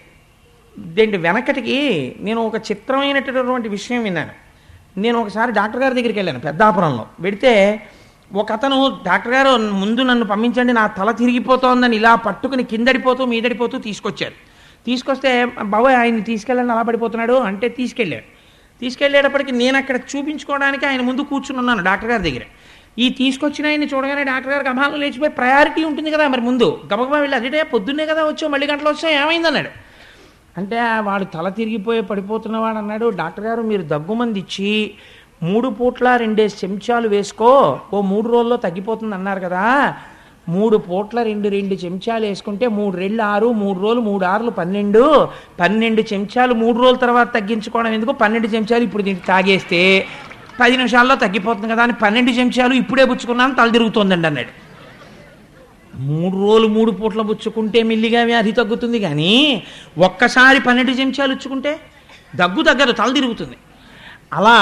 దేంటి వెనకటికి నేను ఒక చిత్రమైనటువంటి విషయం విన్నాను నేను ఒకసారి డాక్టర్ గారి దగ్గరికి వెళ్ళాను పెద్దాపురంలో వెడితే ఒక అతను డాక్టర్ గారు ముందు నన్ను పంపించండి నా తల తిరిగిపోతోందని ఇలా పట్టుకుని కిందడిపోతూ మీదడిపోతూ తీసుకొచ్చారు తీసుకొస్తే బాబాయ్ ఆయన్ని తీసుకెళ్ళండి అలా పడిపోతున్నాడు అంటే తీసుకెళ్ళాడు తీసుకెళ్ళేటప్పటికి నేను అక్కడ చూపించుకోవడానికి ఆయన ముందు కూర్చుని ఉన్నాను డాక్టర్ గారి దగ్గర ఈ తీసుకొచ్చిన ఆయన్ని చూడగానే డాక్టర్ గారికి అభాలం లేచిపోయి ప్రయారిటీ ఉంటుంది కదా మరి ముందు గబగబా వెళ్ళి అదే పొద్దున్నే కదా వచ్చావు మళ్ళీ గంటలు వచ్చావు ఏమైందన్నాడు అంటే వాడు తల తిరిగిపోయి పడిపోతున్నవాడు అన్నాడు డాక్టర్ గారు మీరు దగ్గుమంది ఇచ్చి మూడు పూట్ల రెండేసి చెంచాలు వేసుకో ఓ మూడు రోజుల్లో తగ్గిపోతుంది అన్నారు కదా మూడు పూట్ల రెండు రెండు చెంచాలు వేసుకుంటే మూడు రెళ్ళు ఆరు మూడు రోజులు మూడు ఆరులు పన్నెండు పన్నెండు చెంచాలు మూడు రోజుల తర్వాత తగ్గించుకోవడం ఎందుకు పన్నెండు చెంచాలు ఇప్పుడు దీనికి తాగేస్తే పది నిమిషాల్లో తగ్గిపోతుంది కదా అని పన్నెండు చెంచాలు ఇప్పుడే పుచ్చుకున్నాను తల తిరుగుతోందండి అన్నాడు మూడు రోజులు మూడు పూట్ల పుచ్చుకుంటే మెల్లిగా వ్యాధి తగ్గుతుంది కానీ ఒక్కసారి పన్నెండు చెంచాలు ఇచ్చుకుంటే దగ్గు తగ్గదు తల తిరుగుతుంది అలా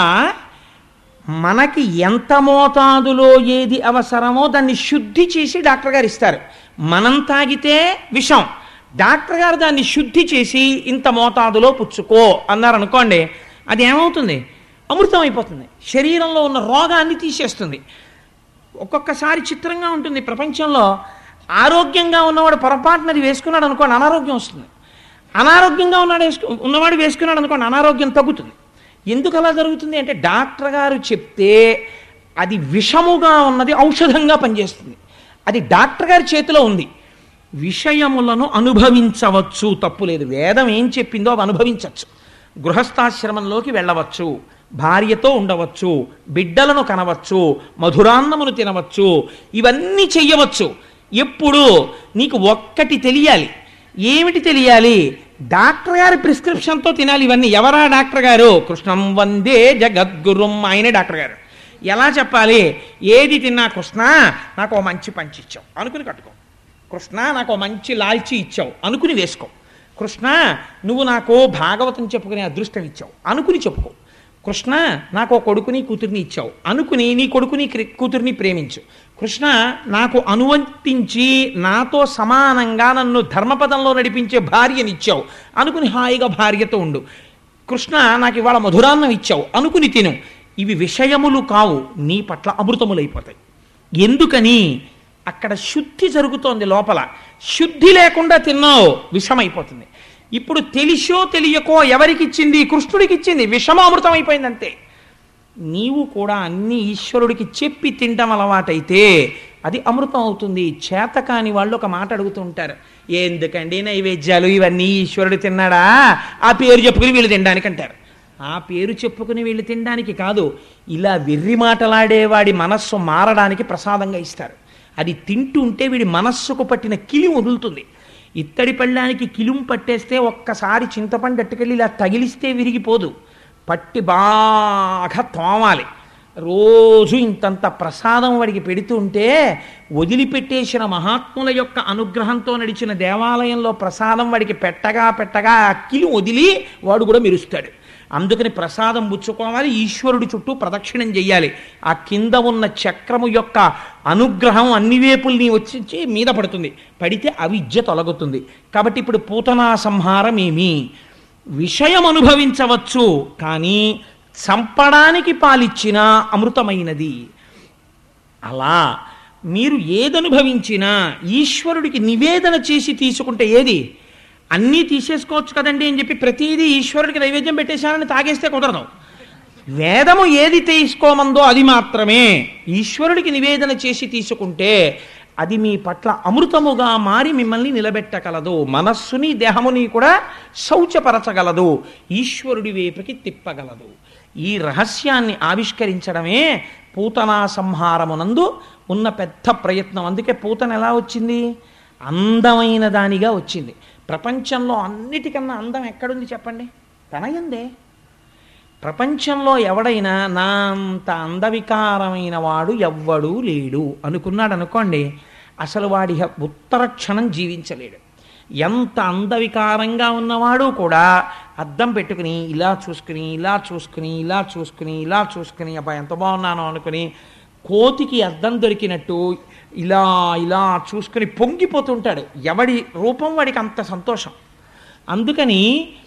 మనకి ఎంత మోతాదులో ఏది అవసరమో దాన్ని శుద్ధి చేసి డాక్టర్ గారు ఇస్తారు మనం తాగితే విషం డాక్టర్ గారు దాన్ని శుద్ధి చేసి ఇంత మోతాదులో పుచ్చుకో అన్నారు అనుకోండి అది ఏమవుతుంది అమృతం అయిపోతుంది శరీరంలో ఉన్న రోగాన్ని తీసేస్తుంది ఒక్కొక్కసారి చిత్రంగా ఉంటుంది ప్రపంచంలో ఆరోగ్యంగా ఉన్నవాడు పొరపాటున అది వేసుకున్నాడు అనుకోండి అనారోగ్యం వస్తుంది అనారోగ్యంగా ఉన్నాడు వేసుకు ఉన్నవాడు వేసుకున్నాడు అనుకోండి అనారోగ్యం తగ్గుతుంది ఎందుకు అలా జరుగుతుంది అంటే డాక్టర్ గారు చెప్తే అది విషముగా ఉన్నది ఔషధంగా పనిచేస్తుంది అది డాక్టర్ గారి చేతిలో ఉంది విషయములను అనుభవించవచ్చు తప్పు లేదు వేదం ఏం చెప్పిందో అవి అనుభవించవచ్చు గృహస్థాశ్రమంలోకి వెళ్ళవచ్చు భార్యతో ఉండవచ్చు బిడ్డలను కనవచ్చు మధురాన్నమును తినవచ్చు ఇవన్నీ చెయ్యవచ్చు ఎప్పుడు నీకు ఒక్కటి తెలియాలి ఏమిటి తెలియాలి డాక్టర్ గారి ప్రిస్క్రిప్షన్తో తినాలి ఇవన్నీ ఎవరా డాక్టర్ గారు కృష్ణం వందే జగద్గురుం ఆయనే డాక్టర్ గారు ఎలా చెప్పాలి ఏది తిన్నా కృష్ణ నాకు ఓ మంచి పంచి ఇచ్చావు అనుకుని కట్టుకో కృష్ణ నాకు ఓ మంచి లాల్చి ఇచ్చావు అనుకుని వేసుకో కృష్ణ నువ్వు నాకు భాగవతం చెప్పుకునే అదృష్టం ఇచ్చావు అనుకుని చెప్పుకో కృష్ణ నాకు ఓ కొడుకుని కూతుర్ని ఇచ్చావు అనుకుని నీ కొడుకుని క్రి- కూతుర్ని ప్రేమించు కృష్ణ నాకు అనువంతించి నాతో సమానంగా నన్ను ధర్మపదంలో నడిపించే భార్యనిచ్చావు అనుకుని హాయిగా భార్యతో ఉండు కృష్ణ నాకు ఇవాళ మధురాన్నం ఇచ్చావు అనుకుని తిను ఇవి విషయములు కావు నీ పట్ల అమృతములైపోతాయి ఎందుకని అక్కడ శుద్ధి జరుగుతోంది లోపల శుద్ధి లేకుండా తిన్నావు విషమైపోతుంది ఇప్పుడు తెలిసో తెలియకో ఎవరికి ఇచ్చింది కృష్ణుడికి ఇచ్చింది విషమామృతం అయిపోయింది అంతే నీవు కూడా అన్ని ఈశ్వరుడికి చెప్పి తింటాం అలవాటైతే అది అమృతం అవుతుంది చేతకాని వాళ్ళు ఒక మాట అడుగుతూ ఉంటారు ఎందుకండి నైవేద్యాలు ఇవన్నీ ఈశ్వరుడు తిన్నాడా ఆ పేరు చెప్పుకుని వీళ్ళు తినడానికి అంటారు ఆ పేరు చెప్పుకుని వీళ్ళు తినడానికి కాదు ఇలా వెర్రి మాటలాడేవాడి మనస్సు మారడానికి ప్రసాదంగా ఇస్తారు అది తింటుంటే వీడి మనస్సుకు పట్టిన కిలి వదులుతుంది ఇత్తడి పళ్ళానికి కిలుం పట్టేస్తే ఒక్కసారి చింతపండు అట్టుకెళ్ళి ఇలా తగిలిస్తే విరిగిపోదు పట్టి బాగా తోమాలి రోజు ఇంతంత ప్రసాదం వాడికి పెడుతుంటే వదిలిపెట్టేసిన మహాత్ముల యొక్క అనుగ్రహంతో నడిచిన దేవాలయంలో ప్రసాదం వాడికి పెట్టగా పెట్టగా ఆ కిలి వదిలి వాడు కూడా మెరుస్తాడు అందుకని ప్రసాదం పుచ్చుకోవాలి ఈశ్వరుడి చుట్టూ ప్రదక్షిణం చెయ్యాలి ఆ కింద ఉన్న చక్రము యొక్క అనుగ్రహం అన్ని వేపుల్ని వచ్చి మీద పడుతుంది పడితే అవిద్య తొలగుతుంది కాబట్టి ఇప్పుడు పూతనా సంహారం ఏమి విషయం అనుభవించవచ్చు కానీ చంపడానికి పాలిచ్చిన అమృతమైనది అలా మీరు ఏదనుభవించినా ఈశ్వరుడికి నివేదన చేసి తీసుకుంటే ఏది అన్నీ తీసేసుకోవచ్చు కదండి అని చెప్పి ప్రతిదీ ఈశ్వరుడికి నైవేద్యం పెట్టేశానని తాగేస్తే కుదరదు వేదము ఏది తీసుకోమందో అది మాత్రమే ఈశ్వరుడికి నివేదన చేసి తీసుకుంటే అది మీ పట్ల అమృతముగా మారి మిమ్మల్ని నిలబెట్టగలదు మనస్సుని దేహముని కూడా శౌచపరచగలదు ఈశ్వరుడి వైపుకి తిప్పగలదు ఈ రహస్యాన్ని ఆవిష్కరించడమే పూతనా సంహారమునందు ఉన్న పెద్ద ప్రయత్నం అందుకే పూతన ఎలా వచ్చింది అందమైన దానిగా వచ్చింది ప్రపంచంలో అన్నిటికన్నా అందం ఎక్కడుంది చెప్పండి తనయందే ప్రపంచంలో ఎవడైనా నా అంత అందవికారమైన వాడు ఎవ్వడూ లేడు అనుకున్నాడు అనుకోండి అసలు వాడి హ- ఉత్తర క్షణం జీవించలేడు ఎంత అందవికారంగా ఉన్నవాడు కూడా అద్దం పెట్టుకుని ఇలా చూసుకుని ఇలా చూసుకుని ఇలా చూసుకుని ఇలా చూసుకుని అబ్బా ఎంత బాగున్నాను అనుకుని కోతికి అద్దం దొరికినట్టు ఇలా ఇలా చూసుకుని పొంగిపోతుంటాడు ఎవడి రూపం వాడికి అంత సంతోషం అందుకని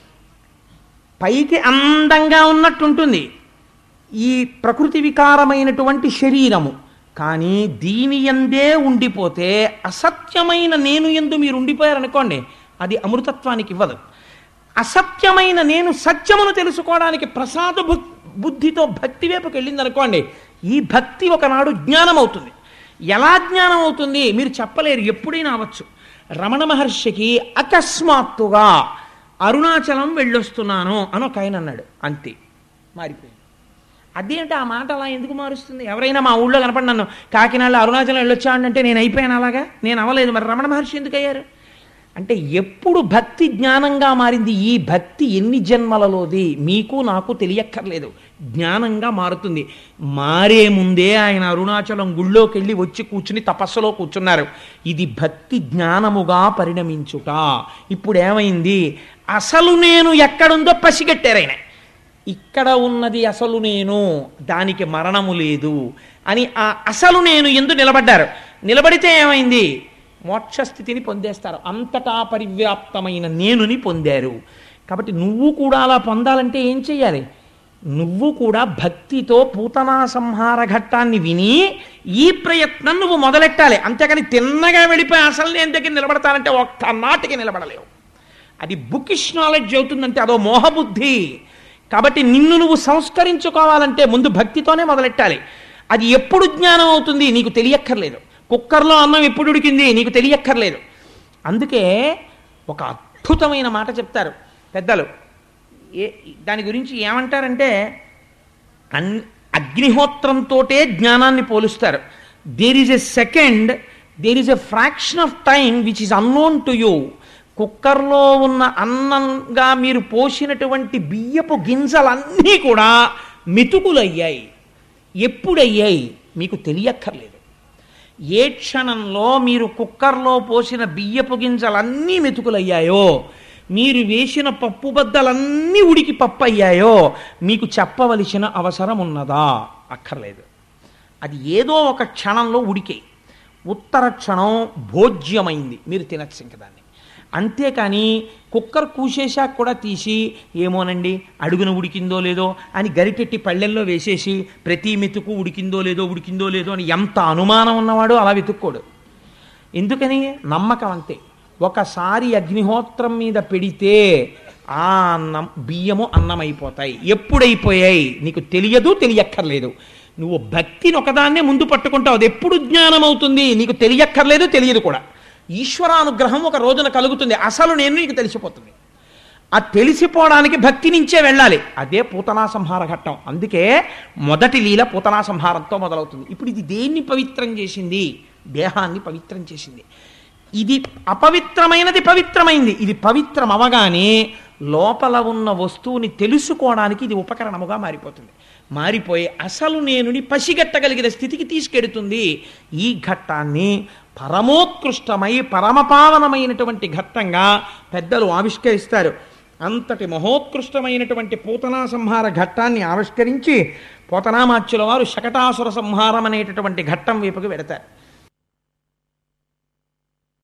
పైకి అందంగా ఉన్నట్టుంటుంది ఈ ప్రకృతి వికారమైనటువంటి శరీరము కానీ దీని ఎందే ఉండిపోతే అసత్యమైన నేను ఎందు మీరు ఉండిపోయారనుకోండి అది అమృతత్వానికి ఇవ్వదు అసత్యమైన నేను సత్యమును తెలుసుకోవడానికి ప్రసాద బు- బుద్ధితో భక్తి వైపుకి వెళ్ళింది అనుకోండి ఈ భక్తి ఒకనాడు జ్ఞానం అవుతుంది ఎలా జ్ఞానం అవుతుంది మీరు చెప్పలేరు ఎప్పుడైనా అవ్వచ్చు రమణ మహర్షికి అకస్మాత్తుగా అరుణాచలం వెళ్ళొస్తున్నాను అని ఒక ఆయన అన్నాడు అంతే మారిపోయింది అదేంటి ఆ మాట అలా ఎందుకు మారుస్తుంది ఎవరైనా మా ఊళ్ళో కనపడి నన్ను కాకినాడలో అరుణాచలం వెళ్ళొచ్చాడు అంటే నేను అయిపోయాను అలాగా నేను అవ్వలేదు మరి రమణ మహర్షి ఎందుకు అయ్యారు అంటే ఎప్పుడు భక్తి జ్ఞానంగా మారింది ఈ భక్తి ఎన్ని జన్మలలోది మీకు నాకు తెలియక్కర్లేదు జ్ఞానంగా మారుతుంది మారే ముందే ఆయన అరుణాచలం గుళ్ళోకి వెళ్ళి వచ్చి కూర్చుని తపస్సులో కూర్చున్నారు ఇది భక్తి జ్ఞానముగా పరిణమించుట ఇప్పుడు ఏమైంది అసలు నేను ఎక్కడుందో పసిగట్టారు ఆయన ఇక్కడ ఉన్నది అసలు నేను దానికి మరణము లేదు అని ఆ అసలు నేను ఎందు నిలబడ్డారు నిలబడితే ఏమైంది మోక్షస్థితిని పొందేస్తారు అంతటా పరివ్యాప్తమైన నేనుని పొందారు కాబట్టి నువ్వు కూడా అలా పొందాలంటే ఏం చెయ్యాలి నువ్వు కూడా భక్తితో పూతనా సంహార ఘట్టాన్ని విని ఈ ప్రయత్నం నువ్వు మొదలెట్టాలి అంతేకాని తిన్నగా వెళ్ళిపోయి అసలు నేను దగ్గర నిలబడతానంటే ఒక్క నాటికి నిలబడలేవు అది బుకిష్ నాలెడ్జ్ అవుతుందంటే అదో మోహబుద్ధి కాబట్టి నిన్ను నువ్వు సంస్కరించుకోవాలంటే ముందు భక్తితోనే మొదలెట్టాలి అది ఎప్పుడు జ్ఞానం అవుతుంది నీకు తెలియక్కర్లేదు కుక్కర్లో అన్నం ఎప్పుడు ఉడికింది నీకు తెలియక్కర్లేదు అందుకే ఒక అద్భుతమైన మాట చెప్తారు పెద్దలు ఏ దాని గురించి ఏమంటారంటే అన్ అగ్నిహోత్రంతోటే జ్ఞానాన్ని పోలుస్తారు there is a second there is a fraction of time which is unknown to you కుక్కర్లో ఉన్న అన్నంగా మీరు పోసినటువంటి బియ్యపు గింజలన్నీ కూడా మెతుకులయ్యాయి ఎప్పుడయ్యాయి మీకు తెలియక్కర్లేదు ఏ క్షణంలో మీరు కుక్కర్లో పోసిన బియ్యపు గింజలన్నీ మెతుకులయ్యాయో మీరు వేసిన పప్పు బద్దలన్నీ ఉడికి పప్పు అయ్యాయో మీకు చెప్పవలసిన అవసరం ఉన్నదా అక్కర్లేదు అది ఏదో ఒక క్షణంలో ఉడికే ఉత్తర క్షణం భోజ్యమైంది మీరు తినచ్చు ఇంక దాన్ని అంతేకాని కుక్కర్ కూసేశాక కూడా తీసి ఏమోనండి అడుగున ఉడికిందో లేదో అని గరిటెట్టి పళ్ళెల్లో వేసేసి ప్రతి మెతుకు ఉడికిందో లేదో ఉడికిందో లేదో అని ఎంత అనుమానం ఉన్నవాడు అలా వెతుక్కోడు ఎందుకని నమ్మకం అంతే ఒకసారి అగ్నిహోత్రం మీద పెడితే ఆ అన్నం బియ్యము అన్నమైపోతాయి ఎప్పుడైపోయాయి నీకు తెలియదు తెలియక్కర్లేదు నువ్వు భక్తిని ఒకదాన్నే ముందు పట్టుకుంటావు అది ఎప్పుడు జ్ఞానం అవుతుంది నీకు తెలియక్కర్లేదు తెలియదు కూడా ఈశ్వరానుగ్రహం ఒక రోజున కలుగుతుంది అసలు నేను నీకు తెలిసిపోతుంది ఆ తెలిసిపోవడానికి భక్తి నుంచే వెళ్ళాలి అదే పూతనా సంహార ఘట్టం అందుకే మొదటి లీల పూతనా సంహారంతో మొదలవుతుంది ఇప్పుడు ఇది దేన్ని పవిత్రం చేసింది దేహాన్ని పవిత్రం చేసింది ఇది అపవిత్రమైనది పవిత్రమైంది ఇది పవిత్రం అవగానే లోపల ఉన్న వస్తువుని తెలుసుకోవడానికి ఇది ఉపకరణముగా మారిపోతుంది మారిపోయి అసలు నేనుని పసిగట్టగలిగిన స్థితికి తీసుకెడుతుంది ఈ ఘట్టాన్ని పరమోత్కృష్టమై పరమపావనమైనటువంటి ఘట్టంగా పెద్దలు ఆవిష్కరిస్తారు అంతటి మహోత్కృష్టమైనటువంటి పూతనా సంహార ఘట్టాన్ని ఆవిష్కరించి పోతనామాచ్యుల వారు శకటాసుర సంహారం అనేటటువంటి ఘట్టం వైపుకి వెడతారు